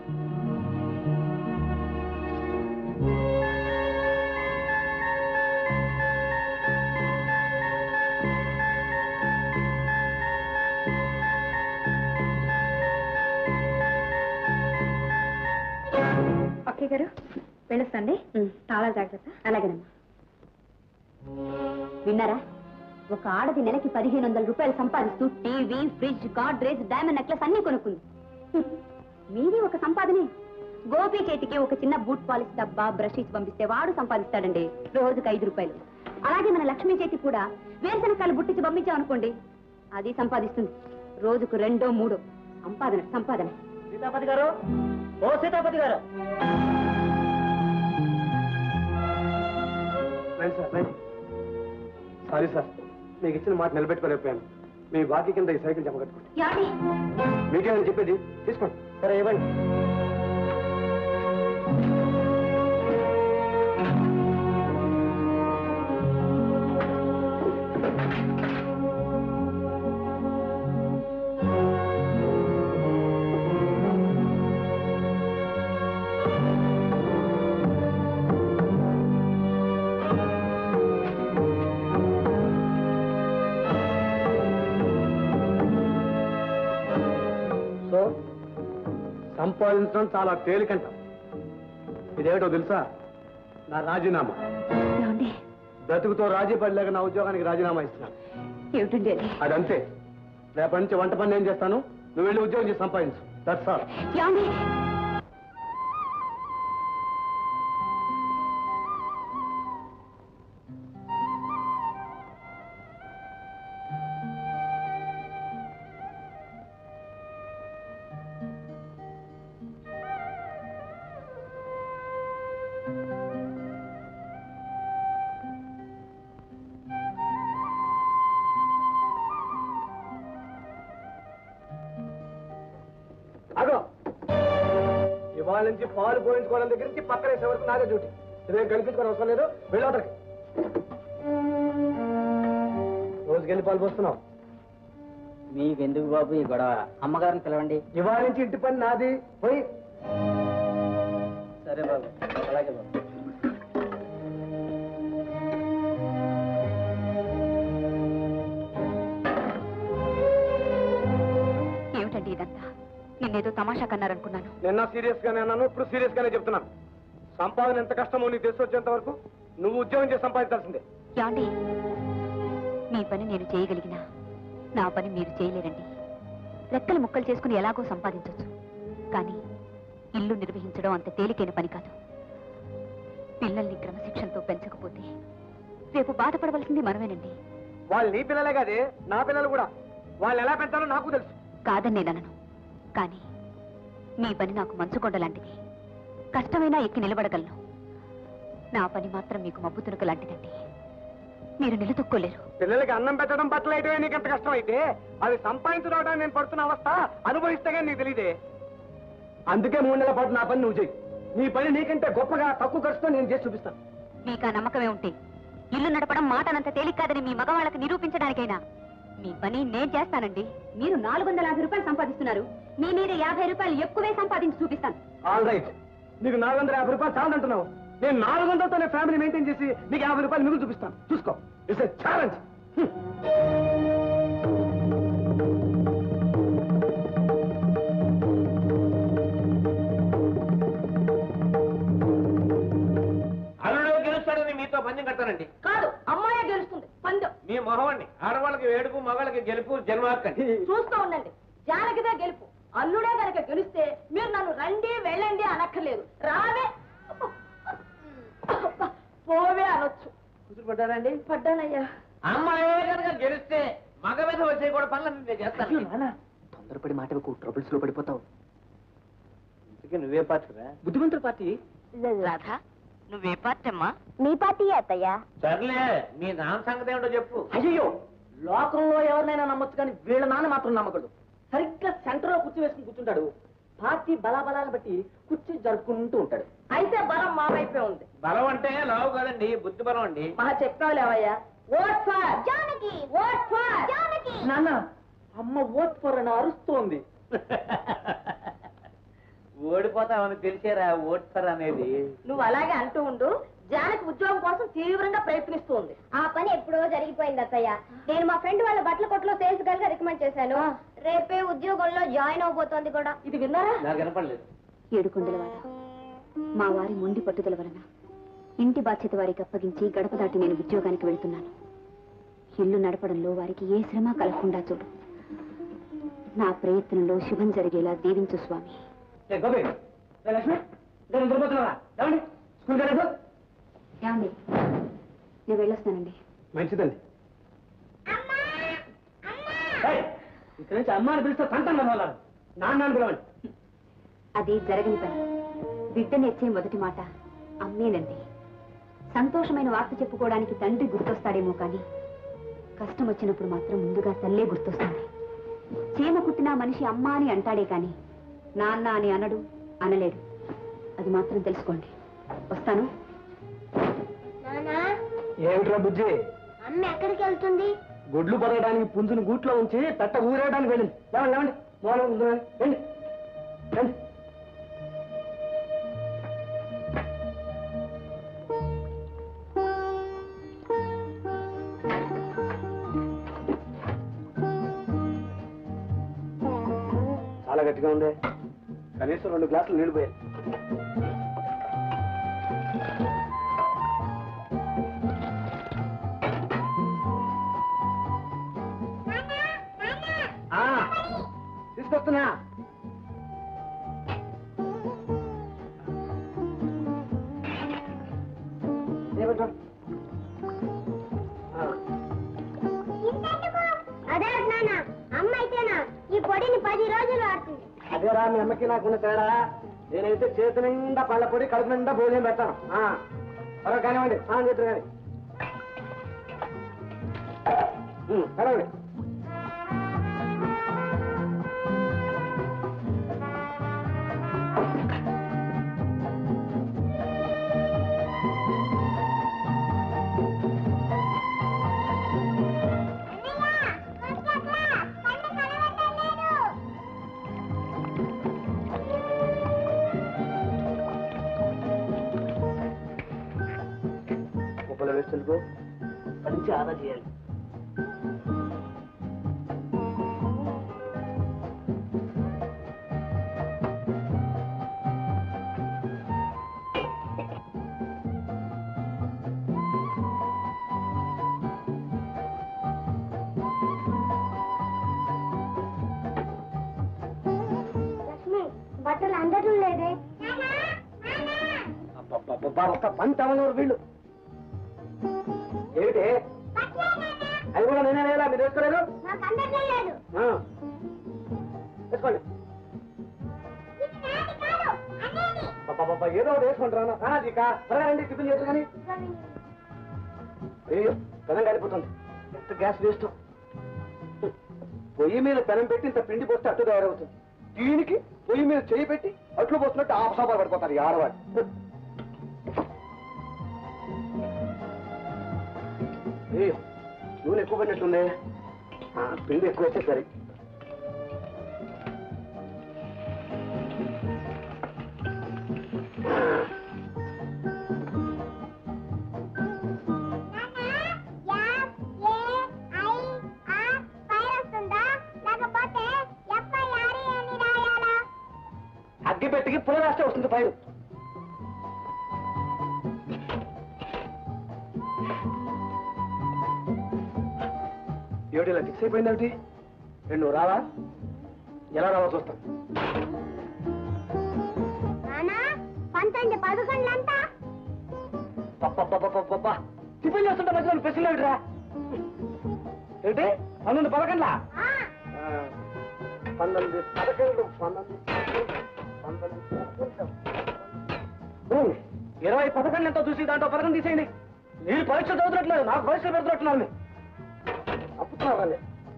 [SPEAKER 3] ఓకే గారు వెళ్ళొస్తాండి తాళాలు జాగ్రత్త అలాగేనమ్మా విన్నారా ఒక ఆడది నెలకి పదిహేను వందల రూపాయలు సంపాదిస్తూ TV fridge Godrej diamond necklace అన్ని కొనుక్కుంది హ్మ్. మీది ఒక సంపాదనే గోపి చేతికి ఒక చిన్న బూట్ పాలిష్ డబ్బా బ్రష్ ఇచ్చి పంపిస్తే వాడు సంపాదిస్తాడండి రోజుకి ఐదు రూపాయలు అలాగే మన లక్ష్మీ చేతికి కూడా వేరుశనకాయలు బుట్టించి పంపించామనుకోండి అది సంపాదిస్తుంది రోజుకు రెండో మూడో సంపాదన సంపాదన
[SPEAKER 6] సీతాపతి గారు ఓ సీతాపతి గారు
[SPEAKER 1] రండి సార్ రండి సారీ సార్ మీకు ఇచ్చిన మాట నిలబెట్టుకోలేకపోయాను మీ బాకీ కింద ఈ సైకిల్ జమ కట్టుకోండి
[SPEAKER 3] యాడి
[SPEAKER 1] మీకేమని చెప్పేది తీసుకోండి
[SPEAKER 6] సరే ఇవ్వండి
[SPEAKER 1] సో సంపాదించడం చాలా తేలికంట ఇదేమిటో తెలుసా నా రాజీనామా
[SPEAKER 3] ఏమండి
[SPEAKER 1] బ్రతుకుతో రాజీ పడలేక నా ఉద్యోగానికి రాజీనామా ఇస్తున్నాను
[SPEAKER 3] ఏమిటండి అది
[SPEAKER 1] అదంతే రేపటి నుంచి వంట పని ఏం చేస్తాను నువ్వు వెళ్ళి ఉద్యోగం చేసి సంపాదించు దట్స్ ఆల్
[SPEAKER 3] ఏమండి
[SPEAKER 1] అగో ఇవాళ నుంచి పాలు పోయించుకోవడం దగ్గర నుంచి పక్కనేసే వరకు నాదే డ్యూటీ ఇదేం కనిపించుకోవడం అవసరం లేదు వెళ్ళవతలకి రోజుకెళ్ళి పాలు పోస్తున్నావు
[SPEAKER 7] మీకెందుకు బాబు ఈ గొడవ అమ్మగారిని పిలవండి
[SPEAKER 1] ఇవాళ నుంచి ఇంటి పని నాది పోయి
[SPEAKER 7] సరే బాబు అలాగే బాబు
[SPEAKER 3] ఏమిటండి ఇదంతా నిన్నేదో తమాషా కన్నారనుకున్నాను
[SPEAKER 1] నిన్న సీరియస్ గానే అన్నాను ఇప్పుడు సీరియస్ గానే చెప్తున్నాను సంపాదన ఎంత కష్టమో నీకు తెలిసి వచ్చేంత వరకు నువ్వు ఉద్యోగం చేసి సంపాదించాల్సిందే
[SPEAKER 3] యాండి మీ పని నేను చేయగలిగినా నా పని మీరు చేయలేరండి రెక్కలు ముక్కలు చేసుకుని ఎలాగో సంపాదించవచ్చు కానీ ఇల్లు నిర్వహించడం అంత తేలికైన పని కాదు పిల్లల్ని క్రమశిక్షణతో పెంచకపోతే రేపు బాధపడవలసింది మనమేనండి
[SPEAKER 1] వాళ్ళు నీ పిల్లలే కాదే నా పిల్లలు కూడా వాళ్ళు ఎలా పెంచాలో నాకు తెలుసు
[SPEAKER 3] కాదని నేను అనను కానీ మీ పని నాకు మంచుకొండ లాంటిది కష్టమైనా ఎక్కి నిలబడగలను నా పని మాత్రం మీకు మబ్బు తునక లాంటిదండి మీరు నిలదొక్కోలేరు
[SPEAKER 1] పిల్లలకి అన్నం పెట్టడం బట్టలు వేయడమే నీకు ఎంత కష్టం అయితే అది సంపాదించడానికి నేను పడుతున్న అవస్థ అనుభవిస్తే కానీ నీకు తెలియదే అందుకే మూడు నెలల పాటు నా పని నువ్వు చెయ్యి నీ పని నీకంటే గొప్పగా తక్కువ ఖర్చుతో నేను చేసి చూపిస్తాను
[SPEAKER 3] మీకు ఆ నమ్మకమే ఉంటే ఇల్లు నడపడం మాటనంత తేలిక కాదని మీ మగవాళ్ళకి నిరూపించడానికైనా మీ పని నేను చేస్తానండి మీరు నాలుగు వందల యాభై రూపాయలు సంపాదిస్తున్నారు మీ మీద యాభై రూపాయలు ఎక్కువే సంపాదించి చూపిస్తాను
[SPEAKER 1] ఆల్ రైట్ నీకు నాలుగు వందల యాభై రూపాయలు చాలంటున్నావు
[SPEAKER 6] నేను నాలుగు వందలతోనే ఫ్యామిలీ మెయింటైన్ చేసి మీకు యాభై రూపాయలు మిగులు చూపిస్తాను చూసుకో ఇట్స్ ఛాలెంజ్
[SPEAKER 7] అల్లుడు గెలుస్తాడని మీతో పందెం కడతానండి
[SPEAKER 3] కాదు అమ్మాయే గెలుస్తుంది పందెం
[SPEAKER 7] మీ మొహం అండి ఆడవాళ్ళకి వేడుకు మగాళ్ళకి గెలుపు జన్మార్కండి
[SPEAKER 3] చూస్తూ ఉండండి జానకిదే గెలుపు అల్లుడే గనక గెలిస్తే మీరు నన్ను రండి వెళ్ళండి అనక్కర్లేదు రావే అబ్బా, పోవే అనొచ్చు
[SPEAKER 7] కుదురు పడ్డారండి
[SPEAKER 3] పడ్డానయ్యా
[SPEAKER 7] అమ్మాయే కనుక గెలిస్తే మగ మీద వచ్చే కూడా పనులు నేను చేస్తాను
[SPEAKER 2] తొందరపడి మాటకు ట్రబుల్స్ లో పడిపోతావు
[SPEAKER 7] ఇంతకీ నువ్వే పాత్ర
[SPEAKER 6] బుద్ధిమంతుల పార్టీ
[SPEAKER 3] రాధా నువ్వే పార్టమ్మా నీ పార్టీ అత్తయ్య
[SPEAKER 7] సర్లే మీ నాన్న సంగతి ఏమిటో చెప్పు
[SPEAKER 6] అయ్యో లోకంలో ఎవరినైనా నమ్మొచ్చు కానీ వీళ్ళ నాన్న మాత్రం నమ్మకూడదు సరిగ్గా సెంటర్ లో కుర్చీ వేసుకుని కూర్చుంటాడు పార్టీ బలాబలాన్ని బట్టి కుర్చీ జరుపుకుంటూ ఉంటాడు
[SPEAKER 3] అయితే బలం మా వైపే ఉంది
[SPEAKER 7] బలం అంటే లావు కాదండి బుద్ధి బలం అండి
[SPEAKER 3] మహా చెప్తావులేవయ్యా vote for Janaki vote for Janaki
[SPEAKER 6] నాన్న అమ్మ ఓట్ ఫర్ అని అరుస్తోంది
[SPEAKER 7] ఓడిపోతామని తెలిసేరా ఓట్ఫర్ అనేది
[SPEAKER 3] నువ్వు అలాగే అంటూ ఉండు జానకి ఉద్యోగం కోసం తీవ్రంగా ప్రయత్నిస్తుంది
[SPEAKER 4] ఆ పని ఎప్పుడో జరిగిపోయింది అత్తయ్య నేను మా ఫ్రెండ్ వాళ్ళ బట్టల కొట్లో సేల్స్ గర్ల్ గా రికమెండ్ చేశాను రేపే ఉద్యోగంలో జాయిన్ అవబోతోంది కూడా
[SPEAKER 3] ఇది విన్నారా
[SPEAKER 7] నాకు వినపడలేదు
[SPEAKER 8] ఏడుకొండలవాడ మా వారి మొండి పట్టుదల వలన ఇంటి బాధ్యత వారికి అప్పగించి గడప దాటి నేను ఉద్యోగానికి వెళ్తున్నాను ఇల్లు నడపడంలో వారికి ఏ శ్రమ కలగకుండా చూడు నా ప్రయత్నంలో శుభం జరిగేలా దీవించు స్వామి
[SPEAKER 6] ఏ గోపి ఏ లక్ష్మి నేను నిద్రపోతున్నారా ఏమండి స్కూల్ వెళ్ళదు
[SPEAKER 8] ఏమండి నేను వెళ్ళొస్తానండి
[SPEAKER 6] మంచిదండి ఇక్కడ నుంచి అమ్మ అని పిలిస్తే తంటాను వాళ్ళ నాన్న అని పిలవండి
[SPEAKER 8] అది జరగని పని బిడ్డ నేర్చే మొదటి మాట అమ్మేనండి సంతోషమైన వార్త చెప్పుకోవడానికి తండ్రి గుర్తొస్తాడేమో కానీ కష్టం వచ్చినప్పుడు మాత్రం ముందుగా తల్లే గుర్తొస్తుంది చీమ కుట్టిన మనిషి అమ్మ అని అంటాడే కానీ నాన్న అని అనడు అనలేడు అది మాత్రం తెలుసుకోండి వస్తాను
[SPEAKER 4] నానా
[SPEAKER 6] ఏమిట్రా బుజ్జి
[SPEAKER 4] అమ్మ ఎక్కడికి వెళ్తుంది
[SPEAKER 6] గుడ్లు పొరగడానికి పుంజును గూట్లో ఉంచి పెట్ట ఊరేయడానికి వెళ్ళింది లేవండి లేవండి మూలం ముందు రండి. రండి రండి చాలా గట్టిగా ఉంది కనీసం రెండు గ్లాసులు నీళ్ళు పోయాయి ఆ, తీసుకొస్తున్నా ఏమిటో? ఆ,
[SPEAKER 4] అదే నాన్న అమ్మ అయితేనా ఈ పొడిని పది రోజులు వాడుతుంది
[SPEAKER 6] అదేరా మీ అమ్మకి నాకున్న తేడా నేనైతే చేతి నిండా పళ్ళ పొడి కడుపు నిండా భోజనం పెడతాను ఆ, త్వరగా కానివ్వండి స్నానం చేద్దరు కానీ ఉమ్, కానివ్వండి ముప్పై వేసి తెలుగు మంచి ఆదా చేయాలి
[SPEAKER 4] లక్ష్మి బట్టలు అందటం లేదే
[SPEAKER 6] అబ్బబ్బబ్బబ్బా, ఒక్క పని తమనూరు వీళ్ళు ఏమిటి అవి కూడా నేనే లేదా మీరు వేసుకోలేదు
[SPEAKER 4] నాకు అందటం లేదు
[SPEAKER 6] ఆ. వేసుకోండి
[SPEAKER 4] ఇది నాది కాదు అనేది
[SPEAKER 6] అబ్బబ్బబ్బా, ఏదో ఒకటి వేసుకుంటారా అది కా త్వరగా రండి టిఫిన్ చేద్దరు కానీ అయ్యో పెనం కాలిపోతుంది ఎంత గ్యాస్ వేస్ట్ పొయ్యి మీద పెనం పెట్టి ఇంత పిండి పోస్తే అట్టు తయారవుతుంది దీనికి పొయ్యి మీద చేయి పెట్టి అట్లు పోస్తున్నట్టు ఆపసాపాలు పడిపోతారు ఈ ఆడవాడు అయ్యో నూనె ఎక్కువ పడినట్టుంది ఆ, పిండి ఎక్కువ వేస్తే సరే పెట్టికి పుల రాస్తే వస్తుంది పైరు ఏమిటి ఇలా ఫిక్స్ అయిపోయింది ఏమిటి రెండు రావా ఎలా రావా చూస్తాం
[SPEAKER 4] నానా పంచండి పదకొండ్లంతా
[SPEAKER 6] పప్ప టిఫిన్ చేస్తుంటే మధ్యలో ప్రశ్నలు ఏమిటిరా ఏంటి పన్నెండు పదకొండ్లా
[SPEAKER 4] ఆ,
[SPEAKER 6] పన్నెండు పదకొండు పన్నెండు పన్నెండు పదకొండు ఇరవై పదకొండు ఎంతో చూసి దాంట్లో పదకొండు తీసేయండి మీరు పరీక్ష చదువుతున్నట్లేదు నాకు పరీక్ష పెడుతున్నట్టున్నారు అప్పుతున్నారు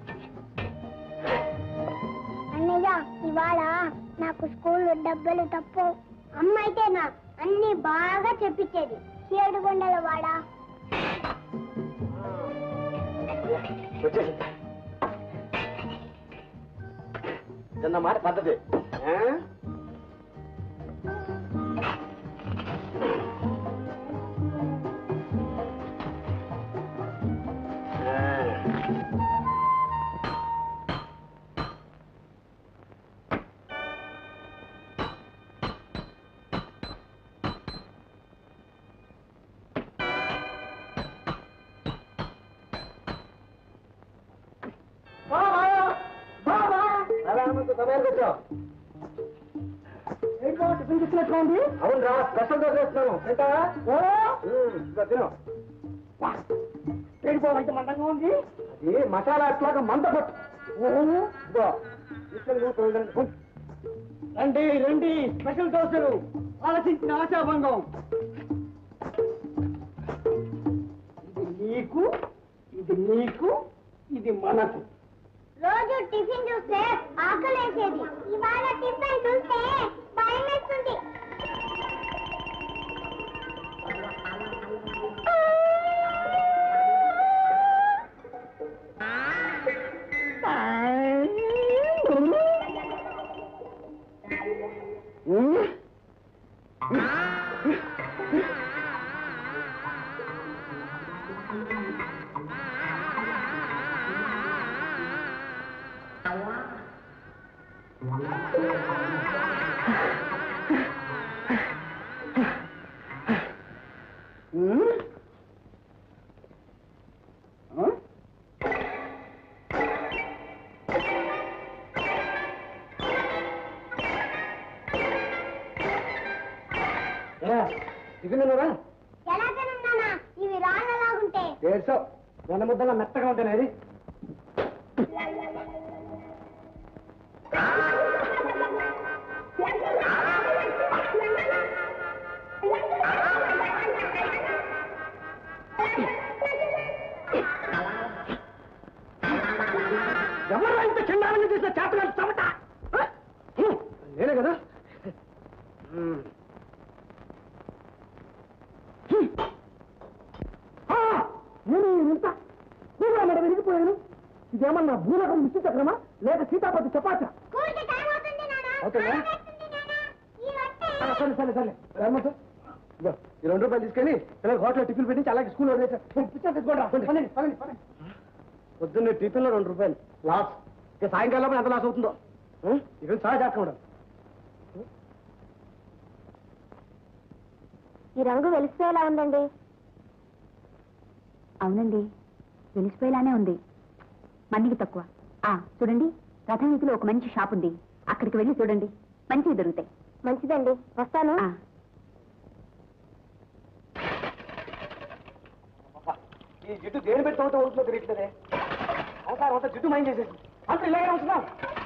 [SPEAKER 4] అన్నయ్య ఇవాళ నాకు స్కూల్ డబ్బులు తప్పు అమ్మ అయితే నా అన్ని బాగా చెప్పించేది ఏడుగొండల వాడ
[SPEAKER 6] వచ్చేసి చిన్న మాట పద్ధతి ఆ? అవును రా స్పెషల్ దోశ వేస్తున్నాను తింటావా ఉమ్, ఇదిగో తిను
[SPEAKER 5] పేడిపోవంటే మందంగా ఉంది
[SPEAKER 6] అది మసాలా అట్లాగా మంద పట్టు ఇదిగో తీసుకెళ్ళి నువ్వు తోలుదండి. ఉమ్.
[SPEAKER 5] రండి రండి స్పెషల్ దోశలు ఆలోచించిన ఆశాభంగం ఇది నీకు ఇది నీకు ఇది మనకు
[SPEAKER 4] రోజు టిఫిన్ చూస్తే ఆకలేసేది ఇవాళ టిఫిన్ చూస్తే భయం వేస్తుంది
[SPEAKER 6] ఏరా, టిఫిన్ తిన్నారా
[SPEAKER 4] ఎలా తిన్నానా ఇవి రాళ్ళలాగుంటే
[SPEAKER 6] ఏడ్చావు వెన్న ముద్దలా మెత్తగా ఉంటాయి ఎవరు ఇంత చిన్నారని చేసిన చేతలు చెమట ఆ? హ్మ్, నేనే కదా హ్మ్. హ్మ్. ఆ, నేను ఇంత పూర్వమడ విరిగిపోయాను ఇదేమన్నా భూలోకం విష్ణు చక్రమా లేక సీతాపతి చపాచా
[SPEAKER 4] స్కూల్కి టైం అవుతుంది నానా
[SPEAKER 6] అవుతుందా?
[SPEAKER 4] టైం అవుతుంది నానా ఈ రొట్టె
[SPEAKER 6] ఆ, సరే సరే సరే రమ్మతో ఇదిగో, ఈ రెండు రూపాయలు తీసుకెళ్ళి పిల్లలు హోటల్ టిఫిన్ పెట్టించి అలాగే స్కూల్ వదిలేసారు పొద్దున్నే టిఫిన్లో రెండు రూపాయలు లాస్ ఇక సాయంకాలం ఎంత లాస్ అవుతుందో ఉం? ఇక చాలా జాగ్రత్త ఉండాలి
[SPEAKER 4] ఈ రంగు వెలిసిపోయేలా ఉందండి
[SPEAKER 8] అవునండి వెలిసిపోయేలానే ఉంది మన్నిక తక్కువ ఆ చూడండి రథం వీధిలో ఒక మంచి షాప్ ఉంది అక్కడికి వెళ్ళి చూడండి మంచివి దొరుకుతాయి
[SPEAKER 4] మంచిదండి వస్తాను
[SPEAKER 8] ఆ,
[SPEAKER 6] ఈ జిడ్డు దేని పెట్టి తోట ఉంటుందో తెలియట్లేదే అవసరం అంతా జిడ్డు మైండ్ చేసేసి అంత ఇలాగే ఉంటున్నాం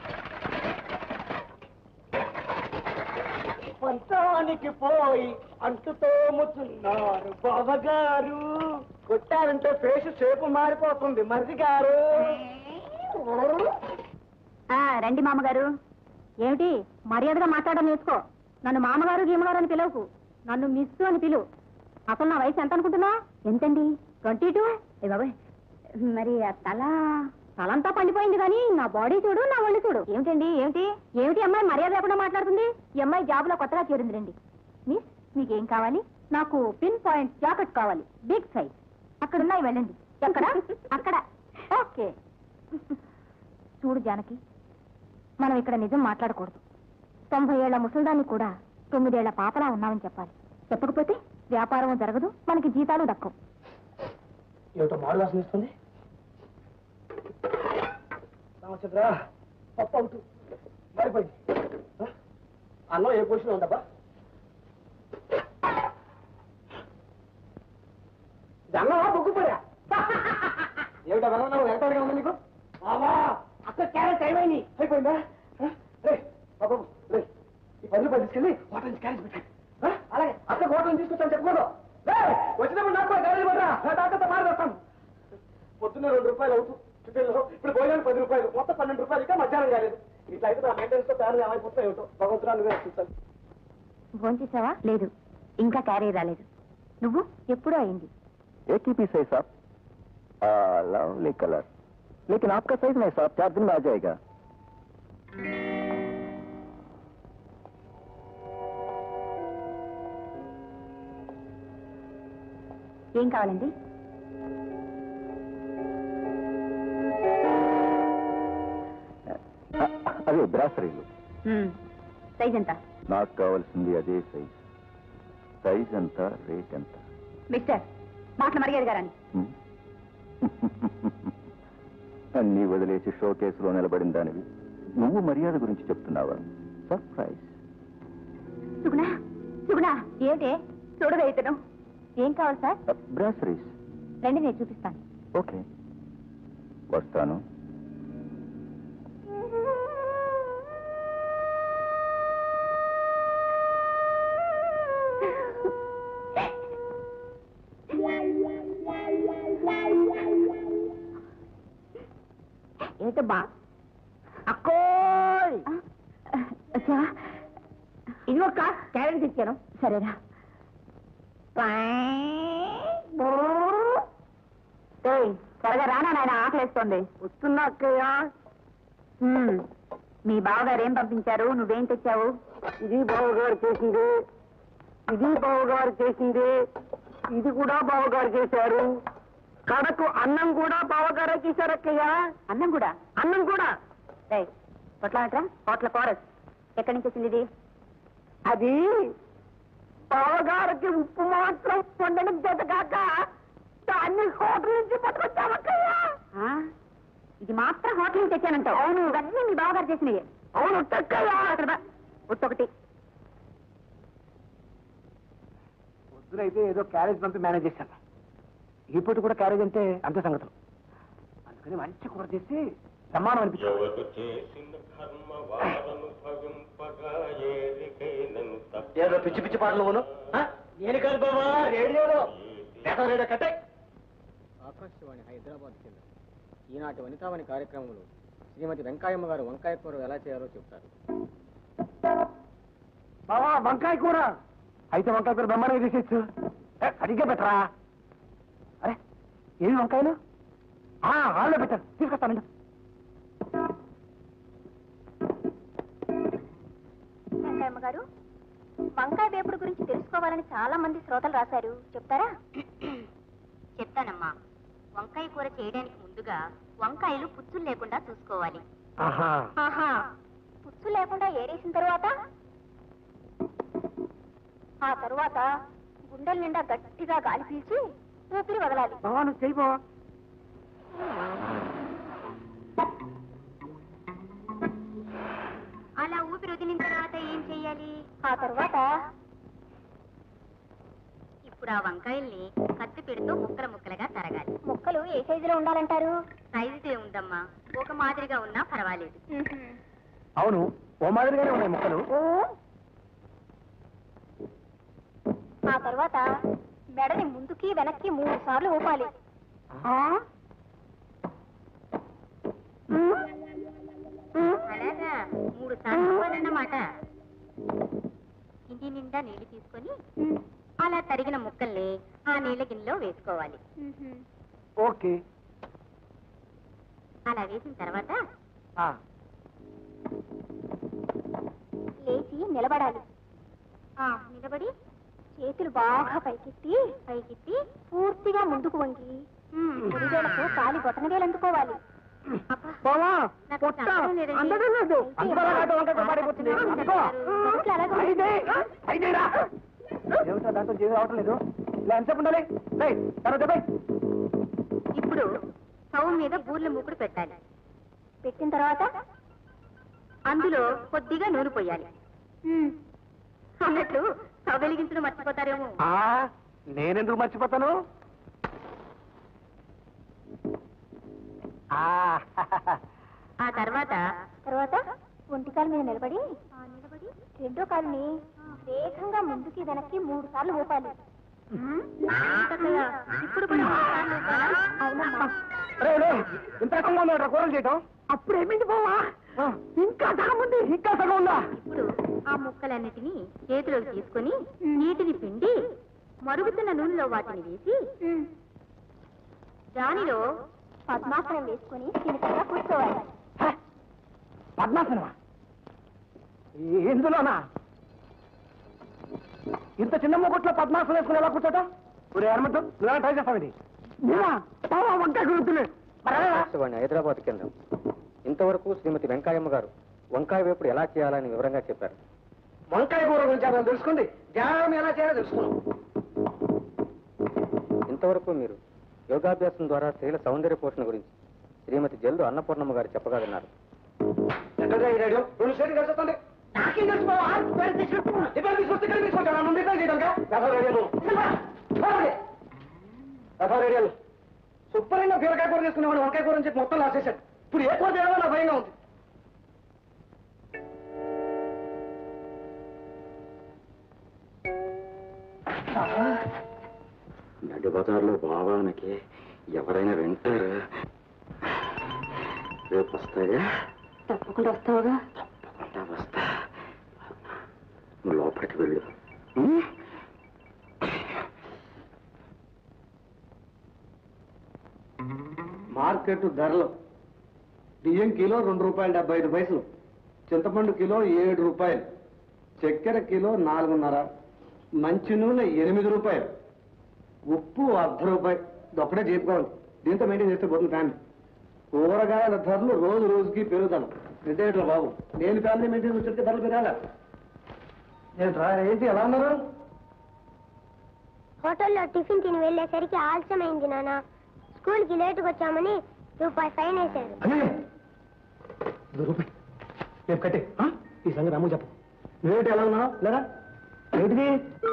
[SPEAKER 6] పంచానికి పోయి అంటు తోముతున్నారు బావగారు కొట్టారంటే ఫేస్ షేపు మారిపోతుంది మరిది గారు
[SPEAKER 8] ఆ, రండి మామగారు ఏమిటి మర్యాదగా మాట్లాడడం నేర్చుకో నన్ను మామగారు గీమగారు అని పిలవకు నన్ను మిస్ అని పిలువు అసలు నా వయసు ఎంత అనుకుంటున్నా ఎంతండి ట్వంటీ టూ బాబాయ్ మరి ఆ తల తలంతా పండిపోయింది కానీ నా బాడీ చూడు నా ఒళ్ళు చూడు ఏమిటండి ఏమిటి ఏమిటి అమ్మాయి మర్యాద లేకుండా మాట్లాడుతుంది ఈ అమ్మాయి జాబ్ లో కొత్తగా చేరింది రండి మిస్ మీకేం కావాలి నాకు పిన్ పాయింట్ జాకెట్ కావాలి బిగ్ సైజ్ అక్కడ ఉన్నాయి వెళ్ళండి ఎక్కడ అక్కడ ఓకే చూడు జానకి మనం ఇక్కడ నిజం మాట్లాడకూడదు
[SPEAKER 4] తొంభై ఏళ్ల ముసల్దాన్ని కూడా తొమ్మిదేళ్ల పాపలా ఉన్నామని చెప్పాలి చెప్పకపోతే వ్యాపారం జరగదు మనకి జీతాలు దక్కవు
[SPEAKER 6] ఏమిటో మాడు వాసన ఇస్తుంది రామచంద్ర పప్పు అవుతూ మారిపోయింది ఆ? అన్నం ఏ పొజిషన్ ఉందబ్బా ఇది అన్నమా బొగ్గుపోయా ఏమిటా వెనక వెనకాడిగా ఉంది నీకు బాబా అక్కడ క్యారెట్ టైం అయింది అయిపోయిందా ఆ? రే బాబు రే ఈ పది రూపాయలు తీసుకెళ్ళి హోటల్ నుంచి క్యారెట్ పెట్టండి ఆ? అలాగే అక్కడ హోటల్ నుంచి తీసుకొచ్చాను చెప్పుకోదు రే వచ్చినప్పుడు నాకు కూడా క్యారెట్ పడరా డాక్టర్తో మాట్లాడతాం పొద్దున్న రెండు రూపాయలు అవుతూ టిఫిన్లో ఇప్పుడు భోజనం పది రూపాయలు మొత్తం పన్నెండు రూపాయలు ఇంకా మధ్యాహ్నం కాలేదు ఇట్లా అయితే నా మెయింటెనెన్స్ తో ఫ్యామిలీ ఏమైపోతుందో ఏమిటో భగవంతురా నువ్వే రక్షించాలి
[SPEAKER 4] భోంచేసావా లేదు ఇంకా క్యారీ రాలేదు నువ్వు ఎప్పుడూ అయింది
[SPEAKER 2] एक ही पीस है साहब लवली कलर लेकिन आपका साइज नहीं साहब चार दिन में आ जाएगा
[SPEAKER 4] ఏం కావాలండి
[SPEAKER 2] అదే బ్రాసరీలు
[SPEAKER 4] సైజ్ ఎంత
[SPEAKER 2] నాకు కావాల్సింది అదే సైజ్ సైజ్ ఎంత రేట్ ఎంత
[SPEAKER 8] మిస్టర్ మాటలు మరిగేది గారని
[SPEAKER 2] హ్మ్? అన్నీ వదిలేసి షో కేసులో నిలబడిన దానివి నువ్వు మర్యాద గురించి చెప్తున్నావా సర్ప్రైజ్
[SPEAKER 8] సుగుణ సుగుణ ఏమిటే చూడవే ఇతను
[SPEAKER 4] ఏం కావాలి సార్
[SPEAKER 2] బ్రాసరీస్
[SPEAKER 4] రండి నేను చూపిస్తాను
[SPEAKER 2] ఓకే వస్తాను
[SPEAKER 4] ఏంటబ్బా అక్కోయ్ అచ్చా ఇది ఒక క్యారెట్ తెచ్చాను సరేరా ఏయ్, త్వరగా రానా నాయన ఆకలేస్తోంది
[SPEAKER 6] వస్తున్నా అక్కయ్య
[SPEAKER 4] హ్మ్. మీ బావగారు ఏం పంపించారు నువ్వేం తెచ్చావు
[SPEAKER 6] ఇది బావగారు చేసింది ఇది బావగారు చేసింది ఇది కూడా బావగారు చేశారు కడకు అన్నం కూడా బావగారే చేశారు అక్కయ్య
[SPEAKER 4] అన్నం కూడా
[SPEAKER 6] అన్నం కూడా
[SPEAKER 4] రేయ్, పొట్లాడరా హోటల్ కోరస్ ఎక్కడి నుంచి వచ్చింది ఇది
[SPEAKER 6] అది బావగారికి ఉప్పు మాత్రం వండడం చేత కాక దాన్ని హోటల్ నుంచి పట్టుకొచ్చామక్కయ్య
[SPEAKER 4] ఆ? ఇది మాత్రం హోటల్ నుంచి తెచ్చానంటావు అవును ఇవన్నీ మీ బావగారు చేసినవి
[SPEAKER 6] అవును టక్కయ్య
[SPEAKER 4] ఒట్టొకటి
[SPEAKER 1] పొద్దునైతే ఏదో క్యారేజ్ పంపి మేనేజ్ చేశాను ఈ పూట కూడా క్యారేజ్ అంటే అంతే సంగతులు అందుకని మంచి కూర చేసి సమానం అనిపించింది
[SPEAKER 9] ఎవరు చేసిన కర్మ వారను భవింపగా ఏరికైనను తప్ప
[SPEAKER 6] ఏదో పిచ్చి పిచ్చి పాటలు నువ్వును ఆ? నేను కాదు బాబా రేడియోలో రేడియో రేడియో కట్టే
[SPEAKER 10] ఆకాశవాణి హైదరాబాద్ కేంద్రం ఈనాటి వనితావని కార్యక్రమంలో శ్రీమతి వెంకాయమ్మ గారు వంకాయ కూర ఎలా చేయాలో చెప్తారు
[SPEAKER 1] బావా వంకాయ కూర అయితే వంకాయ కూర బ్రహ్మాండంగా చేసేచ్చు ఏ, సరిగ్గా పెట్టరా అరే ఏమి వంకాయలు ఆ, హాల్లో పెట్టారు తీసుకొస్తానండి
[SPEAKER 4] వెంకయ్యమ్మ గారు వంకాయ వేపుడు గురించి తెలుసుకోవాలని చాలా మంది శ్రోతలు రాశారు చెప్తారా
[SPEAKER 8] చెప్తానమ్మా వంకాయ కూర చేయడానికి ముందుగా వంకాయలు పుచ్చులు లేకుండా చూసుకోవాలి
[SPEAKER 1] ఆహా
[SPEAKER 4] ఆహా పుచ్చు లేకుండా ఏరేసిన తరువాత ఆ తరువాత గుండెల నిండా గట్టిగా గాలి పీల్చి ఊపిరి వదలాలి
[SPEAKER 1] బావా నువ్వు చేయి బావా
[SPEAKER 8] అలా ఊపిరి వదిలిన తర్వాత ఏం చెయ్యాలి
[SPEAKER 4] ఆ తరువాత
[SPEAKER 8] ఇప్పుడు ఆ వంకాయల్ని కత్తి పెడుతూ ముక్కలు ముక్కలుగా తరగాలి
[SPEAKER 4] ముక్కలు ఏ సైజులో ఉండాలంటారు
[SPEAKER 8] సైజుతో ఉందమ్మా ఒక మాదిరిగా ఉన్నా పర్వాలేదు
[SPEAKER 1] అవును ఓ మాదిరిగానే ఉన్నాయి ముక్కలు
[SPEAKER 4] ఆ తర్వాత మెడని ముందుకి వెనక్కి మూడు సార్లు ఊపాలి
[SPEAKER 8] అలాగా మూడు సార్లు అన్నమాట ఇంటి నిండా నీళ్లు తీసుకొని అలా తరిగిన ముక్కల్ని ఆ నీళ్ళ గిన్నెలో వేసుకోవాలి
[SPEAKER 1] ఓకే
[SPEAKER 8] అలా వేసిన తర్వాత
[SPEAKER 1] ఆ,
[SPEAKER 4] లేచి నిలబడాలి
[SPEAKER 8] ఆ, నిలబడి
[SPEAKER 4] చేతులు బాగా పైకెత్తి
[SPEAKER 8] పైకెత్తి
[SPEAKER 4] పూర్తిగా ముందుకు వంగి
[SPEAKER 8] ఉమ్,
[SPEAKER 4] ముడివేలకు కాలి బొటనవేలు అందుకోవాలి
[SPEAKER 1] పోవా
[SPEAKER 4] నాకు
[SPEAKER 1] పొట్ట
[SPEAKER 4] నమ్మకం లేదండి.
[SPEAKER 1] అందడం లేదు
[SPEAKER 4] అయితే
[SPEAKER 1] అందువల్ల కాదు వంకాయ కూర పాడైపోతుంది
[SPEAKER 4] నాకు
[SPEAKER 1] అందుకో
[SPEAKER 4] మొదట్లో అలాగే ఉంది.
[SPEAKER 1] అయితే అయితేరా ఏమిటో దాంతో జీవి రావటం లేదు ఇలా ఎంతసేపు ఉండాలి రేయ్, తర్వాత చెప్పేయ్.
[SPEAKER 4] ఇప్పుడు స్టవ్ మీద బూర్ల మూకుడు పెట్టాలి పెట్టిన తర్వాత అందులో కొద్దిగా నూనె పోయాలి అన్నట్టు స్టవ్ వెలిగించడం మర్చిపోతారేమో
[SPEAKER 1] ఆ నేనెందుకు మర్చిపోతాను ఆ,
[SPEAKER 4] ఆ తర్వాత తర్వాత ఒంటి కాలు మీద నిలబడి నిలబడి రెండో కాలుని వేగంగా ముందుకి వెనక్కి మూడు సార్లు ఊపాలి ఇప్పుడు కూడా మూడు సార్లు ఊపాలా? అవునమ్మా
[SPEAKER 1] రేయ్, రేయ్, ఇంత రకంగా ఉన్నాడు కూరలు చేయటం అప్పుడు ఏమింది పోవా ఇంకా సగం ఉంది ఇంకా సగం ఉందా
[SPEAKER 4] ఇప్పుడు ఆ ముక్కలన్నిటినీ చేతిలోకి తీసుకొని నీటిని పిండి మరుగుతున్న నూనెలో వాటిని వేసి దానిలో పద్మాసనం వేసుకొని తినకుండా కూర్చోవాలి
[SPEAKER 1] హ? పద్మాసనమా ఈ- ఇందులోనా ఇంత చిన్న ముగ్గుట్లో పద్మాసనం వేసుకుని ఎలా కూర్చోటం ఒరే హనుమంతు నువ్వేనా ట్రై చేస్తావు ఇది నేనా పోవా వంకాయ గుర్తులే
[SPEAKER 10] ఆకాశవాణి హైదరాబాద్ కేంద్రం ఇంతవరకు శ్రీమతి వెంకాయమ్మ గారు వంకాయ వేపుడు ఎలా చేయాలని వివరంగా చెప్పారు
[SPEAKER 1] వంకాయ కూర గురించి అర్థం తెలుసుకుంది ధ్యానం ఎలా చేయాలో తెలుసుకున్నాం
[SPEAKER 10] ఇంతవరకు మీరు యోగాభ్యాసం ద్వారా స్త్రీల సౌందర్య పోషణ గురించి శ్రీమతి జల్లు అన్నపూర్ణమ్మ గారు చెప్పగా విన్నారు
[SPEAKER 1] ఎక్కడ ఈ రేడియో రెండు స్టేట్లు కలిసి వస్తుంది నాకేం తెలుసు బావా? ఇవాళ తీసుకొ- ఇవాళ తీసుకొస్తే ఇక్కడ తీసుకొచ్చాను. నన్ను డిసైడ్ చేయడానికా? రథం రేడియోలు. పోండి. రథం రేడియోలు. శుభ్రంగా బీరకాయ కూర చేసుకునేవాడు వంకాయ కూర అని చెప్పి మొత్తం లాసేశాడు ఇప్పుడు ఏ కూర చేయాలో నాకు భయంగా ఉంది
[SPEAKER 5] నడి బజార్లో భావానికి ఎవరైనా వింటారా రేపు వస్తాయా
[SPEAKER 8] తప్పకుండా వస్తావుగా
[SPEAKER 5] తప్పకుండా వస్తా నువ్వు లోపలికి వెళ్ళు
[SPEAKER 1] మార్కెట్ ధరలు బియ్యం కిలో రెండు రూపాయలు డెబ్బై ఐదు పైసలు చింతపండు కిలో ఏడు రూపాయలు చక్కెర కిలో నాలుగున్నర మంచి నూనె ఎనిమిది రూపాయలు ఉప్పు అర్ధ రూపాయి ఇది ఒక్కటే చెప్పుకోవాలి దీంతో మెయింటైన్ చేస్తే పోతుంది ఫ్యామిలీ కూరగాయల ధరలు రోజు రోజుకి పెరుగుతాను నిజేట్లా బాబు నేను ఫ్యామిలీ మెయింటైన్ వచ్చేస్తే ధరలు పెరగాల ఏంట్రా ఏంటి ఎలా ఉన్నారు
[SPEAKER 4] హోటల్లో టిఫిన్ తిని వెళ్ళేసరికి ఆలస్యమైంది నాన్న స్కూల్కి లేటుగా వచ్చామని రూపాయి ఫైన్ వేశారు
[SPEAKER 1] అదే ఇది రూపాయి రేపు కట్టే ఆ? ఈ సంగతి అమ్మ చెప్పు నువ్వేంటి ఎలా ఉన్నావు లేదా ఏంటిది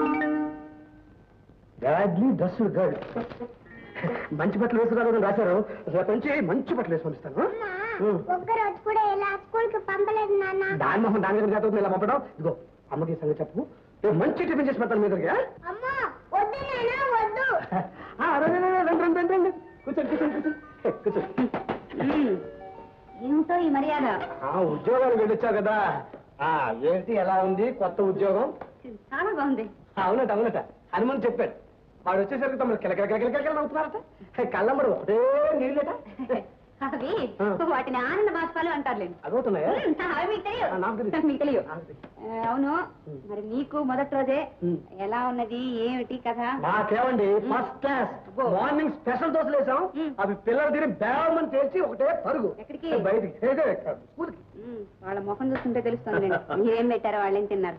[SPEAKER 1] బ్యాడ్లీ డ్రెస్ గర్ల్ మంచి బట్టలు వేసుకురాదని రాశారు రేపు నుంచి మంచి బట్టలు వేసి పంపిస్తాను ఆ? ఉం.
[SPEAKER 4] ఒక్కరోజు కూడా ఇలా స్కూల్కి పంపలేదు నాన్న
[SPEAKER 1] దాని మొహం దాని దగ్గర చేత ఇలా పంపడం ఇదిగో అమ్మకి ఈ సంగతి చెప్పు రేపు మంచి టిఫిన్ చేసి పెడతాను మీ దగ్గర
[SPEAKER 4] అమ్మా వద్దు నాన్న వద్దు
[SPEAKER 1] రండి రండి రండి రండి రండి కూర్చోండి కూర్చోండి కూర్చోండి కూర్చోండి
[SPEAKER 8] ఏమిటో ఈ మర్యాద
[SPEAKER 1] ఆ ఉద్యోగానికి వెళ్ళొచ్చావు కదా ఆ ఏంటి ఎలా ఉంది కొత్త ఉద్యోగం
[SPEAKER 8] చాలా బాగుంది
[SPEAKER 1] అవునట అవునట హనుమంత్ చెప్పాడు వాడు వచ్చేసరికి తమరు కిలకిల కిలకిల కిలకిల నవ్వుతున్నారట కళ్ళమ్మడు ఒకటే నీళ్ళట
[SPEAKER 8] అవి
[SPEAKER 1] ఆ.
[SPEAKER 8] వాటిని ఆనంద బాష్పాలు అంటారులేండి
[SPEAKER 1] అదవుతున్నాయా
[SPEAKER 8] ఉమ్, అవి మీకు తెలియదు
[SPEAKER 1] ఆ, నాకు తెలియదు.
[SPEAKER 8] మీకు తెలియదు
[SPEAKER 1] నాకు తెలియదు.
[SPEAKER 8] ఆ, అవును మరి మీకు మొదటి రోజే
[SPEAKER 1] ఉమ్.
[SPEAKER 8] ఎలా ఉన్నది ఏమిటి కథ
[SPEAKER 1] మాకేమండి ఫస్ట్ క్లాస్
[SPEAKER 8] అబ్బో.
[SPEAKER 1] మార్నింగ్ స్పెషల్ దోశలు వేసాం
[SPEAKER 8] ఉమ్.
[SPEAKER 1] అవి పిల్లలు తిని బేమని తేల్చి ఒకటే పరుగు
[SPEAKER 8] ఎక్కడికి?
[SPEAKER 1] బయటికి ఏదో స్కూల్కి
[SPEAKER 8] ఉమ్, వాళ్ళ ముఖం చూస్తుంటే తెలుస్తుంది ఏం పెట్టారో వాళ్ళేం తిన్నారు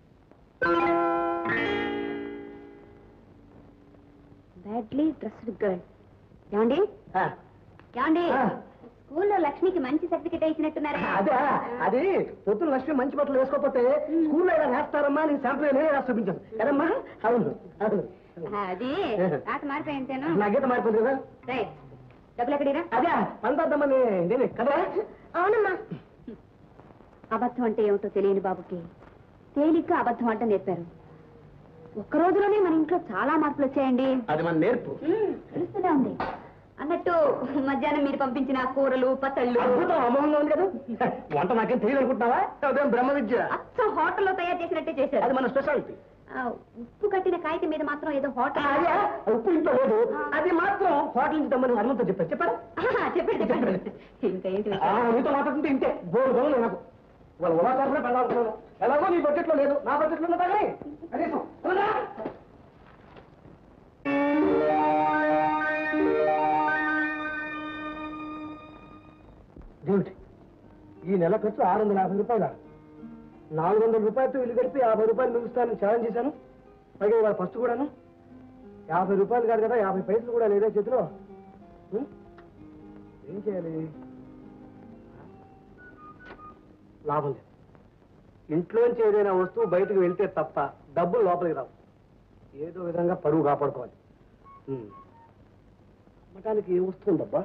[SPEAKER 8] బ్యాడ్లీ డ్రెస్డ్ గర్ల్ ఏమండి
[SPEAKER 1] ఆ,
[SPEAKER 8] ఏమండి
[SPEAKER 1] ఆ.
[SPEAKER 8] స్కూల్లో లక్ష్మికి మంచి సర్టిఫికేట్ ఇచ్చినట్టున్నారే
[SPEAKER 1] అదే అది పొద్దున లక్ష్మి మంచి బట్టలు వేసుకోకపోతే స్కూల్లో ఇలా వేస్తారమ్మా నేను శాంపుల్ నేనే రాసి చూపించాను కదమ్మా అవును అవును
[SPEAKER 8] అది రాక మారిపోయింతేను
[SPEAKER 1] నా గీత మారిపోతుంది కదా
[SPEAKER 8] రైట్ డబ్బులు ఎక్కడిరా
[SPEAKER 1] అదే పందాద్దమ్మని నేనే కదా
[SPEAKER 4] అవునమ్మా
[SPEAKER 8] అబద్ధం అంటే ఏమిటో తెలియని బాబుకి తేలిగ్గా అబద్ధం అంటే నేర్పారు ఒక్క రోజులోనే మన ఇంట్లో చాలా మార్పులు వచ్చాయండి
[SPEAKER 1] అది మన నేర్పు
[SPEAKER 8] మ్మ్, తెలుస్తూనే ఉంది అన్నట్టు మధ్యాహ్నం మీరు పంపించిన కూరలు పచ్చళ్ళు
[SPEAKER 1] అద్భుతం అమోఘంగా ఉంది కదా వంట నాకేం తెలియదు అనుకుంటున్నావా అదేం బ్రహ్మ విద్య
[SPEAKER 8] అచ్చం హోటల్లో తయారు చేసినట్టే చేశారు
[SPEAKER 1] అది మన స్పెషాలిటీ
[SPEAKER 8] ఆ, ఉప్పు కట్టిన కాగితం మీద మాత్రం ఏదో హోటల్
[SPEAKER 1] అదే ఉప్పు ఇంట్లో లేదు అది మాత్రం హోటల్ నుంచి తమ్మని హనుమంతో చెప్పారు చెప్పారా
[SPEAKER 8] ఆహా, చెప్పండి చెప్పండి ఇంకా ఏంటి
[SPEAKER 1] ఆ, నీతో మాట్లాడుతుంటే ఇంతే బోరు బోలు నాకు వాళ్ళ ఉదాహరణ పెళ్ళాడుతున్నాను ఎలాగో నీ బడ్జెట్ లో లేదు నా బడ్జెట్ లో ఉన్నదా కానీ కనీసం ఉన్నదా? డ్యూటీ ఈ నెల ఖర్చు ఆరు వందల యాభై రూపాయల నాలుగు వందల రూపాయలతో ఇల్లు గడిపి యాభై రూపాయలు మిగులుస్తానని ఛాలెంజ్ చేశాను పైగా ఇవాళ ఫస్ట్ కూడాను యాభై రూపాయలు కాదు కదా యాభై పైసలు కూడా లేదా చేతిలో ఉం? ఏం చేయాలి లాభం లేదు ఇంట్లోంచి ఏదైనా వస్తువు బయటకు వెళ్తే తప్ప డబ్బులు లోపలికి రావు ఏదో విధంగా పరువు కాపాడుకోవాలి ఉం. అమ్మటానికి ఏ వస్తువు ఉందబ్బా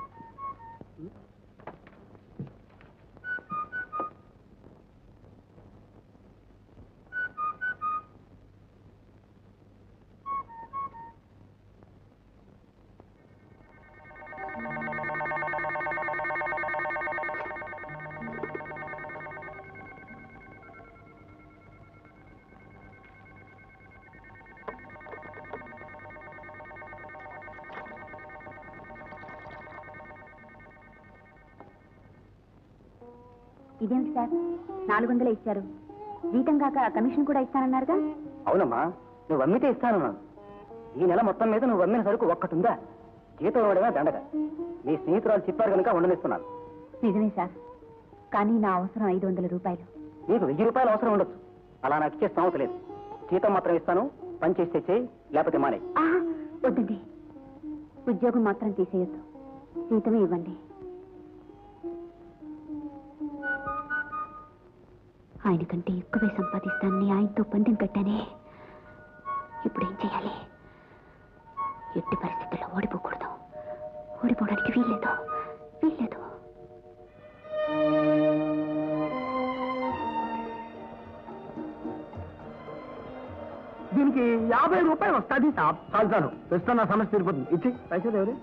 [SPEAKER 8] ఇదేమిటి సార్ నాలుగు వందలే ఇచ్చారు జీతం కాక కమిషన్ కూడా ఇస్తానన్నారుగా
[SPEAKER 2] అవునమ్మా నువ్వు అమ్మితే ఇస్తానన్నాను ఈ నెల మొత్తం మీద నువ్వు అమ్మిన సరుకు ఒక్కటుందా జీతం ఇవ్వడమే దండగ మీ స్నేహితురాలు చెప్పారు కనుక ఉండనిస్తున్నాను
[SPEAKER 8] నిజమే సార్ కానీ నా అవసరం ఐదు వందల రూపాయలు
[SPEAKER 2] నీకు వెయ్యి రూపాయలు అవసరం ఉండొచ్చు అలా నాకు ఇచ్చే స్థామత లేదు జీతం మాత్రం ఇస్తాను పని చేసి తెచ్చేయి లేకపోతే మానే
[SPEAKER 8] ఆహా, వద్దండి ఉద్యోగం మాత్రం తీసేయొద్దు జీతమే ఇవ్వండి ఆయన కంటే ఎక్కువే సంపాదిస్తానని ఆయనతో పందెం కట్టానే ఇప్పుడు ఏం చేయాలి ఎట్టి పరిస్థితుల్లో ఓడిపోకూడదు ఓడిపోవడానికి వీల్లేదు వీల్లేదు
[SPEAKER 1] దీనికి యాభై రూపాయలు వస్తుంది చాలు చాలు ప్రస్తుతం నా సమస్య తీరిపోతుంది ఇచ్చి పైసలు ఎవరు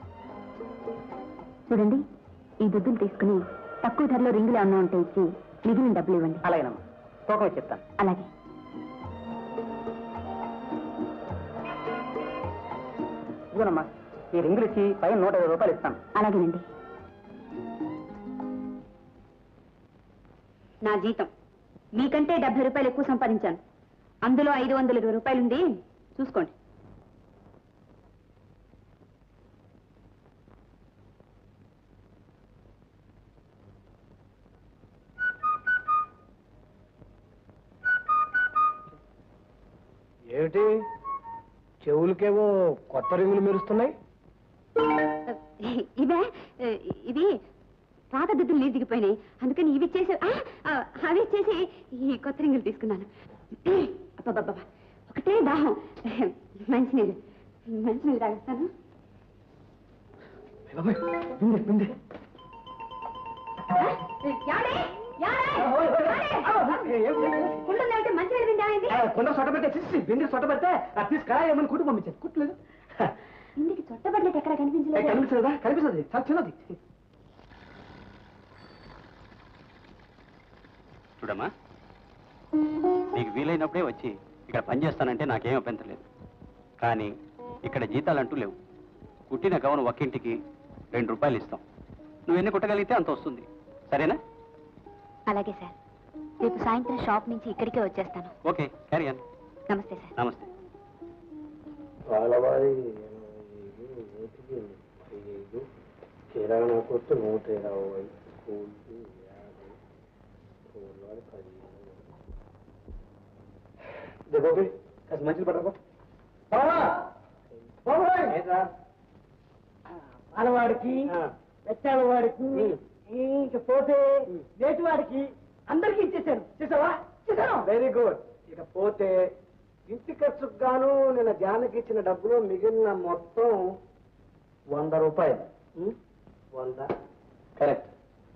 [SPEAKER 8] చూడండి ఈ దుద్దులు తీసుకుని తక్కువ ధరలో రింగులు ఏమన్నా ఉంటే ఇచ్చి మిగిలిన డబ్బులు ఇవ్వండి
[SPEAKER 2] అలాగేనమ్మా తూకం చెప్తాను
[SPEAKER 8] అలాగే
[SPEAKER 2] ఇదిగోనమ్మా ఈ రింగులు ఇచ్చి పైన నూట ఇరవై రూపాయలు ఇస్తాను
[SPEAKER 8] అలాగేనండి నా జీతం మీకంటే డెబ్బై రూపాయలు ఎక్కువ సంపాదించాను అందులో ఐదు వందల ఇరవై రూపాయలు ఉంది చూసుకోండి
[SPEAKER 1] ఏమిటి చెవులకేవో కొత్త రింగులు మెరుస్తున్నాయి
[SPEAKER 8] ఇవే ఇది పాత దుద్దులు నీరు దిగిపోయినాయి అందుకని ఇవి ఇచ్చేసి ఆ, ఆ, అవి ఇచ్చేసి ఈ కొత్త రింగులు తీసుకున్నాను అబ్బబ్బబ్బా ఒకటే దాహం మంచినీళ్ళు మంచినీళ్ళు తాగేస్తాను
[SPEAKER 1] బిందె బిందె
[SPEAKER 8] యాడే? యాడే? యాడే? కుండుందంటే మంచినీళ్ళు తింటామేంటి?
[SPEAKER 1] కొండ సొట్ట పెడితే చిచ్చి బిందె సొట్ట పెడితే అది తీసుకురా ఏమని కుటుంబం పంపించారు కుట్టలేదు
[SPEAKER 8] ఇంటికి చుట్టబడ్డట్టు ఎక్కడ
[SPEAKER 1] ఏ,
[SPEAKER 8] కనిపించలేదు
[SPEAKER 1] కనిపించలేదా కనిపిస్తుంది చాలా చిన్నది
[SPEAKER 2] చూడమ్మా నీకు వీలైనప్పుడే వచ్చి ఇక్కడ పని చేస్తానంటే నాకేం అభ్యంతరం లేదు కానీ ఇక్కడ జీతాలంటూ లేవు కుట్టిన గవను ఒక్కింటికి రెండు రూపాయలు ఇస్తాం నువ్వు ఎన్ని కుట్టగలిగితే అంత వస్తుంది సరేనా
[SPEAKER 8] అలాగే సార్ రేపు సాయంత్రం షాప్ నుంచి ఇక్కడికే వచ్చేస్తాను
[SPEAKER 2] okay carry on
[SPEAKER 8] namaste sir
[SPEAKER 2] namaste
[SPEAKER 1] పాలవారి నూటికి ముప్పై ఐదు కిరాణా కొట్టు నూట ఇరవై కూలి యాభై కూలవాడు పదిహేను ఇదే గోపి కాస్త మంచిది పట్టరా
[SPEAKER 6] పాలవాడికి వెచ్చాల వాడికి ఇంకా పోతే నేటి వాడికి అందరికీ ఇచ్చేసాను చూసావా చూసాను
[SPEAKER 1] వెరీ గుడ్ ఇక పోతే ఇంటి ఖర్చుకు గాను నిన్న జానకి ఇచ్చిన డబ్బులు మిగిలిన మొత్తం వంద రూపాయలు ఉం? వంద కరెక్ట్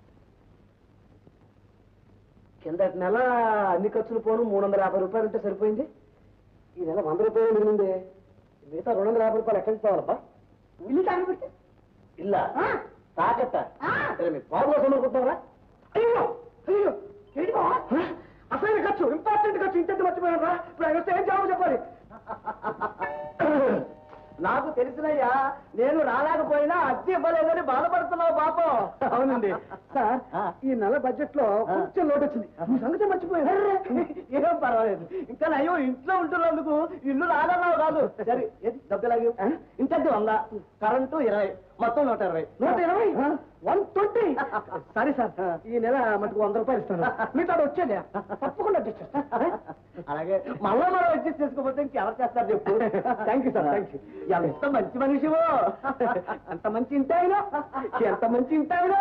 [SPEAKER 1] కిందటి నెల అన్ని ఖర్చులు పోను మూడు వందల యాభై రూపాయలు ఉంటే సరిపోయింది ఈ నెల వంద రూపాయలు మిగిలింది మిగతా రెండు వందల యాభై రూపాయలు ఎక్కడికి పోవాలబ్బా
[SPEAKER 6] ఇల్లు తాగబెట్టి
[SPEAKER 1] ఇల్లా తాకట్ట సరే మీ బాబు కోసం అనుకుంటున్నారా
[SPEAKER 6] అయ్యో అయ్యో ఏంటి బావా? అసలు ఖర్చు ఇంపార్టెంట్ ఖర్చు ఇంత మర్చిపోయారా ఇప్పుడు ఆయన వస్తే ఏం జవాబు చెప్పాలి
[SPEAKER 1] నాకు తెలిసినయ్యా నేను రాలేకపోయినా అద్దె ఇవ్వలేదని బాధపడుతున్నావు పాపం అవునండి సార్ ఈ నెల బడ్జెట్ లో కొంచెం లోటు వచ్చింది ఈ సంగతి మర్చిపోయారు ఏం పర్వాలేదు ఇంకా అయ్యో ఇంట్లో ఉంటున్నందుకు ఇల్లు రాదన్నావు కాదు సరే ఏది డబ్బు ఎలాగే ఇంతద్దు వంద కరెంటు ఇరవై
[SPEAKER 5] మొత్తం నూట ఇరవై
[SPEAKER 1] నూట ఇరవై వన్ ట్వంటీ సరే సార్ ఈ నెల మటుకు వంద రూపాయలు ఇస్తాను మీతో వచ్చేది తప్పకుండా adjust చేస్తాను.
[SPEAKER 5] అలాగే మళ్ళా మనం అడ్జస్ట్ చేసుకోకపోతే ఇంకెవరు చేస్తారు చెప్పు
[SPEAKER 1] thank you sir thank you
[SPEAKER 5] ఎంత మంచి మనిషివో
[SPEAKER 1] ఎంత మంచి ఇంటి ఆయన ఎంత మంచి ఇంటి ఆయన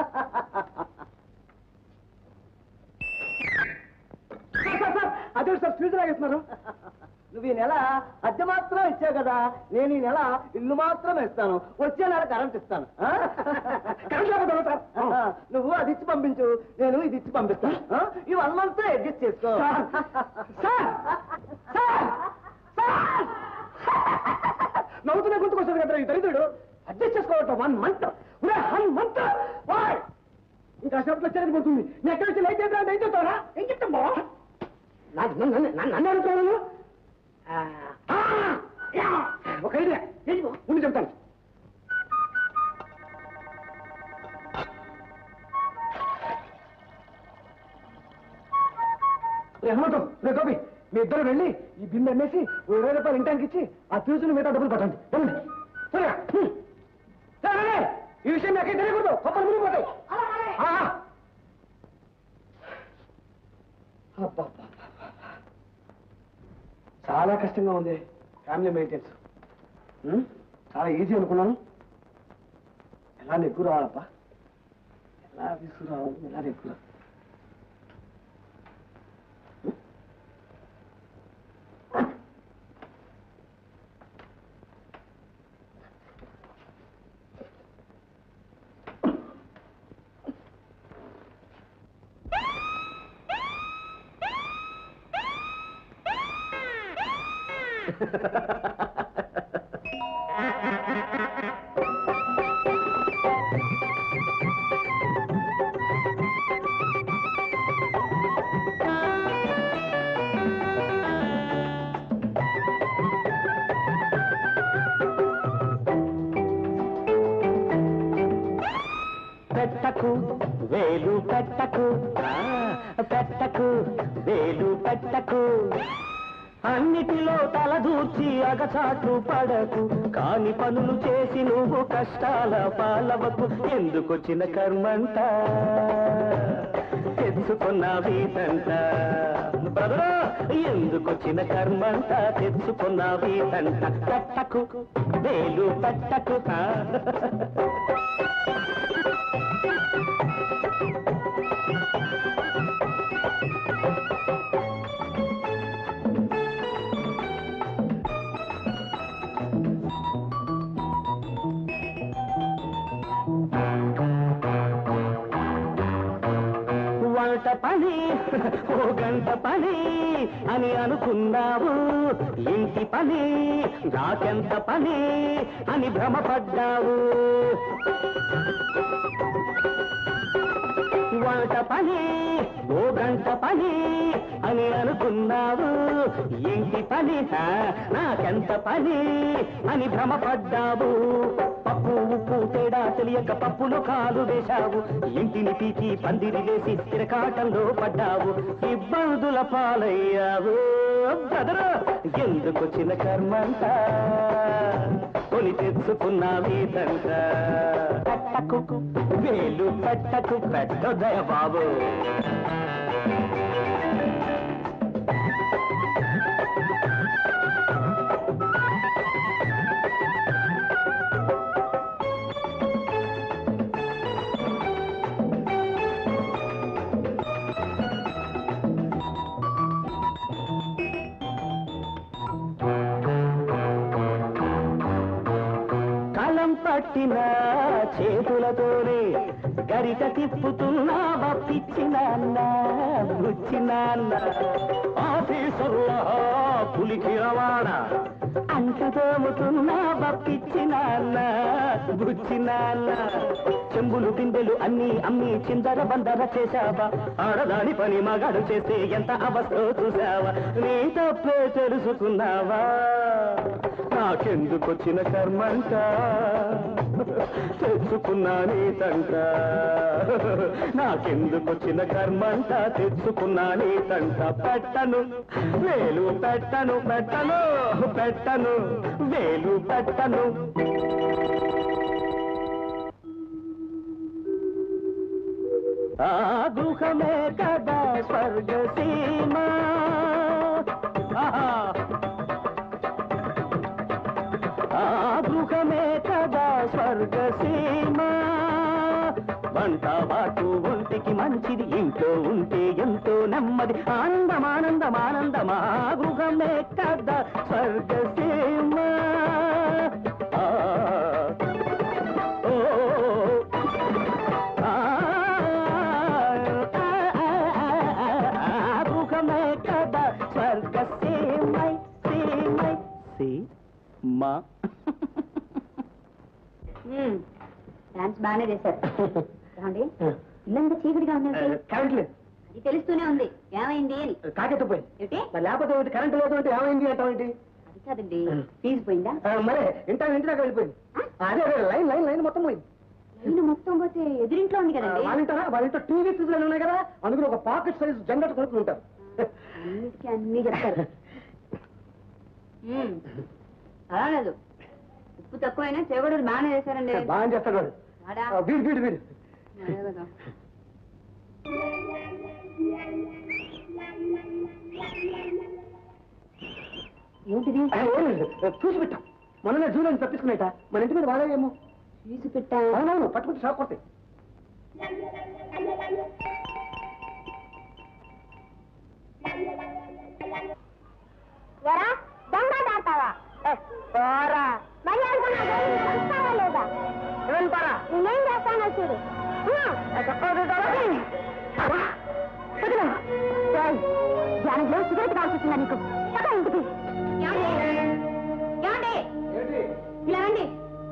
[SPEAKER 1] సార్, సార్, సార్, అదే సార్ ఫ్యూజ్ లాగేస్తున్నారు
[SPEAKER 5] నువ్వు ఈ నెల అద్దె మాత్రం ఇచ్చావు కదా నేను ఈ నెల ఇల్లు మాత్రం ఇస్తాను వచ్చే నెల కరెంట్ ఇస్తాను ఆ?
[SPEAKER 1] కరెంట్ లేకపోతే సార్
[SPEAKER 5] ఆ, నువ్వు అది ఇచ్చి పంపించు నేను ఇది ఇచ్చి పంపిస్తాను ఆ? ఈ వన్ మంత్ అడ్జస్ట్ చేసుకో
[SPEAKER 1] సార్, సార్, సార్, సార్! నవ్వుతున్న గుర్తుకు వస్తుంది కదా ఈ దరిద్రుడు అడ్జస్ట్ చేసుకోవటం వన్ మంత్ వన్ మంత్ ఇంకా సేపట్లో వచ్చేది పోతుంది నీ ఎక్కడి నుంచి లైట్ చేద్దాం ఏం చెప్తారా ఏం చెప్తాం బావా నాకు నన్ను నన్ను నన్ను అడుగుతున్నాను ఆ, ఆ, యా, ఒక ఐడియా ఏంటి బావ? ముందు చెప్తాను రే హనుమంతం రే గోపి మీ ఇద్దరు వెళ్ళి ఈ బిల్లు అమ్మేసి ఓ ఇరవై రూపాయలు ఇంటానికి ఇచ్చి ఆ ఫ్యూజులు మిగతా డబ్బులు పట్టండి వెళ్ళండి త్వరగా హ్మ్. రే, రే, రే, ఈ విషయం నాకే తెలియకూడదు కొప్పలు మునిగిపోతాయి ఆ, ఆ. అబ్బబ్బబ్బబ్బ. చాలా కష్టంగా ఉంది ఫ్యామిలీ మెయింటెన్స్ హ్మ్? చాలా ఈజీ అనుకున్నాను ఎలా నెగ్గు రావాలప్పా ఎలా విసుగు రావాలి ఎలా నెగ్గు రావాలి
[SPEAKER 2] పెట్టకు వేలు పెట్టకు ఆ, పెట్టకు వేలు పెట్టకు అన్నిటిలో తలదూర్చి అగచాట్లు పడకు కాని పనులు చేసి నువ్వు కష్టాల పాలవకు ఎందుకొచ్చిన కర్మంట తెచ్చుకున్న వీటంట బ్రదరా ఎందుకొచ్చిన కర్మంట తెచ్చుకున్న వీటంట పెట్టకు వేలు పెట్టకు ఆ. వంట పని ఓ గంట పని అని అనుకున్నావు ఇంటి పని నాకెంత పని అని భ్రమపడ్డావు వంట పని ఓ గంట పని అని అనుకున్నావు ఇంటి పని హా, నాకెంత పని అని భ్రమపడ్డావు పప్పు ఉప్పు తేడా తెలియక పప్పులో కాలు వేశావు ఇంటిని పీకి పందిరి వేసి తిరకాటంలో పడ్డావు ఇబ్బందుల పాలయ్యావు బ్రదరు ఎందుకొచ్చిన కర్మంతా కొని తెచ్చుకున్నా వీటంట పెట్టకు వేలు పెట్టకు పెట్టదయ బాబు కలం పట్టిన చేతులతోనే గరిట తిప్పుతున్నావా పిచ్చినాన్న బుచ్చినాన్న ఆఫీసర్లా పులికి రవాణ అంటు తోముతున్నావా పిచ్చినాన్న బుచ్చినాన్న చెంబులు బిందెలు అన్ని అమ్మి చిందర బందర చేశావా ఆడదాని పని మగాడు చేస్తే ఎంత అవస్థో చూసావా నీ తప్పే తెలుసుకున్నావా నాకెందుకొచ్చిన కర్మంట తెచ్చుకున్నా నీ తంట నాకెందుకొచ్చిన కర్మంట తెచ్చుకున్నా నీ తంట పెట్టను వేలు పెట్టను పెట్టను పెట్టను వేలు పెట్టను ఆ గృహమే కదా స్వర్గసీమ ఆహా. ఆ గృహమే కదా స్వర్గసీమ వంట వాటు ఒంటికి మంచిది ఇంట్లో ఉంటే ఎంతో నెమ్మది ఆనందం ఆనందం ఆనందమా గృహమే కదా స్వర్గసీమ ఆ, ఓ, ఆ, ఆ, గృహమే కదా స్వర్గసీమై సీమై సీమ
[SPEAKER 8] డాన్స్ బాగానే చేశారు ఏమండి ఇల్లంతా చీకటిగా ఉంది ఏమిటి?
[SPEAKER 1] కరెంట్ లేదు
[SPEAKER 8] అది తెలుస్తూనే ఉంది ఏమైంది అని
[SPEAKER 1] కాకెత్తు పోయింది
[SPEAKER 8] ఏమిటి
[SPEAKER 1] మరి లేకపోతే ఏంటి కరెంట్ లేదు అంటే ఏమైంది అంటావేంటి
[SPEAKER 8] అది కాదండి ఫీజు పోయిందా
[SPEAKER 1] ఆ, మరే ఇంట ఇంటి దాకా వెళ్ళిపోయింది అదే అదే లైన్ లైన్ లైన్ మొత్తం పోయింది
[SPEAKER 8] లైన్ మొత్తం పోతే ఎదురింట్లో ఉంది కదండి
[SPEAKER 1] వాళ్ళింటారా వాళ్ళింటో టీవీ ఫ్రిడ్జ్లు ఉన్నాయి కదా అందులో ఒక పాకెట్ సైజ్ జనరేటర్ కొనుక్కుని ఉంటారు
[SPEAKER 8] అన్నిటికీ అన్ని చెప్తారు మ్మ్. పర్వాలేదు ఉప్పు తక్కువైనా చేగడూరు బాగానే చేశారండి
[SPEAKER 1] బాగా చేస్తాడు వాడు
[SPEAKER 8] వాడా?
[SPEAKER 1] ఆ, వీడు వీడు వీడు
[SPEAKER 8] అదే కదా. ఏంటిది
[SPEAKER 1] ఆ, ఏం లేదు. చూసి పెట్టాం మొన్న జూలో తప్పించుకునేట మన ఇంటి మీద వాడేమో
[SPEAKER 8] తీసి పెట్టా
[SPEAKER 1] అవునవును పట్టుకుంటే షాక్ కొడతాయి
[SPEAKER 4] ఎరా దొంగ దాటావా పోరా మరి అనుకున్నా వస్తావా లేదా నేనేం చేస్తానో చూడు
[SPEAKER 8] జానకిలో సిగరెట్ కావాల్సిందా నీకు పద ఇంటికి ఏమండి? ఏమండి? ఇలా రండి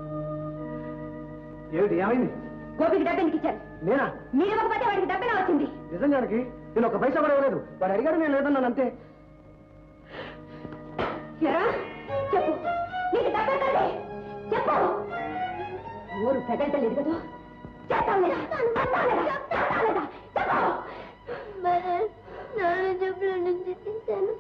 [SPEAKER 1] ఏమిటి ఏమైంది
[SPEAKER 8] గోపికి డబ్బు ఎందుకు ఇచ్చారు
[SPEAKER 1] నేనా
[SPEAKER 8] మీరు ఇవ్వకపోతే వాడికి డబ్బెలా వచ్చింది
[SPEAKER 1] నిజంగానికి నేను ఒక పైసా కూడా ఇవ్వలేదు వాడు అడిగాడు నేను లేదన్నాను అంతే
[SPEAKER 8] ఎరా చెప్పు నీకు డబ్బెక్కడి చెప్పు ఊరు పెగలటలేదు కదా చేస్తాం లేదా చేస్తాం లేదా చేస్తాం లేదా చెప్పు
[SPEAKER 4] నాన్న చెప్పుల నుంచి తీశాను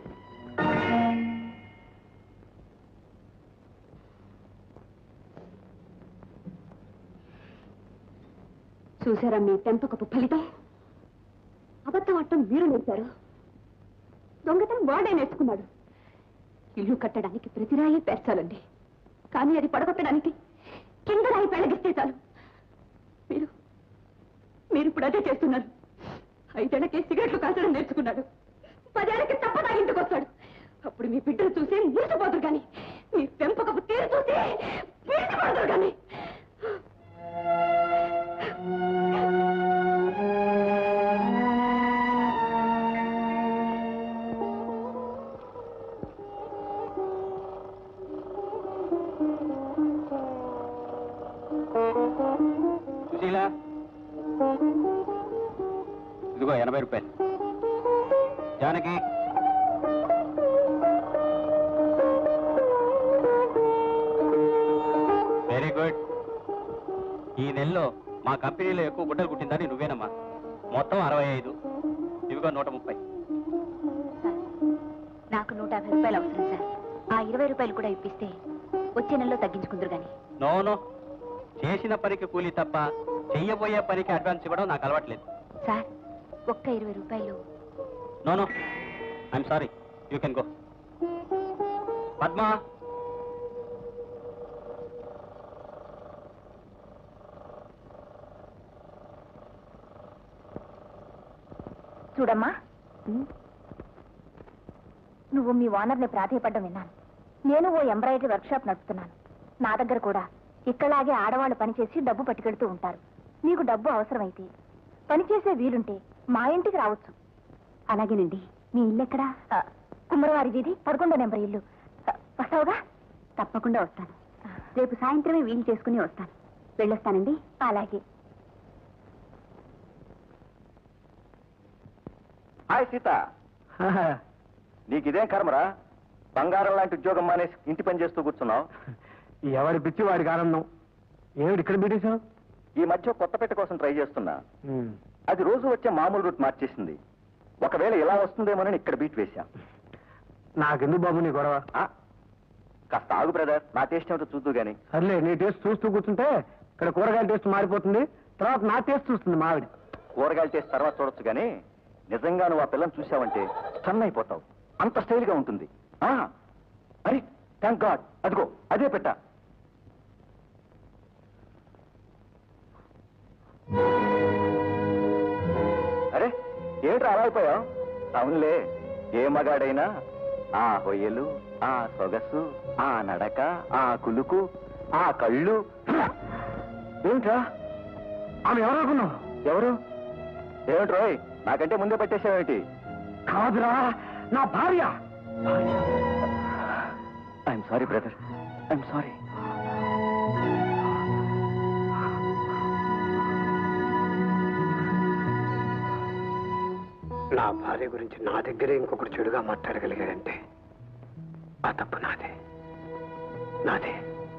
[SPEAKER 8] చూసారా మీ పెంపకపు ఫలితం అబద్ధం అట్టం మీరు నేర్పారు దొంగతనం వాడే నేర్చుకున్నాడు ఇల్లు కట్టడానికి ప్రతి రాయి పేర్చాలండి కానీ అది పడగొట్టడానికి కింద రాయి పెళ్ళగిస్తే చాలు మీరు మీరు ఇప్పుడు అదే చేస్తున్నారు ఐదేళ్లకే సిగరెట్లు కాల్చడం నేర్చుకున్నాడు పదేళ్లకి తప్ప ఇంటికి వస్తాడు అప్పుడు మీ బిడ్డలు చూసి మురిసిపోదురు కానీ మీ పెంపకపు తీరు చూసి పీడిపోదురు కానీ
[SPEAKER 2] సుశీల ఇదిగో ఎనభై రూపాయలు జానకి వెరీ గుడ్ ఈ నెలలో మా కంపెనీలో ఎక్కువ గుడ్డలు కుట్టిందని నువ్వేనమ్మా మొత్తం అరవై ఐదు ఇవిగో నూట ముప్పై
[SPEAKER 8] నాకు నూట యాభై రూపాయలు అవసరం సార్ ఆ ఇరవై రూపాయలు కూడా ఇప్పిస్తే వచ్చే నెలలో తగ్గించుకుందరు గాని
[SPEAKER 2] నో నో చేసిన పనికి కూలీ తప్ప చెయ్యబోయే పనికి అడ్వాన్స్ ఇవ్వడం నాకు అలవాట్లేదు
[SPEAKER 8] సార్ ఒక్క ఇరవై రూపాయలు
[SPEAKER 2] no no I'm sorry you can go Padma
[SPEAKER 11] చూడమ్మా నువ్వు మీ ఓనర్ని ప్రాధేయపడ్డం విన్నాను నేను ఓ ఎంబ్రాయిడరీ వర్క్షాప్ నడుపుతున్నాను నా దగ్గర కూడా ఇక్కడలాగే ఆడవాళ్ళు పనిచేసి డబ్బు పట్టుకెడుతూ ఉంటారు నీకు డబ్బు అవసరమైతే పనిచేసే వీలుంటే మా ఇంటికి రావచ్చు
[SPEAKER 8] అలాగేనండి మీ ఇల్లు ఎక్కడా
[SPEAKER 11] ఆ, కుమ్మరవారి వీధి పదకొండో నెంబర్ ఇల్లు ఆ, వస్తావుగా
[SPEAKER 8] తప్పకుండా వస్తాను రేపు సాయంత్రమే వీలు చేసుకుని వస్తాను వెళ్ళొస్తానండి
[SPEAKER 11] అలాగే
[SPEAKER 5] హాయ్ సీత నీకు ఇదేం కర్మరా బంగారం లాంటి ఉద్యోగం మానేసి ఇంటి పని చేస్తూ కూర్చున్నావు
[SPEAKER 1] ఎవరి పిచ్చి వాడికి ఆనందం ఏమిటి ఇక్కడ పెట్టేశావు
[SPEAKER 5] ఈ మధ్య కొత్త పెట్ట కోసం ట్రై చేస్తున్నా అది రోజు వచ్చే మామూలు రూట్ మార్చేసింది ఒకవేళ ఇలా వస్తుందేమోనని ఇక్కడ బీట్ వేశాం
[SPEAKER 1] నాకెందుకు బాబు నీ గొడవ
[SPEAKER 5] ఆ, కాస్త ఆగు బ్రదర్ నా టేస్ట్ ఏమిటో చూద్దు గాని
[SPEAKER 1] సర్లే నీ టేస్ట్ చూస్తూ కూర్చుంటే ఇక్కడ కూరగాయల టేస్ట్ మారిపోతుంది తర్వాత నా టేస్ట్ చూస్తుంది మా ఆవిడ
[SPEAKER 2] కూరగాయలు చేసి తర్వాత చూడొచ్చు కానీ నిజంగా నువ్వు ఆ పిల్లని చూసావంటే స్టన్ అయిపోతావు అంత స్టైల్గా ఉంటుంది ఆ, అరే థ్యాంక్ గాడ్ అదిగో అదే పెట్ట అరే ఏమిట్రా అలా అయిపోయావు అవునులే ఏ మగాడైనా ఆ హొయ్యలు ఆ సొగసు ఆ నడక ఆ కులుకు ఆ కళ్ళు ఏమిట్రా ఆమె ఎవరు అనుకున్నావు ఎవరు ఏమిటి రోయ్ నాకంటే ముందే పట్టేశావేమిటి
[SPEAKER 1] కాదురా నా భార్య
[SPEAKER 2] I'm sorry brother I'm sorry
[SPEAKER 1] నా భార్య గురించి నా దగ్గరే ఇంకొకరు చెడుగా మాట్లాడగలిగాడంటే ఆ తప్పు నాదే నాదే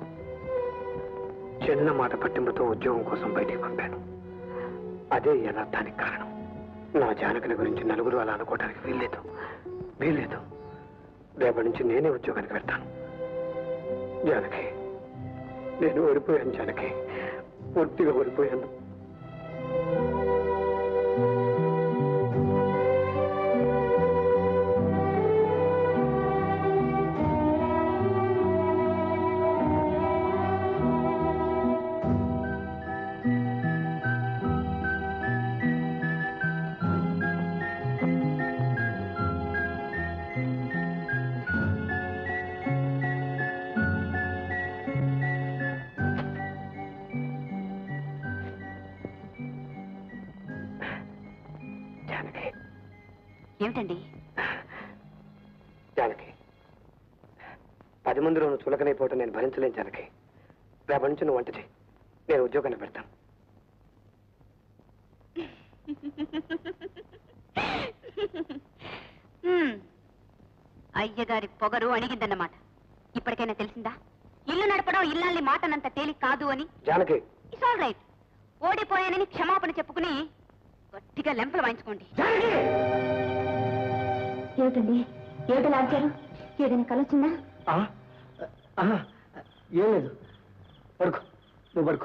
[SPEAKER 1] చిన్న మాట పట్టింపుతో ఉద్యోగం కోసం బయటికి పంపాను అదే యథార్థానికి కారణం నా జానకుని గురించి నలుగురు అలా అనుకోవడానికి వీల్లేదు వీల్లేదు రేపటి నుంచి నేనే ఉద్యోగానికి వెళ్తాను జానకి నేను ఓడిపోయాను జానకి పూర్తిగా ఓడిపోయాను జానకి
[SPEAKER 8] ఏమిటండి
[SPEAKER 1] జానకి పది మందిలోనూ చులకనైపోవటం నేను భరించలేను జానకి రేపటి నుంచి నువ్వు వంట చేయి నేను ఉద్యోగాన్ని పెడతాను
[SPEAKER 8] హ్మ్. అయ్యగారి పొగరు అణిగిందన్నమాట ఇప్పటికైనా తెలిసిందా ఇల్లు నడపడం ఇల్లాల్ని మాటనంత తేలిక కాదు అని
[SPEAKER 1] జానకి
[SPEAKER 8] ఇట్స్ ఆల్ రైట్ ఓడిపోయానని క్షమాపణ చెప్పుకుని గట్టిగా లెంపలు వాయించుకోండి
[SPEAKER 11] ఏమిటండి ఏమిటి లాంచారు ఏదైనా కలొచ్చిందా
[SPEAKER 1] ఆ? ఆహా, ఏం లేదు పడుకో నువ్వు పడుకో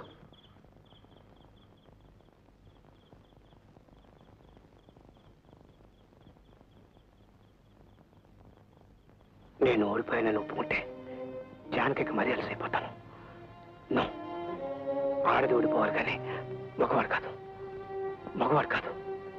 [SPEAKER 1] నేను ఓడిపోయానని ఒప్పుకుంటే జానకి మరీ అలసైపోతాను నో ఆడది ఓడిపోవాలి కానీ మగవాడు కాదు మగవాడు కాదు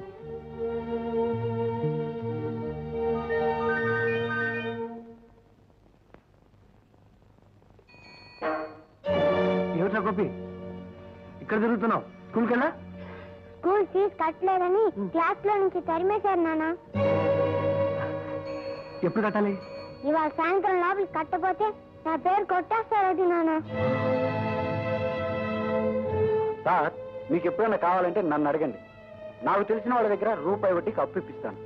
[SPEAKER 1] ఏమిట్రా గోపి ఇక్కడ తిరుగుతున్నావు స్కూల్కి వెళ్ళా
[SPEAKER 4] స్కూల్ ఫీజు కట్టలేదని క్లాస్ లో నుంచి తరిమేశారు నాన్న
[SPEAKER 1] ఎప్పుడు కట్టాలి
[SPEAKER 4] ఇవాళ సాయంత్రం లోపలికి కట్టపోతే నా పేరు కొట్టేస్తారు అది నాన్న
[SPEAKER 2] సార్ మీకు ఎప్పుడైనా కావాలంటే నన్ను అడగండి నాకు తెలిసిన వాళ్ళ దగ్గర రూపాయి వడ్డీకి అప్పు ఇప్పిస్తాను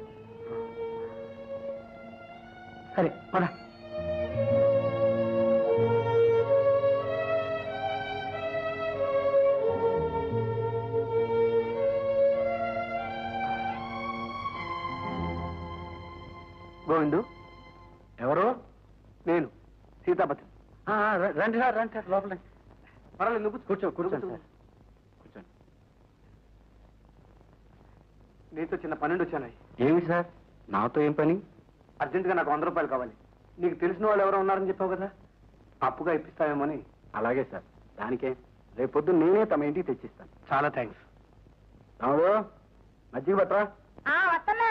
[SPEAKER 1] సరే పద గోవిందు
[SPEAKER 2] ఎవరు
[SPEAKER 1] నేను సీతాపతి
[SPEAKER 2] ఆ, ఆ, ర- రండి సార్ రండి సార్ లోపల
[SPEAKER 1] పర్వాలేదు నువ్వు
[SPEAKER 2] కూర్చో కూర్చోండి సార్ కూర్చోండి
[SPEAKER 1] నీతో చిన్న పన్నెండు వచ్చాను
[SPEAKER 2] ఏమి సార్ నాతో ఏం పని
[SPEAKER 1] అర్జెంటుగా నాకు వంద రూపాయలు కావాలి నీకు తెలిసిన వాళ్ళు ఎవరో ఉన్నారని చెప్పావు కదా అప్పుగా ఇప్పిస్తావేమోని
[SPEAKER 2] అలాగే సార్ దానికే రేపొద్దు నేనే తమ ఇంటికి తెచ్చిస్తాను
[SPEAKER 1] చాలా థ్యాంక్స్
[SPEAKER 2] రాముడు మజ్జిగ పట్టరా
[SPEAKER 11] వస్తున్నా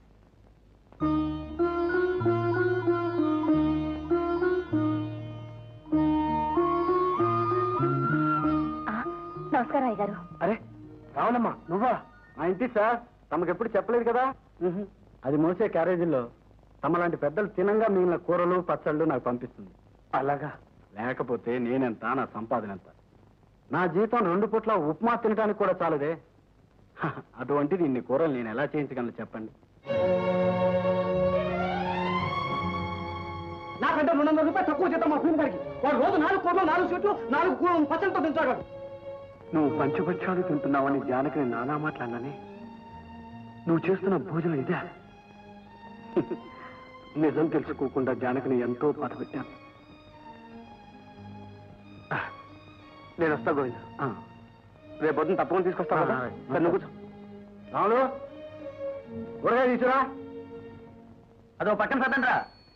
[SPEAKER 11] నమస్కారం అయ్య గారు
[SPEAKER 1] అరే రావణమ్మా నువ్వా
[SPEAKER 2] మా ఇంటి సార్ తమకెప్పుడు చెప్పలేదు కదా అది మోసే క్యారేజీలో తమ లాంటి పెద్దలు తినంగా మిగిలిన కూరలు పచ్చళ్ళు నాకు పంపిస్తుంది
[SPEAKER 1] అలాగా
[SPEAKER 2] లేకపోతే నేనెంత నా సంపాదన ఎంత నా జీతం రెండు పూట్ల ఉప్మా తినడానికి కూడా చాలదే హ, అటువంటిది ఇన్ని కూరలు నేను ఎలా చేయించగలను చెప్పండి
[SPEAKER 6] నాకంటే రెండు వందల రూపాయలు తక్కువ చేద్దాం మా ఫీల్డ్ గారికి వాడు రోజు నాలుగు కోట్లు నాలుగు సీట్లు నాలుగు కూ- పచ్చలతో తింటాడు
[SPEAKER 1] నువ్వు పంచపక్షాలు తింటున్నావని జానకిని నానా మాట్లాడినానే నువ్వు చేస్తున్న భోజనం ఇదే నిజం తెలుసుకోకుండా జానకిని ఎంతో బాధ పెట్టాను నేను వస్తా గోవింద
[SPEAKER 2] ఆ,
[SPEAKER 1] రేపు పొద్దున తప్పకుండా తీసుకొస్తా కదా
[SPEAKER 2] ఆ,
[SPEAKER 1] సరే, నువ్వు కూర్చో
[SPEAKER 2] రాములు ఊరగాయ తీసురా అదో పక్కన సదండ్రా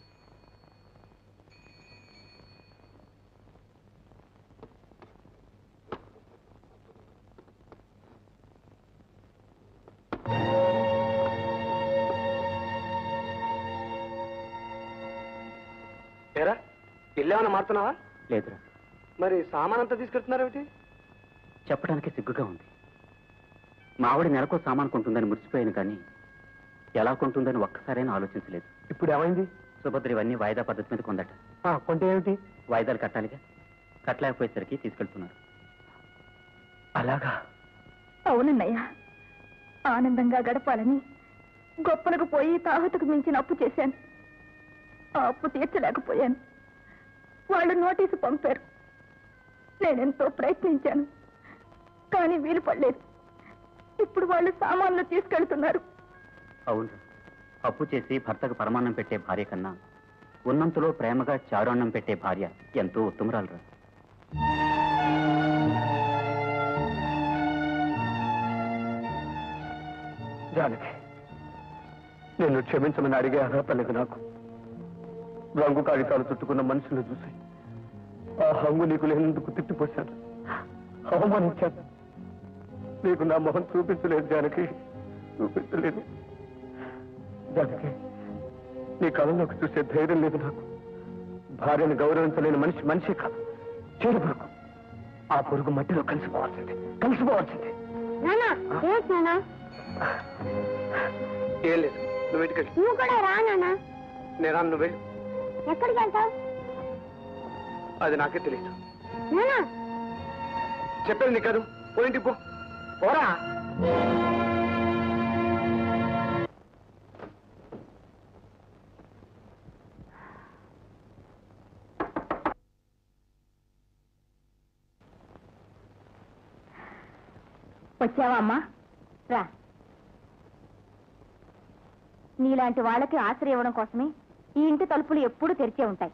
[SPEAKER 1] ఏరా ఇల్లు ఏమైనా మారుతున్నావా
[SPEAKER 2] లేదురా
[SPEAKER 1] మరి సామాన్ అంతా తీసుకెళ్తున్నారేమిటి
[SPEAKER 2] చెప్పడానికి సిగ్గుగా ఉంది మా ఆవిడ నెలకో సామాన్ కొంటుందని మురిసిపోయాను కానీ ఎలా కొంటుందని ఒక్కసారైనా ఆలోచించలేదు
[SPEAKER 1] ఇప్పుడు ఏమైంది
[SPEAKER 2] సుభద్ర ఇవన్నీ వాయిదా పద్ధతి మీద కొందట
[SPEAKER 1] ఆ, కొంటే ఏమిటి
[SPEAKER 2] వాయిదాలు కట్టాలిగా కట్టలేకపోయేసరికి తీసుకెళ్తున్నారు
[SPEAKER 1] అలాగా
[SPEAKER 11] అవునన్నయ్య ఆనందంగా గడపాలని గొప్పలకు పోయి తాహతకు మించిన అప్పు చేశాను ఆ అప్పు తీర్చలేకపోయాను వాళ్ళు నోటీసు పంపారు నేనెంతో ప్రయత్నించాను కానీ వీలు పడలేదు ఇప్పుడు వాళ్ళు సామాన్లు తీసుకెళ్తున్నారు
[SPEAKER 2] అవును అప్పు చేసి భర్తకు పరమాన్నం పెట్టే భార్య కన్నా ఉన్నంతలో ప్రేమగా చారున్నం పెట్టే భార్య ఎంతో ఉత్తమరాలురా
[SPEAKER 1] జానకి నిన్ను క్షమించమని అడిగే అర్హత లేదు నాకు రంగు కాగితాలు చుట్టుకున్న మనుషులను చూసి ఆ హంగు నీకు లేనందుకు తిట్టిపోశాను అవమానించాను నీకు నా మొహం చూపించలేదు జానకి చూపించలేదు జానకి నీ కళ్ళలోకి చూసే ధైర్యం లేదు నాకు భార్యను గౌరవించలేని మనిషి మనిషి కాదు చెడు పురుగు ఆ పురుగు మట్టిలో కలిసిపోవాల్సిందే కలిసిపోవాల్సిందే
[SPEAKER 4] నానా ఏంటి నానా
[SPEAKER 1] ఏం లేదు నువ్వు ఇంటికి
[SPEAKER 4] నువ్వు కూడా రా నానా
[SPEAKER 1] నేను నువ్వు వెళ్ళు
[SPEAKER 4] ఎక్కడికి వెళ్తావు
[SPEAKER 1] అది నాకే తెలియదు
[SPEAKER 4] నానా
[SPEAKER 1] చెప్పేది నీ కాదు పోయింటి పో పోరా
[SPEAKER 11] వచ్చావా అమ్మా రా నీలాంటి వాళ్ళకి ఆశ్రయం ఇవ్వడం కోసమే ఈ ఇంటి తలుపులు ఎప్పుడూ తెరిచే ఉంటాయి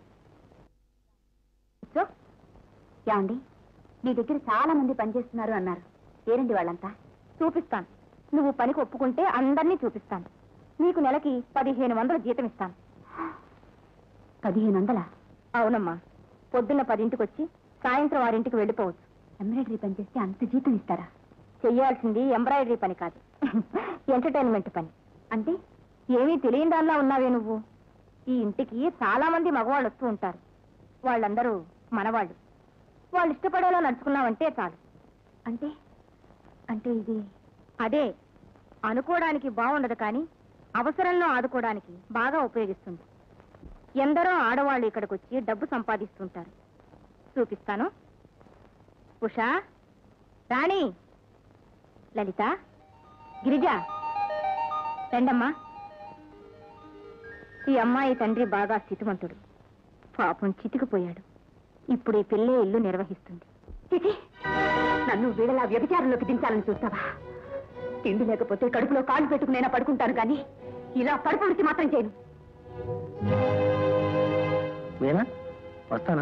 [SPEAKER 8] సో ఏమండి మీ దగ్గర చాలా మంది పనిచేస్తున్నారు అన్నారు ఏరండి వాళ్ళంతా
[SPEAKER 11] చూపిస్తాను నువ్వు పనికి ఒప్పుకుంటే అందరినీ చూపిస్తాను నీకు నెలకి పదిహేను వందల జీతం ఇస్తాను
[SPEAKER 8] పదిహేను వందల
[SPEAKER 11] అవునమ్మా పొద్దున్న పదింటికి వచ్చి సాయంత్రం ఆరింటికి వెళ్ళిపోవచ్చు
[SPEAKER 8] ఎంబ్రాయిడరీ పని చేస్తే అంత జీతం ఇస్తారా
[SPEAKER 11] చెయ్యాల్సింది ఎంబ్రాయిడరీ పని కాదు ఎంటర్టైన్మెంట్ పని
[SPEAKER 8] అంటే
[SPEAKER 11] ఏమీ తెలియని దానిలా ఉన్నావే నువ్వు ఈ ఇంటికి చాలా మంది మగవాళ్ళు వస్తూ ఉంటారు వాళ్ళందరూ మనవాళ్ళు వాళ్ళు ఇష్టపడేలా నడుచుకున్నావంటే చాలు
[SPEAKER 8] అంటే అంటే ఇది
[SPEAKER 11] అదే అనుకోవడానికి బాగుండదు కానీ అవసరంలో ఆదుకోవడానికి బాగా ఉపయోగిస్తుంది ఎందరో ఆడవాళ్ళు ఇక్కడికి వచ్చి డబ్బు సంపాదిస్తుంటారు చూపిస్తాను ఉషా రాణి లలిత గిరిజ రండమ్మా ఈ అమ్మాయి తండ్రి బాగా స్థితిమంతుడు పాపం చితికిపోయాడు ఇప్పుడు ఈ పిల్లే ఇల్లు నిర్వహిస్తుంది
[SPEAKER 8] చిచి నన్ను వీడలా వ్యభిచారంలోకి దించాలని చూస్తావా తిండి లేకపోతే కడుపులో కాళ్ళు పెట్టుకునైనా పడుకుంటాను కానీ ఇలా కడుపు విడిచి మాత్రం చేయను
[SPEAKER 1] నేనా వస్తానా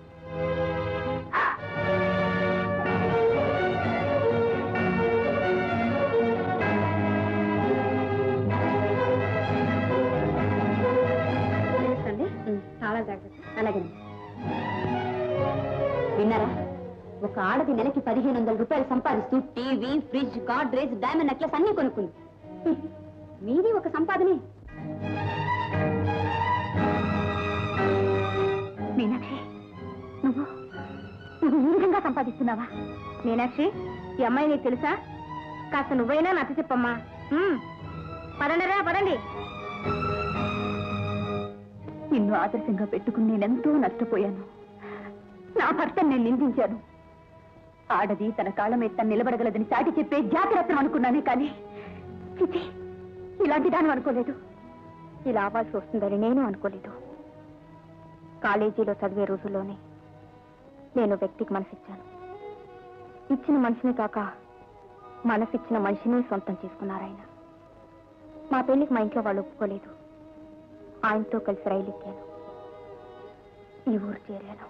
[SPEAKER 8] చాలా జాగ్రత్త అలాగే విన్నారా ఒక ఆడది నెలకి పదిహేను వందల రూపాయలు సంపాదిస్తూ TV fridge Godrej diamond necklace అన్ని కొనుక్కుంది మీది ఒక సంపాదనే
[SPEAKER 11] మీనాక్షి నువ్వు నువ్వు ఈ విధంగా సంపాదిస్తున్నావా మీనాక్షి ఈ అమ్మాయి నీకు తెలుసా కాస్త నువ్వైనా నచ్చ చెప్పమ్మా ఉమ్, పదండిరా పదండి నిన్ను ఆదర్శంగా పెట్టుకుని నేనెంతో నష్టపోయాను నా భర్తను నేను నిందించాను ఆడది తన కాళ్ళ మీద తను నిలబడగలదని చాటి చెప్పే జాతిరత్నం అనుకున్నానే కానీ చిచి ఇలాంటి దాన్ని అనుకోలేదు ఇలా అవ్వాల్సి వస్తుందని నేను అనుకోలేదు కాలేజీలో చదివే రోజుల్లోనే నేను వ్యక్తికి మనసిచ్చాను ఇచ్చిన మనిషిని కాక మనసిచ్చిన మనిషిని సొంతం చేసుకున్నారాయన మా పెళ్లికి మా ఇంట్లో వాళ్ళు ఒప్పుకోలేదు ఆయనతో కలిసి రైలు ఎక్కాను ఈ ఊరు చేరాను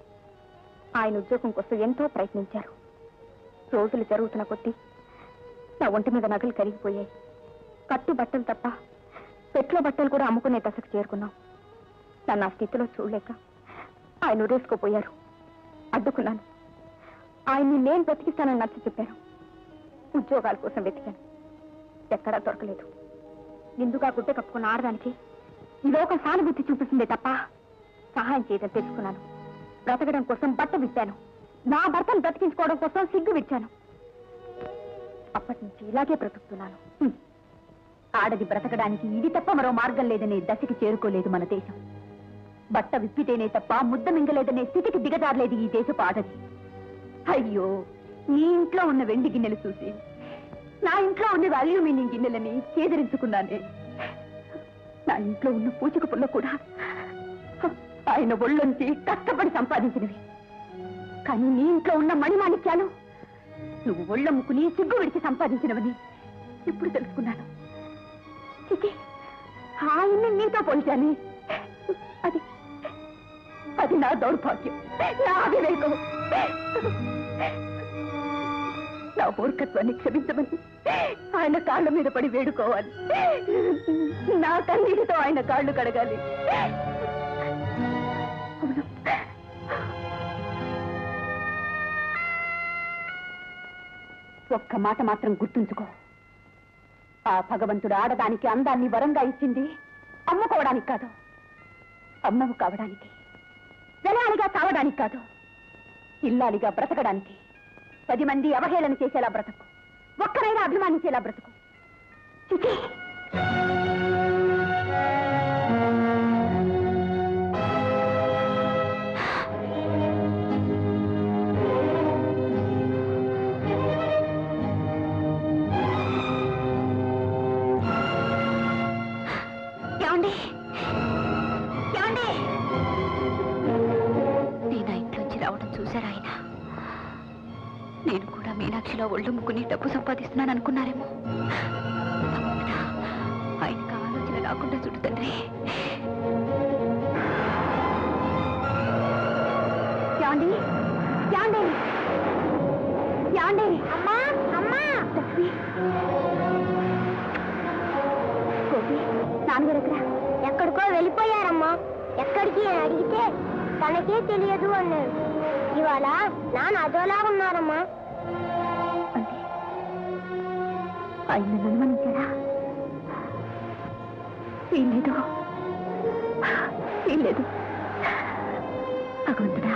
[SPEAKER 11] ఆయన ఉద్యోగం కోసం ఎంతో ప్రయత్నించారు రోజులు జరుగుతున్న కొద్దీ నా ఒంటి మీద నగలు కరిగిపోయాయి కట్టు బట్టలు తప్ప పెట్లో బట్టలు కూడా అమ్ముకునే దశకు చేరుకున్నాం నన్ను ఆ స్థితిలో చూడలేక ఆయన ఉరేసుకోపోయారు అడ్డుకున్నాను ఆయన్ని నేను బతికిస్తానని నచ్చ చెప్పారు ఉద్యోగాల కోసం వెతికాను ఎక్కడా దొరకలేదు నిందుగా గుడ్డ కప్పుకున్న ఆడదానికి ఇదో ఒక సానుభూతి చూపిస్తుందే తప్ప సహాయం చేయడం తెలుసుకున్నాను బ్రతకడం కోసం బట్ట విప్పాను నా భర్తను బ్రతికించుకోవడం కోసం సిగ్గు విచ్చాను అప్పటి నుంచి ఇలాగే బ్రతుకుతున్నాను హ్మ్. ఆడది బ్రతకడానికి ఇది తప్ప మరో మార్గం లేదనే దశకి చేరుకోలేదు మన దేశం బట్ట విప్పితేనే తప్ప ముద్ద మింగలేదనే స్థితికి దిగజారలేదు ఈ దేశపు ఆడది అయ్యో నీ ఇంట్లో ఉన్న వెండి గిన్నెలు చూసి నా ఇంట్లో ఉన్న అల్యూమినియం గిన్నెలని చేదరించుకున్నానే నా ఇంట్లో ఉన్న పూచిక పుల్ల కూడా ఆయన ఒళ్ళొంచి కష్టపడి సంపాదించినవి కానీ నీ ఇంట్లో ఉన్న మణిమాణిక్యాలు నువ్వు ఒళ్ళమ్ముకుని సిగ్గు విడిచి సంపాదించినవని ఇప్పుడు తెలుసుకున్నాను చిచి ఆయన్ని నీతో పోల్చాను అది అది నా దౌర్భాగ్యం నా అవివేకం నా మూర్ఖత్వాన్ని క్షమించమని ఆయన కాళ్ళ మీద పడి వేడుకోవాలి నా కన్నీటితో ఆయన కాళ్ళు కడగాలి అవును. ఒక్క మాట మాత్రం గుర్తుంచుకో ఆ భగవంతుడు ఆడదానికి అందాన్ని వరంగా ఇచ్చింది అమ్ముకోవడానికి కాదు అమ్మవు కావడానికి జనాలిగా కావడానికి కాదు ఇల్లాలిగా బ్రతకడానికి పది మంది అవహేళన చేసేలా బ్రతకు ఒక్కరైనా అభిమానించేలా బ్రతుకు చిచి ఏమండి ఏమండి నేను ఆ ఇంట్లోంచి రావడం చూశారా ఆయన నేను కూడా మీనాక్షిలో ఒళ్ళు ముక్కుని డబ్బు సంపాదిస్తున్నాను అనుకున్నారేమో తప్పకుండా ఆయనకు ఆ ఆలోచన రాకుండా చూడు తండ్రి యాండి యాండి యాండి
[SPEAKER 4] అమ్మా అమ్మా
[SPEAKER 11] లక్ష్మి గోపి నాన్నగారు ఎక్కడ
[SPEAKER 4] ఎక్కడికో వెళ్ళిపోయారమ్మా ఎక్కడికి అని అడిగితే తనకే తెలియదు అన్నారు ఇవాళ నాన్న అదోలా ఉన్నారమ్మా
[SPEAKER 11] అంటే ఆయన నన్ను అనుమానించారా వీల్లేదు వీల్లేదు భగవంతుడా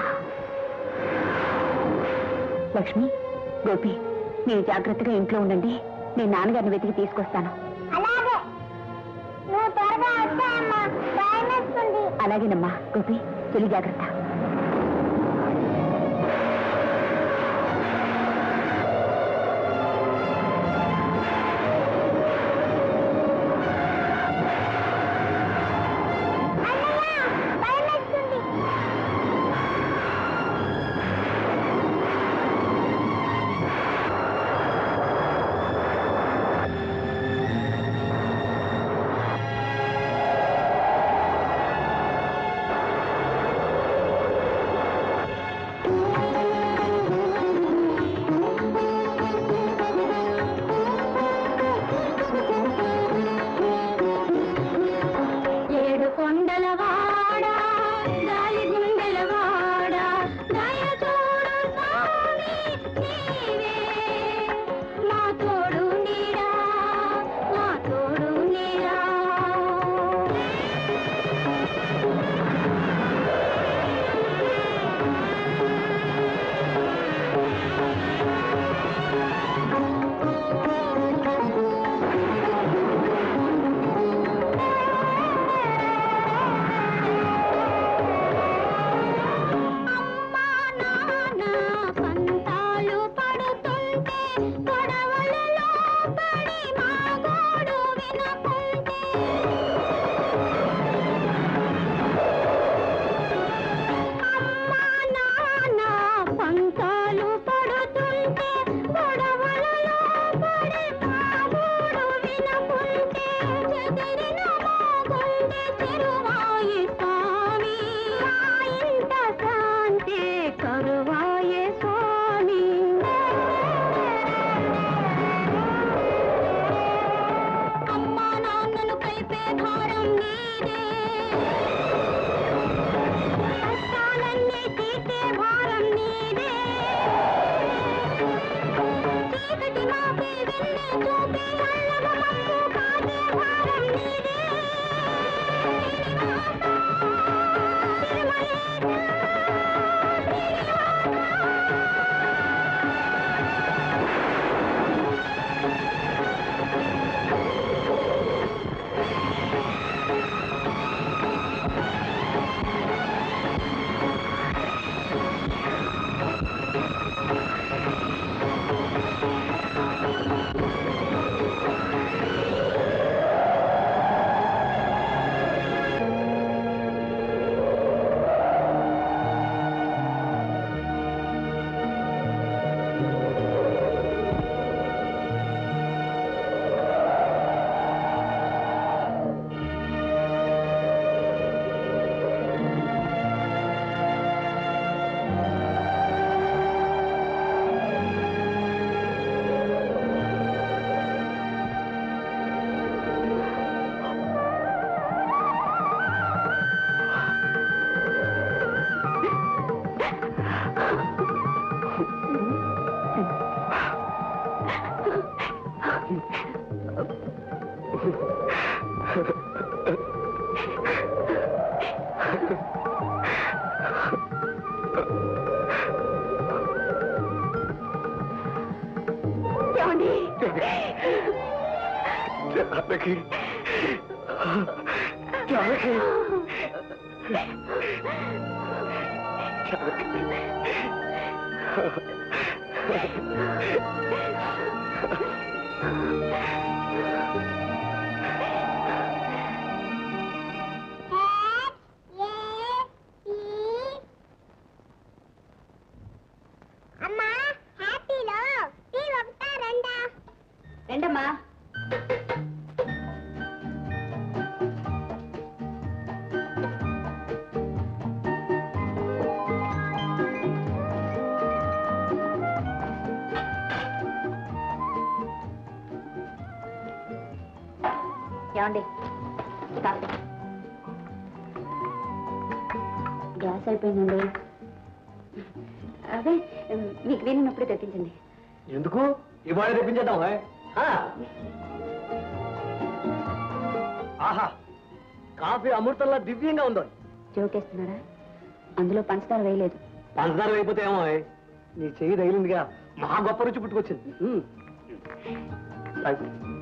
[SPEAKER 11] లక్ష్మి గోపి మీరు జాగ్రత్తగా ఇంట్లో ఉండండి నేను నాన్నగారిని వెతికి తీసుకొస్తాను
[SPEAKER 4] అలాగే నువ్వు త్వరగా వచ్చాయమ్మా భయం వేస్తుంది
[SPEAKER 11] అలాగేనమ్మా గోపి చెల్లి జాగ్రత్త
[SPEAKER 4] అన్నయ్య భయం వేస్తుంది
[SPEAKER 11] ఆ
[SPEAKER 3] ఏమండి
[SPEAKER 1] జానకి జానకి
[SPEAKER 4] అమ్మా హ్యాపీలో టీ ఒకటా రెండా
[SPEAKER 3] రండమ్మా
[SPEAKER 8] ఏమండి కాఫీ గ్యాస్ అయిపోయిందండి
[SPEAKER 3] అదే మీకు వీలున్నప్పుడే తెప్పించండి
[SPEAKER 1] ఎందుకు ఇవాళ తెప్పించేద్దాం హే? ఆ. ఆహా కాఫీ అమృతంలా దివ్యంగా ఉందో
[SPEAKER 8] జోకేస్తున్నారా అందులో పంచదార వేయలేదు
[SPEAKER 1] పంచదార అయిపోతే ఏమో హే? నీ చెయ్యి తగిలిందిగా మహా గొప్ప రుచి పుట్టుకొచ్చింది ఉమ్. తాగు.